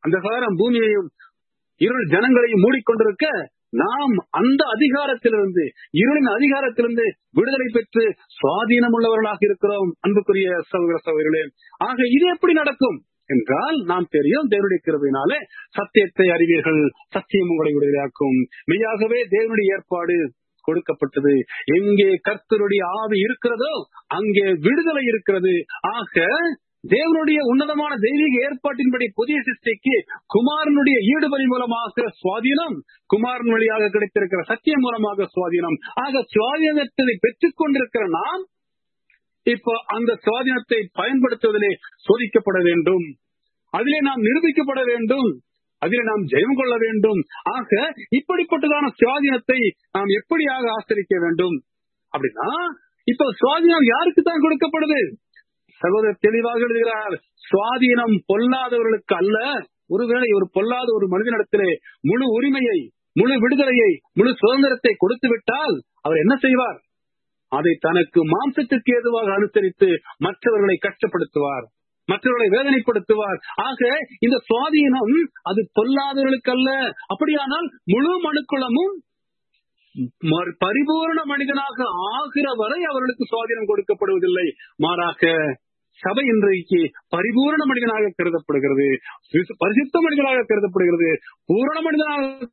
அந்தகாரம் பூமியையும் இருள் ஜனங்களையும் மூடிக்கொண்டிருக்க நாம் அந்த அதிகாரத்திலிருந்து இருளின் அதிகாரத்திலிருந்து விடுதலை பெற்று சுவாதீனம் உள்ளவர்களாக இருக்கிறோம் அன்புக்குரிய சகோதர சகோதரிகளே ஆக இது எப்படி நடக்கும் என்றால் நாம் தெரியும் தேவனுடைய கிருபையினாலே சத்தியத்தை அறிவீர்கள் சத்தியம் உங்களை விடுதலையாக்கும் மெய்யாகவே தேவனுடைய ஏற்பாடு கொடுக்கப்பட்டது எங்கே கர்த்தருடைய ஆவி இருக்கிறதோ அங்கே விடுதலை இருக்கிறது ஆக தேவனுடைய உன்னதமான தெய்வீக ஏற்பாட்டின்படி புதிய சிருஷ்டிக்கு குமாரனுடைய ஈடுபடி மூலமாக சுவாதீனம் குமாரன் வழியாக கிடைத்திருக்கிற சத்தியம் மூலமாக சுவாதீனம் ஆக சுவாதீனத்தை பெற்றுக் கொண்டிருக்கிற நாம் இப்போ அந்த சுவாதீனத்தை பயன்படுத்துவதிலே சோதிக்கப்பட வேண்டும் அதிலே நாம் நிரூபிக்கப்பட வேண்டும் அதிலே நாம் ஜெயம் கொள்ள வேண்டும் ஆக இப்படிப்பட்டதான சுவாதீனத்தை நாம் எப்படியாக ஆசிரிக்க வேண்டும் அப்படின்னா இப்ப சுவாதீனம் யாருக்கு தான் கொடுக்கப்படுது சகோதரர் தெளிவாக எழுதுகிறார் சுவாதீனம் பொல்லாதவர்களுக்கு அல்ல ஒருவேளை ஒரு பொல்லாத ஒரு மனிதனிடத்திலே முழு உரிமையை முழு விடுதலையை முழு சுதந்திரத்தை கொடுத்து விட்டால் அவர் என்ன செய்வார் அதை தனக்கு மாம்சத்திற்கு ஏதுவாக அனுசரித்து மற்றவர்களை கஷ்டப்படுத்துவார் மற்றவர்களை வேதனைப்படுத்துவார் ஆக இந்த சுவாதீனம் அது பொல்லாதவர்களுக்கு அல்ல அப்படியானால் முழு மனுக்குளமும் மறு- பரிபூரண மனிதனாக ஆகிற வரை அவர்களுக்கு சுவாதீனம் கொடுக்கப்படுவதில்லை மாறாக சபை இன்றைக்கு பரிபூரண மனிதனாக கருதப்படுகிறது விசு- பரிசுத்த மனிதனாக கருதப்படுகிறது பூரண மனிதனாக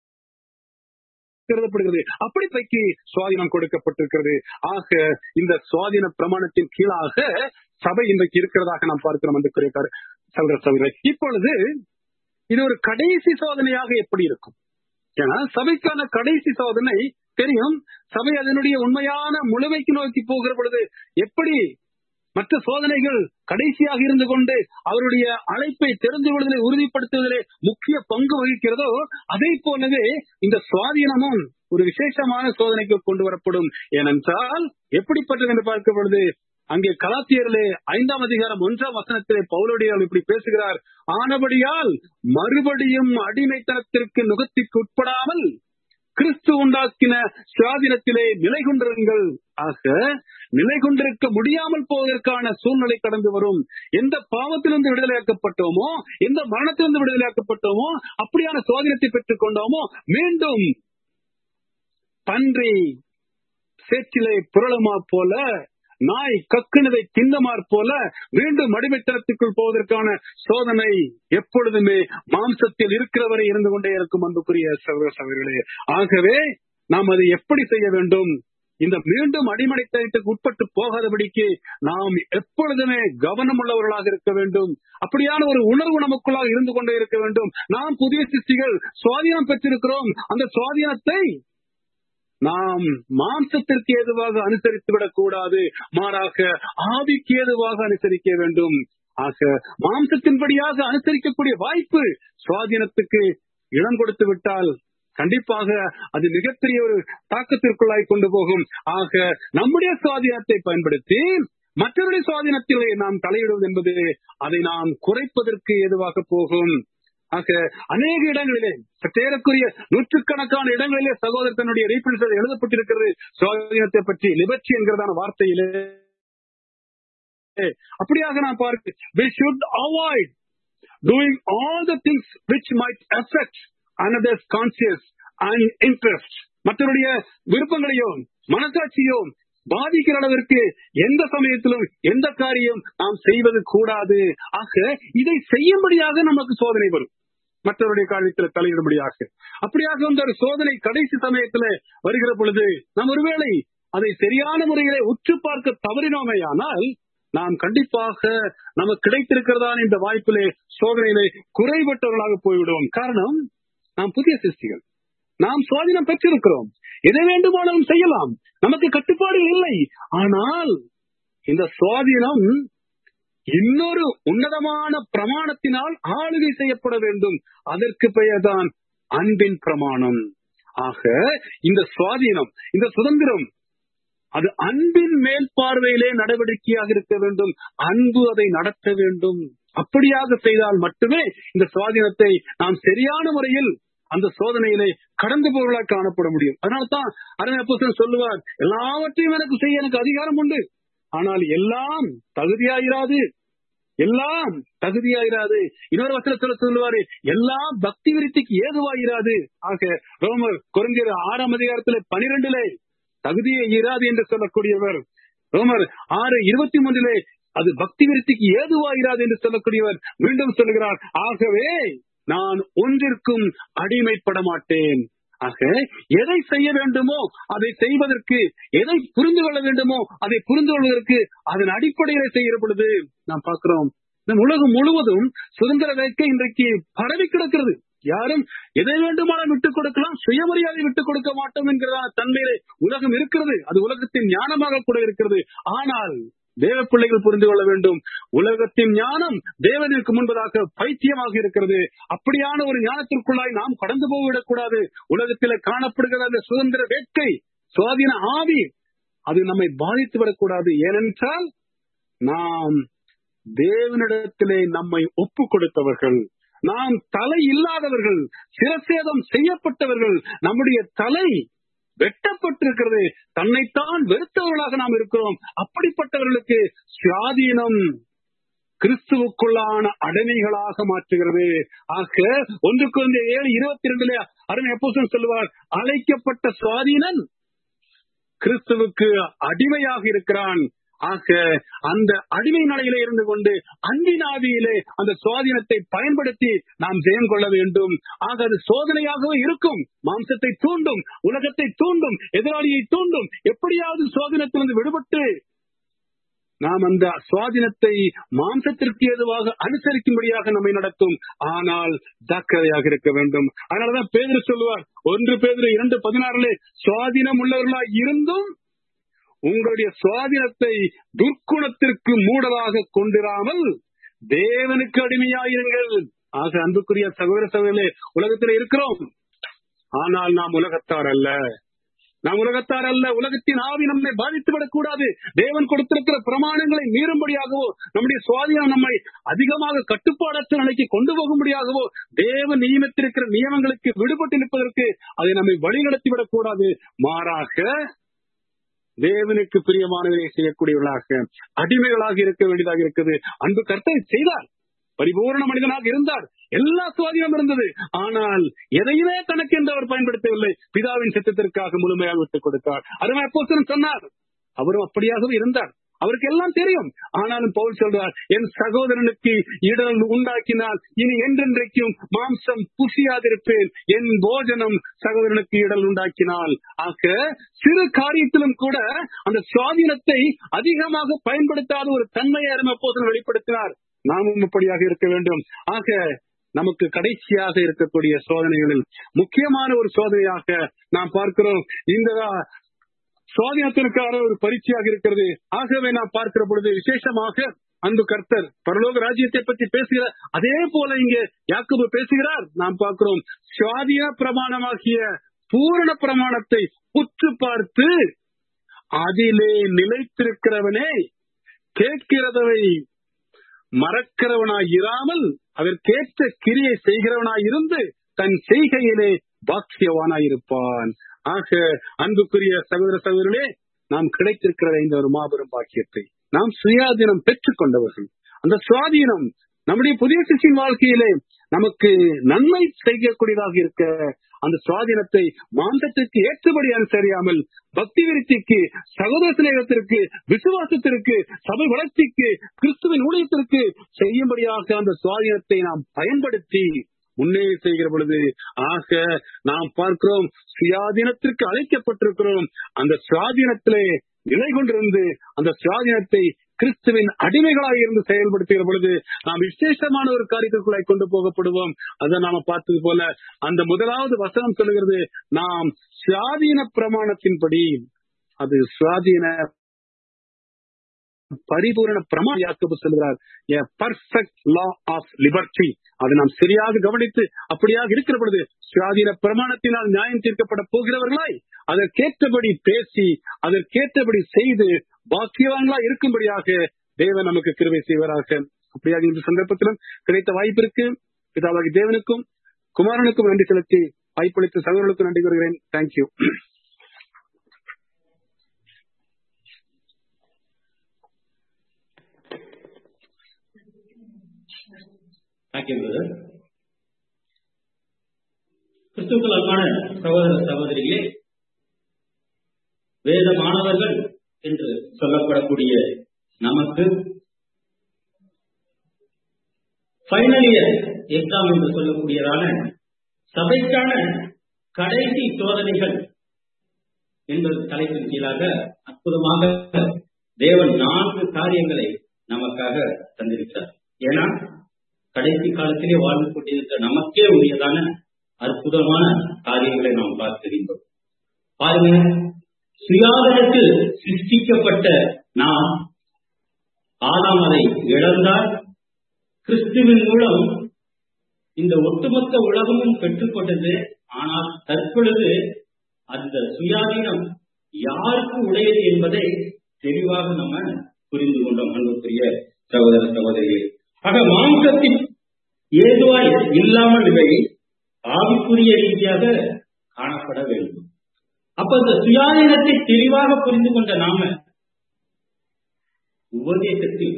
கருதப்படுகிறது அப்படி பைக்கு சுவாதீனம் கொடுக்கப்பட்டிருக்கிறது ஆக இந்த சுவாதீன பிரமாணத்தின் கீழாக சபை இன்றைக்கு இருக்கிறதாக நாம் பார்க்கிறோம் அந்த குறைக்கார் சகோதர சகோதரி இப்பொழுது இது ஒரு கடைசி சோதனையாக எப்படி இருக்கும் ஏன்னா சபைக்கான கடைசி சோதனை தெரியும் சபை அதனுடைய உண்மையான முழுமைக்கு நோக்கி போகிற பொழுது எப்படி மற்ற சோதனைகள் கடைசியாக இருந்து கொண்டு அவருடைய அழைப்பை தெரிந்து கொள்வதை உறுதிப்படுத்துவதிலே முக்கிய பங்கு வகிக்கிறதோ அதே போலவே இந்த சுவாதீனமும் ஒரு விசேஷமான சோதனைக்கு கொண்டு வரப்படும் ஏனென்றால் எப்படிப்பட்டது என்று பார்க்கும் பொழுது அங்கே கலாத்தியரிலே ஐந்தாம் அதிகாரம் ஒன்றாம் வசனத்திலே பவுலடியால் இப்படி பேசுகிறார் ஆனபடியால் மறுபடியும் அடிமைத்தனத்திற்கு நுகத்திற்கு உட்படாமல் கிறிஸ்து உண்டாக்கின சுவாதீனத்திலே நிலை கொண்டிருங்கள் ஆக நிலை கொண்டிருக்க முடியாமல் போவதற்கான சூழ்நிலை கடந்து வரும் எந்த பாவத்திலிருந்து விடுதலையாக்கப்பட்டோமோ எந்த மரணத்திலிருந்து விடுதலையாக்கப்பட்டோமோ அப்படியான சுவாதீனத்தை பெற்றுக் கொண்டோமோ மீண்டும் பன்றி சேற்றிலே புரளமா போல நாய் கக்குனதை தின்னமாற் போல மீண்டும் அடிமைத்தனத்துக்குள் போவதற்கான சோதனை எப்பொழுதுமே மாம்சத்தில் இருக்கிறவரை இருந்து கொண்டே இருக்கும் அன்புக்குரிய சகோதர சகோதரிகளே ஆகவே நாம் அதை எப்படி செய்ய வேண்டும் இந்த மீண்டும் அடிமடைத்தனத்துக்கு உட்பட்டு போகாதபடிக்கு நாம் எப்பொழுதுமே கவனம் உள்ளவர்களாக இருக்க வேண்டும் அப்படியான ஒரு உணர்வு நமக்குள்ளாக இருந்து கொண்டே இருக்க வேண்டும் நாம் புதிய சிருஷ்டிகள் சுவாதீனம் பெற்றிருக்கிறோம் அந்த சுவாதீனத்தை நாம் மாம்சத்திற்கு ஏதுவாக அனுசரித்து விடக் கூடாது மாறாக ஆவிக்கு ஏதுவாக அனுசரிக்க வேண்டும் ஆக மாம்சத்தின்படியாக அனுசரிக்கக்கூடிய வாய்ப்பு சுவாதீனத்துக்கு இடம் கொடுத்து விட்டால் கண்டிப்பாக அது மிகப்பெரிய ஒரு தாக்கத்திற்குள்ளாய் கொண்டு போகும் ஆக நம்முடைய சுவாதீனத்தை பயன்படுத்தி மற்றவருடைய சுவாதீனத்திலே நாம் தலையிடுவது என்பது அதை நாம் குறைப்பதற்கு ஏதுவாக போகும் ஆக அநேக இடங்களிலே சற்றேறக்குரிய நூற்றுக்கணக்கான இடங்களிலே சகோதரர் தன்னுடைய ரீபிரின்ஸ் எழுதப்பட்டிருக்கிறது சுவாதீனத்தை பற்றி லிபர்ட்டி என்கிறதான வார்த்தையிலே அப்படியாக நாம் பார்க்க we should avoid doing all the things which might affect another's conscience and interest மற்றவருடைய விருப்பங்களையோ மனசாட்சியோ பாதிக்கிற அளவிற்கு எந்த சமயத்திலும் எந்த காரியம் நாம் செய்வது கூடாது ஆக இதை செய்யும்படியாக நமக்கு சோதனை வரும் மற்றவருடைய காரியத்தில் தலையிடும்படியாக அப்படியாக வந்த ஒரு சோதனை கடைசி சமயத்துல வருகிற பொழுது நாம் ஒருவேளை அதை சரியான முறையிலே உற்று பார்க்க தவறினோமேயானால் நாம் கண்டிப்பாக நமக்கு கிடைத்திருக்கிறதான இந்த வாய்ப்பிலே சோதனையிலே குறைபட்டவர்களாக போய்விடுவோம் காரணம் நாம் புதிய சிருஷ்டிகள் நாம் சுவாதீனம் பெற்றிருக்கிறோம் எதை வேண்டுமானாலும் செய்யலாம் நமக்கு கட்டுப்பாடு இல்லை ஆனால் இந்த சுவாதீனம் இன்னொரு உன்னதமான பிரமாணத்தினால் ஆளுகை செய்யப்பட வேண்டும் அதற்கு பெயர்தான் அன்பின் பிரமாணம் ஆக இந்த சுவாதீனம் இந்த சுதந்திரம் அது அன்பின் மேல் பார்வையிலே நடவடிக்கையாக இருக்க வேண்டும் அன்பு அதை நடத்த வேண்டும் அப்படியாக செய்தால் மட்டுமே இந்த சுவாதீனத்தை நாம் சரியான முறையில் அந்த சோதனையிலே கடந்து பொருளாக காணப்பட முடியும் அதனால்தான் அருமையப்போசன் சொல்லுவார் எல்லாவற்றையும் எனக்கு செய்ய எனக்கு அதிகாரம் உண்டு ஆனால் எல்லாம் தகுதியாயிராது எல்லாம் தகுதியாயிராது இன்னொரு வசனத்துல சொல்லுவாரு எல்லாம் பக்தி விருத்திக்கு ஏதுவாயிராது ஆக ரோமர் குறைஞ்சர் ஆறாம் அதிகாரத்துல பனிரெண்டுல தகுதியே இராது என்று சொல்லக்கூடியவர் ரோமர் ஆறு இருபத்தி மூன்றிலே அது பக்தி விருத்திக்கு ஏதுவாயிராது என்று சொல்லக்கூடியவர் மீண்டும் சொல்லுகிறார் ஆகவே நான் ஒன்றிற்கும் அடிமைப்பட மாட்டேன் ஆக எதை செய்ய வேண்டுமோ அதை செய்வதற்கு எதை புரிந்து கொள்ள வேண்டுமோ அதை புரிந்து கொள்வதற்கு அதன் அடிப்படையில செய்கிற பொழுது நாம் பார்க்கிறோம் இந்த உலகம் முழுவதும் சுதந்திர வேட்கை இன்றைக்கு பரவி கிடக்கிறது யாரும் எதை வேண்டுமானால் விட்டுக் கொடுக்கலாம் சுயமரியாதை விட்டுக் கொடுக்க மாட்டோம் என்கிறதான தன்மையிலே உலகம் இருக்கிறது அது உலகத்தின் ஞானமாக கூட இருக்கிறது ஆனால் தேவ பிள்ளைகள் புரிந்து கொள்ள வேண்டும் உலகத்தின் ஞானம் தேவனுக்கு முன்பதாக பைத்தியமாக இருக்கிறது அப்படியான ஒரு ஞானத்திற்குள்ளாய் நாம் கடந்து போய்விடக்கூடாது உலகத்தில காணப்படுகிற அந்த சுதந்திர வேட்கை சுவாதீன ஆவி அது நம்மை பாதித்து விடக்கூடாது ஏனென்றால் நாம் தேவனிடத்திலே நம்மை ஒப்பு கொடுத்தவர்கள் நாம் தலை இல்லாதவர்கள் சிரசேதம் செய்யப்பட்டவர்கள் நம்முடைய தலை வெட்டப்பட்டிருக்கிறது தன்னைத்தான் வெறுத்தவர்களாக நாம் இருக்கிறோம் அப்படிப்பட்டவர்களுக்கு சுவாதீனம் கிறிஸ்துவுக்குள்ளான அடமைகளாக மாற்றுகிறது ஆக ஒன்றுக்கு ஒன்று ஏழு இருபத்தி இரண்டுல அருமை எப்போ சொல்லுவார் அழைக்கப்பட்ட சுவாதீனன் கிறிஸ்துவுக்கு அடிமையாக இருக்கிறான் ஆக அந்த அடிமை நிலையில இருந்து கொண்டு அன்பின் ஆவியிலே அந்த சுவாதீனத்தை பயன்படுத்தி நாம் ஜெயம் கொள்ள வேண்டும் ஆக அது சோதனையாகவே இருக்கும் மாம்சத்தை தூண்டும் உலகத்தை தூண்டும் எதிராளியை தூண்டும் எப்படியாவது சோதனத்திலிருந்து விடுபட்டு நாம் அந்த சுவாதீனத்தை மாம்சத்திற்கு ஏதுவாக அனுசரிக்கும்படியாக நம்மை நடத்தும் ஆனால் ஜாக்கிரதையாக இருக்க வேண்டும் அதனாலதான் பேதர் சொல்லுவார் ஒன்று பேதர் இரண்டு பதினாறுல சுவாதீனம் உள்ளவர்களாய் இருந்தும் உங்களுடைய சுவாதீனத்தை துர்க்குணத்திற்கு மூடலாக கொண்டிராமல் தேவனுக்கு அடிமையாயிருங்கள் ஆக அன்புக்குரிய சகோதர சகோதரர்களே உலகத்தில் இருக்கிறோம் ஆனால் நாம் உலகத்தார் அல்ல நாம் உலகத்தார் அல்ல உலகத்தின் ஆவி நம்மை பாதித்து விடக்கூடாது தேவன் கொடுத்திருக்கிற பிரமாணங்களை மீறும்படியாகவோ நம்முடைய சுவாதீனம் நம்மை அதிகமாக கட்டுப்பாடற்ற நிலைக்கு கொண்டு போகும்படியாகவோ தேவன் நியமித்திருக்கிற நியமங்களுக்கு விடுபட்டு நிற்பதற்கு அதை நம்மை வழிநடத்தி விடக்கூடாது மாறாக தேவனுக்கு பிரியமானவரை செய்யக்கூடியவர்களாக அடிமைகளாக இருக்க வேண்டியதாக இருக்குது அன்பு கர்த்தரை செய்தார் பரிபூர்ண மனிதனாக இருந்தார் எல்லா சுவாதீனம் இருந்தது ஆனால் எதையுமே தனக்கு என்று அவர் பயன்படுத்தவில்லை பிதாவின் சித்தத்திற்காக முழுமையாக விட்டுக் கொடுத்தார் அருமை அப்போ சொன்னார் அவரும் அப்படியாகவே இருந்தார் அவருக்கு எல்லாம் தெரியும் ஆனாலும் பவுல் சொல்றார் என் சகோதரனுக்கு இடல் உண்டாக்கினால் இனி என்றென்றைக்கும் மாம்சம் புசியாதிருப்பேன் என் போஜனம் சகோதரனுக்கு இடல் உண்டாக்கினால் ஆக சிறு காரியத்திலும் கூட அந்த சுவாதீனத்தை அதிகமாக பயன்படுத்தாத ஒரு தன்மையை அருமை போதன் வெளிப்படுத்தினார் நாமும் இப்படியாக இருக்க வேண்டும் ஆக நமக்கு கடைசியாக இருக்கக்கூடிய சோதனைகளில் முக்கியமான ஒரு சோதனையாக நாம் பார்க்கிறோம் இந்த சுவாதீனத்திற்கான ஒரு பரீட்சையாக இருக்கிறது ஆகவே நாம் பார்க்கிற பொழுது விசேஷமாக அன்பு கர்த்தர் பரலோக ராஜ்யத்தை பற்றி பேசுகிற அதே போல இங்கே யாக்கோபு பேசுகிறார் நாம் பார்க்கிறோம் சுவாதீன பிரமாணமாகிய பூரண பிரமாணத்தை உற்று பார்த்து அதிலே நிலைத்திருக்கிறவனே கேட்கிறதவை மறக்கிறவனாய் இராமல் அதற்கேற்ற கிரியை செய்கிறவனாய் இருந்து தன் செய்கையிலே பாக்கியவானாய் இருப்பான் ஆக அன்புக்குரிய சகோதர சகோதரர்களே நாம் கிடைத்திருக்கிற இந்த ஒரு மாபெரும் பாக்கியத்தை நாம் சுயாதீனம் பெற்றுக் கொண்டவர்கள் அந்த சுவாதீனம் நம்முடைய புதிய சிசின் வாழ்க்கையிலே நமக்கு நன்மை செய்யக்கூடியதாக இருக்க அந்த சுவாதீனத்தை மாந்தத்திற்கு ஏற்றபடி அனுசரியாமல் பக்தி விருத்திக்கு சகோதர சிநேகத்திற்கு விசுவாசத்திற்கு சபை வளர்ச்சிக்கு கிறிஸ்துவின் ஊழியத்திற்கு செய்யும்படியாக அந்த சுவாதீனத்தை நாம் பயன்படுத்தி முன்னே செய்கிற பொழுது ஆக நாம் பார்க்கிறோம் சுயாதீனத்திற்கு அழைக்கப்பட்டிருக்கிறோம் அந்த சுவாதீனத்திலே நிலை கொண்டிருந்து அந்த சுவாதீனத்தை கிறிஸ்துவின் அடிமைகளாக இருந்து செயல்படுத்துகிற பொழுது நாம் விசேஷமான ஒரு காரியத்திற்குள்ளாய் கொண்டு போகப்படுவோம் அதை நாம பார்த்தது போல அந்த முதலாவது வசனம் சொல்லுகிறது நாம் சுவாதீன பிரமாணத்தின்படி அது சுவாதீன பரிபூரண பிரமாண சொல்கிறார் பர்ஃபெக்ட் லா ஆஃப் லிபர்டி அதை நாம் சரியாக கவனித்து அப்படியாக இருக்கிற பொழுது சுவாதீன பிரமாணத்தினால் நியாயம் தீர்க்கப்பட போகிறவர்களாய் அதற்கேற்றபடி பேசி அதற்கேற்றபடி செய்து பாக்கியவான்களா இருக்கும்படியாக தேவன் நமக்கு கிருவை செய்வராக அப்படியாக இந்த சந்தர்ப்பத்திலும் கிடைத்த வாய்ப்பிற்கு பிதாவாகி தேவனுக்கும் குமாரனுக்கும் நன்றி செலுத்தி வாய்ப்பளித்த சகோதரர்களுக்கும் நன்றி கூறுகிறேன் தேங்க்யூ தேங்க்யூ பிரதர் கிறிஸ்துக்கள் அன்பான சகோதர சகோதரிகளே வேத மாணவர்கள் என்று சொல்லப்படக்கூடிய நமக்கு ஃபைனல் இயர் எக்ஸாம் என்று சொல்லக்கூடியதான சபைக்கான கடைசி சோதனைகள் என்பது தலைப்பின் கீழாக அற்புதமாக தேவன் நான்கு காரியங்களை நமக்காக தந்திருக்கிறார் ஏன்னா கடைசி காலத்திலே வாழ்ந்து கொண்டிருக்கிற நமக்கே உரியதான அற்புதமான காரியங்களை நாம் பார்க்கின்றோம் பாருங்க சுயாதனத்தில் சிருஷ்டிக்கப்பட்ட நாம் ஆதாம் அதை இழந்தார் கிறிஸ்துவின் மூலம் இந்த ஒட்டுமொத்த உலகமும் பெற்றுக்கொண்டது ஆனால் தற்பொழுது அந்த சுயாதீனம் யாருக்கு உடையது என்பதை தெளிவாக நம்ம புரிந்து கொண்டோம் அன்புக்குரிய சகோதர சகோதரிகளே ஆக மாம்சத்தின் ஏதுவாய் இல்லாமல் இவை ஆவிக்குரிய ரீதியாக காணப்பட வேண்டும் அப்ப இந்த சுயாதீனத்தை தெளிவாக புரிந்து கொண்ட நாம உபதேசத்தில்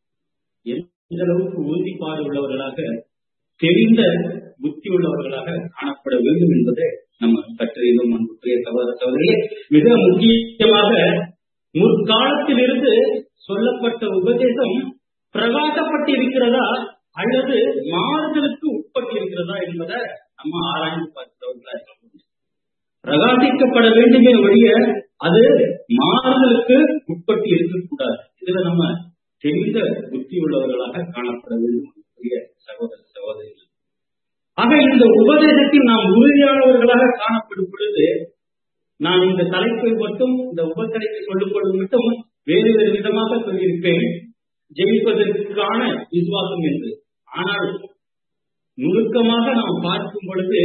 எந்த அளவுக்கு உறுதிப்பாடு உள்ளவர்களாக தெரிந்த புத்தி உள்ளவர்களாக காணப்பட வேண்டும் என்பதை நம்ம கற்றறிந்தோம் அன்புக்குரிய சகோதர சகோதரியே மிக முக்கியமாக முற்காலத்திலிருந்து சொல்லப்பட்ட உபதேசம் பிரகாசப்பட்டு இருக்கிறதா அல்லது மாறுதலுக்கு உட்பட்டு இருக்கிறதா என்பதை நம்ம ஆராய்ந்து பார்க்கிறவர்களா இருக்கணும் பிரகாசிக்கப்பட வேண்டுமே ஒழிய அது மாறுதலுக்கு உட்பட்டு இருக்கக்கூடாது இதுல நம்ம தெரிந்த புத்தி உள்ளவர்களாக காணப்பட வேண்டும் சகோதர சகோதரிகள் ஆக இந்த உபதேசத்தில் நாம் உறுதியானவர்களாக காணப்படும் பொழுது நான் இந்த தலைப்பை மட்டும் இந்த உபத்தலைப்பை சொல்லும் பொழுது மட்டும் வேறு வேறு விதமாக சொல்லியிருப்பேன் ஜெயிப்பதற்கான விசுவாசம் என்று ஆனால் நுணுக்கமாக நாம் பார்க்கும் பொழுது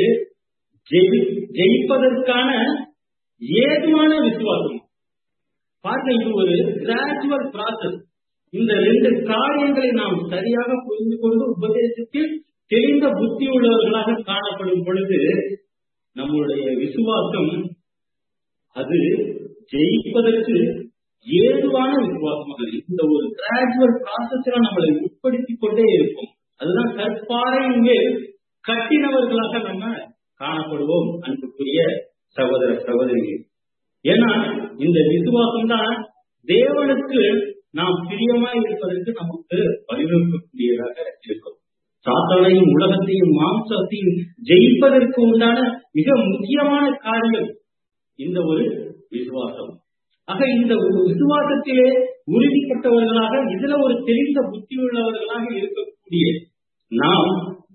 ஜெயிப்பதற்கான ஏதுவான விசுவாசம் பார்க்க இது ஒரு கிராஜுவல் ப்ராசஸ் இந்த ரெண்டு காரியங்களை நாம் சரியாக புரிந்து கொண்டு உபதேசத்தில் தெரிந்த புத்தி உள்ளவர்களாக காணப்படும் பொழுது நம்முடைய விசுவாசம் அது ஜெயிப்பதற்கு ஏதுவான விசுவாசமாக இந்த ஒரு கிராஜுவல் ப்ராசஸ்ல நம்மளை உட்படுத்திக் கொண்டே இருக்கும் அதுதான் கற்பாறையின் மேல் கட்டினவர்களாக நம்ம காணப்படுவோம் அன்புக்குரிய சகோதர சகோதரிகள் ஏன்னா இந்த விசுவாசம் தான் தேவனுக்கு நாம் பிரியமாய் இருப்பதற்கு நமக்கு வழிவகுக்கக்கூடியதாக இருக்கும் சாத்தானையும் உலகத்தையும் மாம்சத்தையும் ஜெயிப்பதற்கு உண்டான மிக முக்கியமான காரியம் இந்த ஒரு விசுவாசம் ஆக இந்த ஒரு விசுவாசத்திலே உறுதிப்பட்டவர்களாக இதுல ஒரு தெரிந்த புத்தி உள்ளவர்களாக இருக்கக்கூடிய நாம்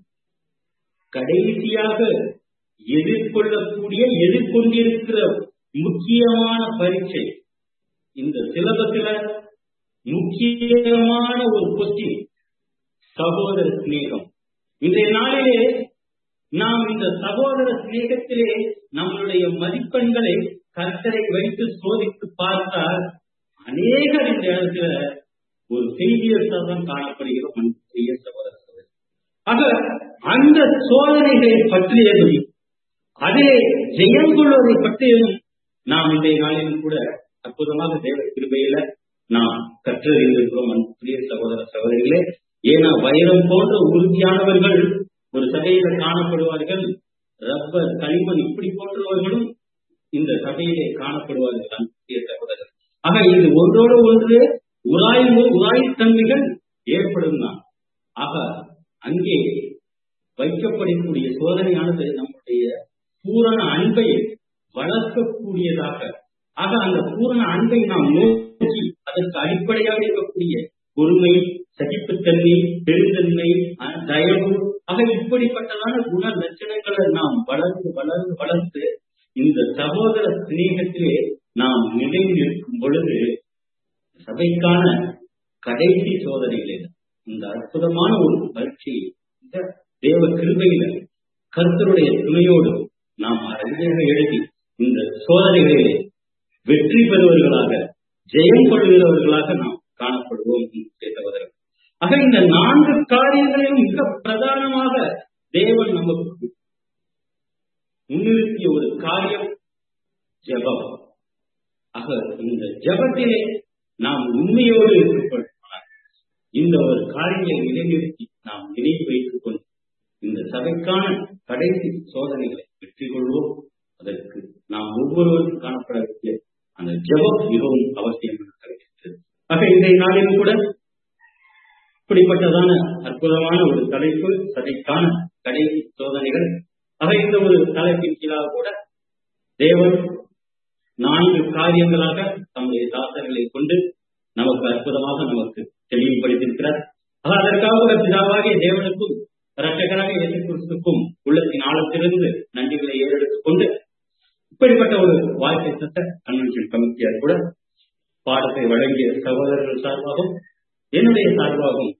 கடைசியாக எதிர்கொள்ளக்கூடிய எதிர்கொண்டிருக்கிற முக்கியமான பரீட்சை இந்த சிலபத்துல முக்கியமான ஒரு கொஸ்டின் சகோதர சிநேகம் இன்றைய நாளிலே நாம் இந்த சகோதர சிநேகத்திலே நம்மளுடைய மதிப்பெண்களை கர்த்தரை வைத்து சோதித்து பார்த்தால் அநேகர் இந்த இடத்துல ஒரு செய்தியத்தான் தான் காணப்படுகிறோம் அன்புக்குரிய சகோதர சகோதரி ஆக அந்த சோதனைகளை பற்றியதும் அதே ஜெயம் கொள்வதை பற்றியதும் நாம் இன்றைய நாளிலும் கூட அற்புதமாக தேவ கிருபையில நாம் கற்றறிந்திருக்கிறோம் அன்புக்குரிய சகோதர சகோதரிகளே ஏன்னா வைரம் போன்ற உறுதியானவர்கள் ஒரு சபையில காணப்படுவார்கள் ரப்பர் களிமண் இப்படி போன்றவர்களும் இந்த சபையிலே காணப்படுவார்கள் அன்புக்குரிய சகோதரர் ஆக இது ஒன்றோடு ஒன்று உராய் உராய்த்தன்மைகள் ஏற்படும் தான் ஆக அங்கே வைக்கப்படக்கூடிய சோதனையானது நம்முடைய பூரண அன்பை வளர்க்கக்கூடியதாக ஆக அந்த பூரண அன்பை நாம் நோக்கி அதற்கு அடிப்படையாக இருக்கக்கூடிய பொறுமை சகிப்புத்தன்மை பெருந்தன்மை தயவு ஆக இப்படிப்பட்டதான குண லட்சணங்களை நாம் வளர்ந்து வளர்ந்து வளர்ந்து இந்த சகோதர சிநேகத்திலே நாம் நிலையில் இருக்கும் பொழுது சபைக்கான கடைசி சோதனைகளில் இந்த அற்புதமான ஒரு பரீட்சையை இந்த தேவ கிருபையில கருத்தருடைய துணையோடு நாம் அறிஞராக எழுதி இந்த சோதனைகளிலே வெற்றி பெறுவர்களாக ஜெயம் கொள்கிறவர்களாக நாம் காணப்படுவோம் சகோதரர் ஆக இந்த நான்கு காரியங்களிலும் மிக பிரதானமாக தேவன் நமக்கு முன்னிறுத்திய ஒரு காரியம் ஜபம் ஆக இந்த ஜபத்திலே நாம் உண்மையோடு இருக்கப்பட்டால் இந்த ஒரு காரியங்களை நிலைநிறுத்தி நாம் நினைவு வைத்துக் கொண்டு இந்த சபைக்கான கடைசி சோதனைகளை வெற்றி கொள்வோம் அதற்கு நாம் ஒவ்வொருவரும் காணப்பட வேண்டிய அந்த ஜெபம் மிகவும் அவசியம் என்று கருதுகிறது ஆக இன்றைய நாளிலும் கூட இப்படிப்பட்டதான அற்புதமான ஒரு தலைப்பு சபைக்கான கடைசி சோதனைகள் ஆக இந்த ஒரு தலைப்பின் கீழாக கூட தேவன் நான்கு காரியங்களாக தம்முடைய தாசர்களை கொண்டு நமக்கு அற்புதமாக நமக்கு தெளிவுபடுத்தியிருக்கிறார் ஆக அதற்காக கூட பிதாவாகிய தேவனுக்கும் இரட்சகராக இயேசு கிறிஸ்துக்கும் உள்ளத்தின் ஆழத்திலிருந்து நன்றிகளை ஏறெடுத்துக் கொண்டு இப்படிப்பட்ட ஒரு வாழ்க்கை சட்ட கன்வென்ஷன் கமிட்டியார் கூட பாடத்தை வழங்கிய சகோதரர்கள் சார்பாகவும் என்னுடைய சார்பாகவும்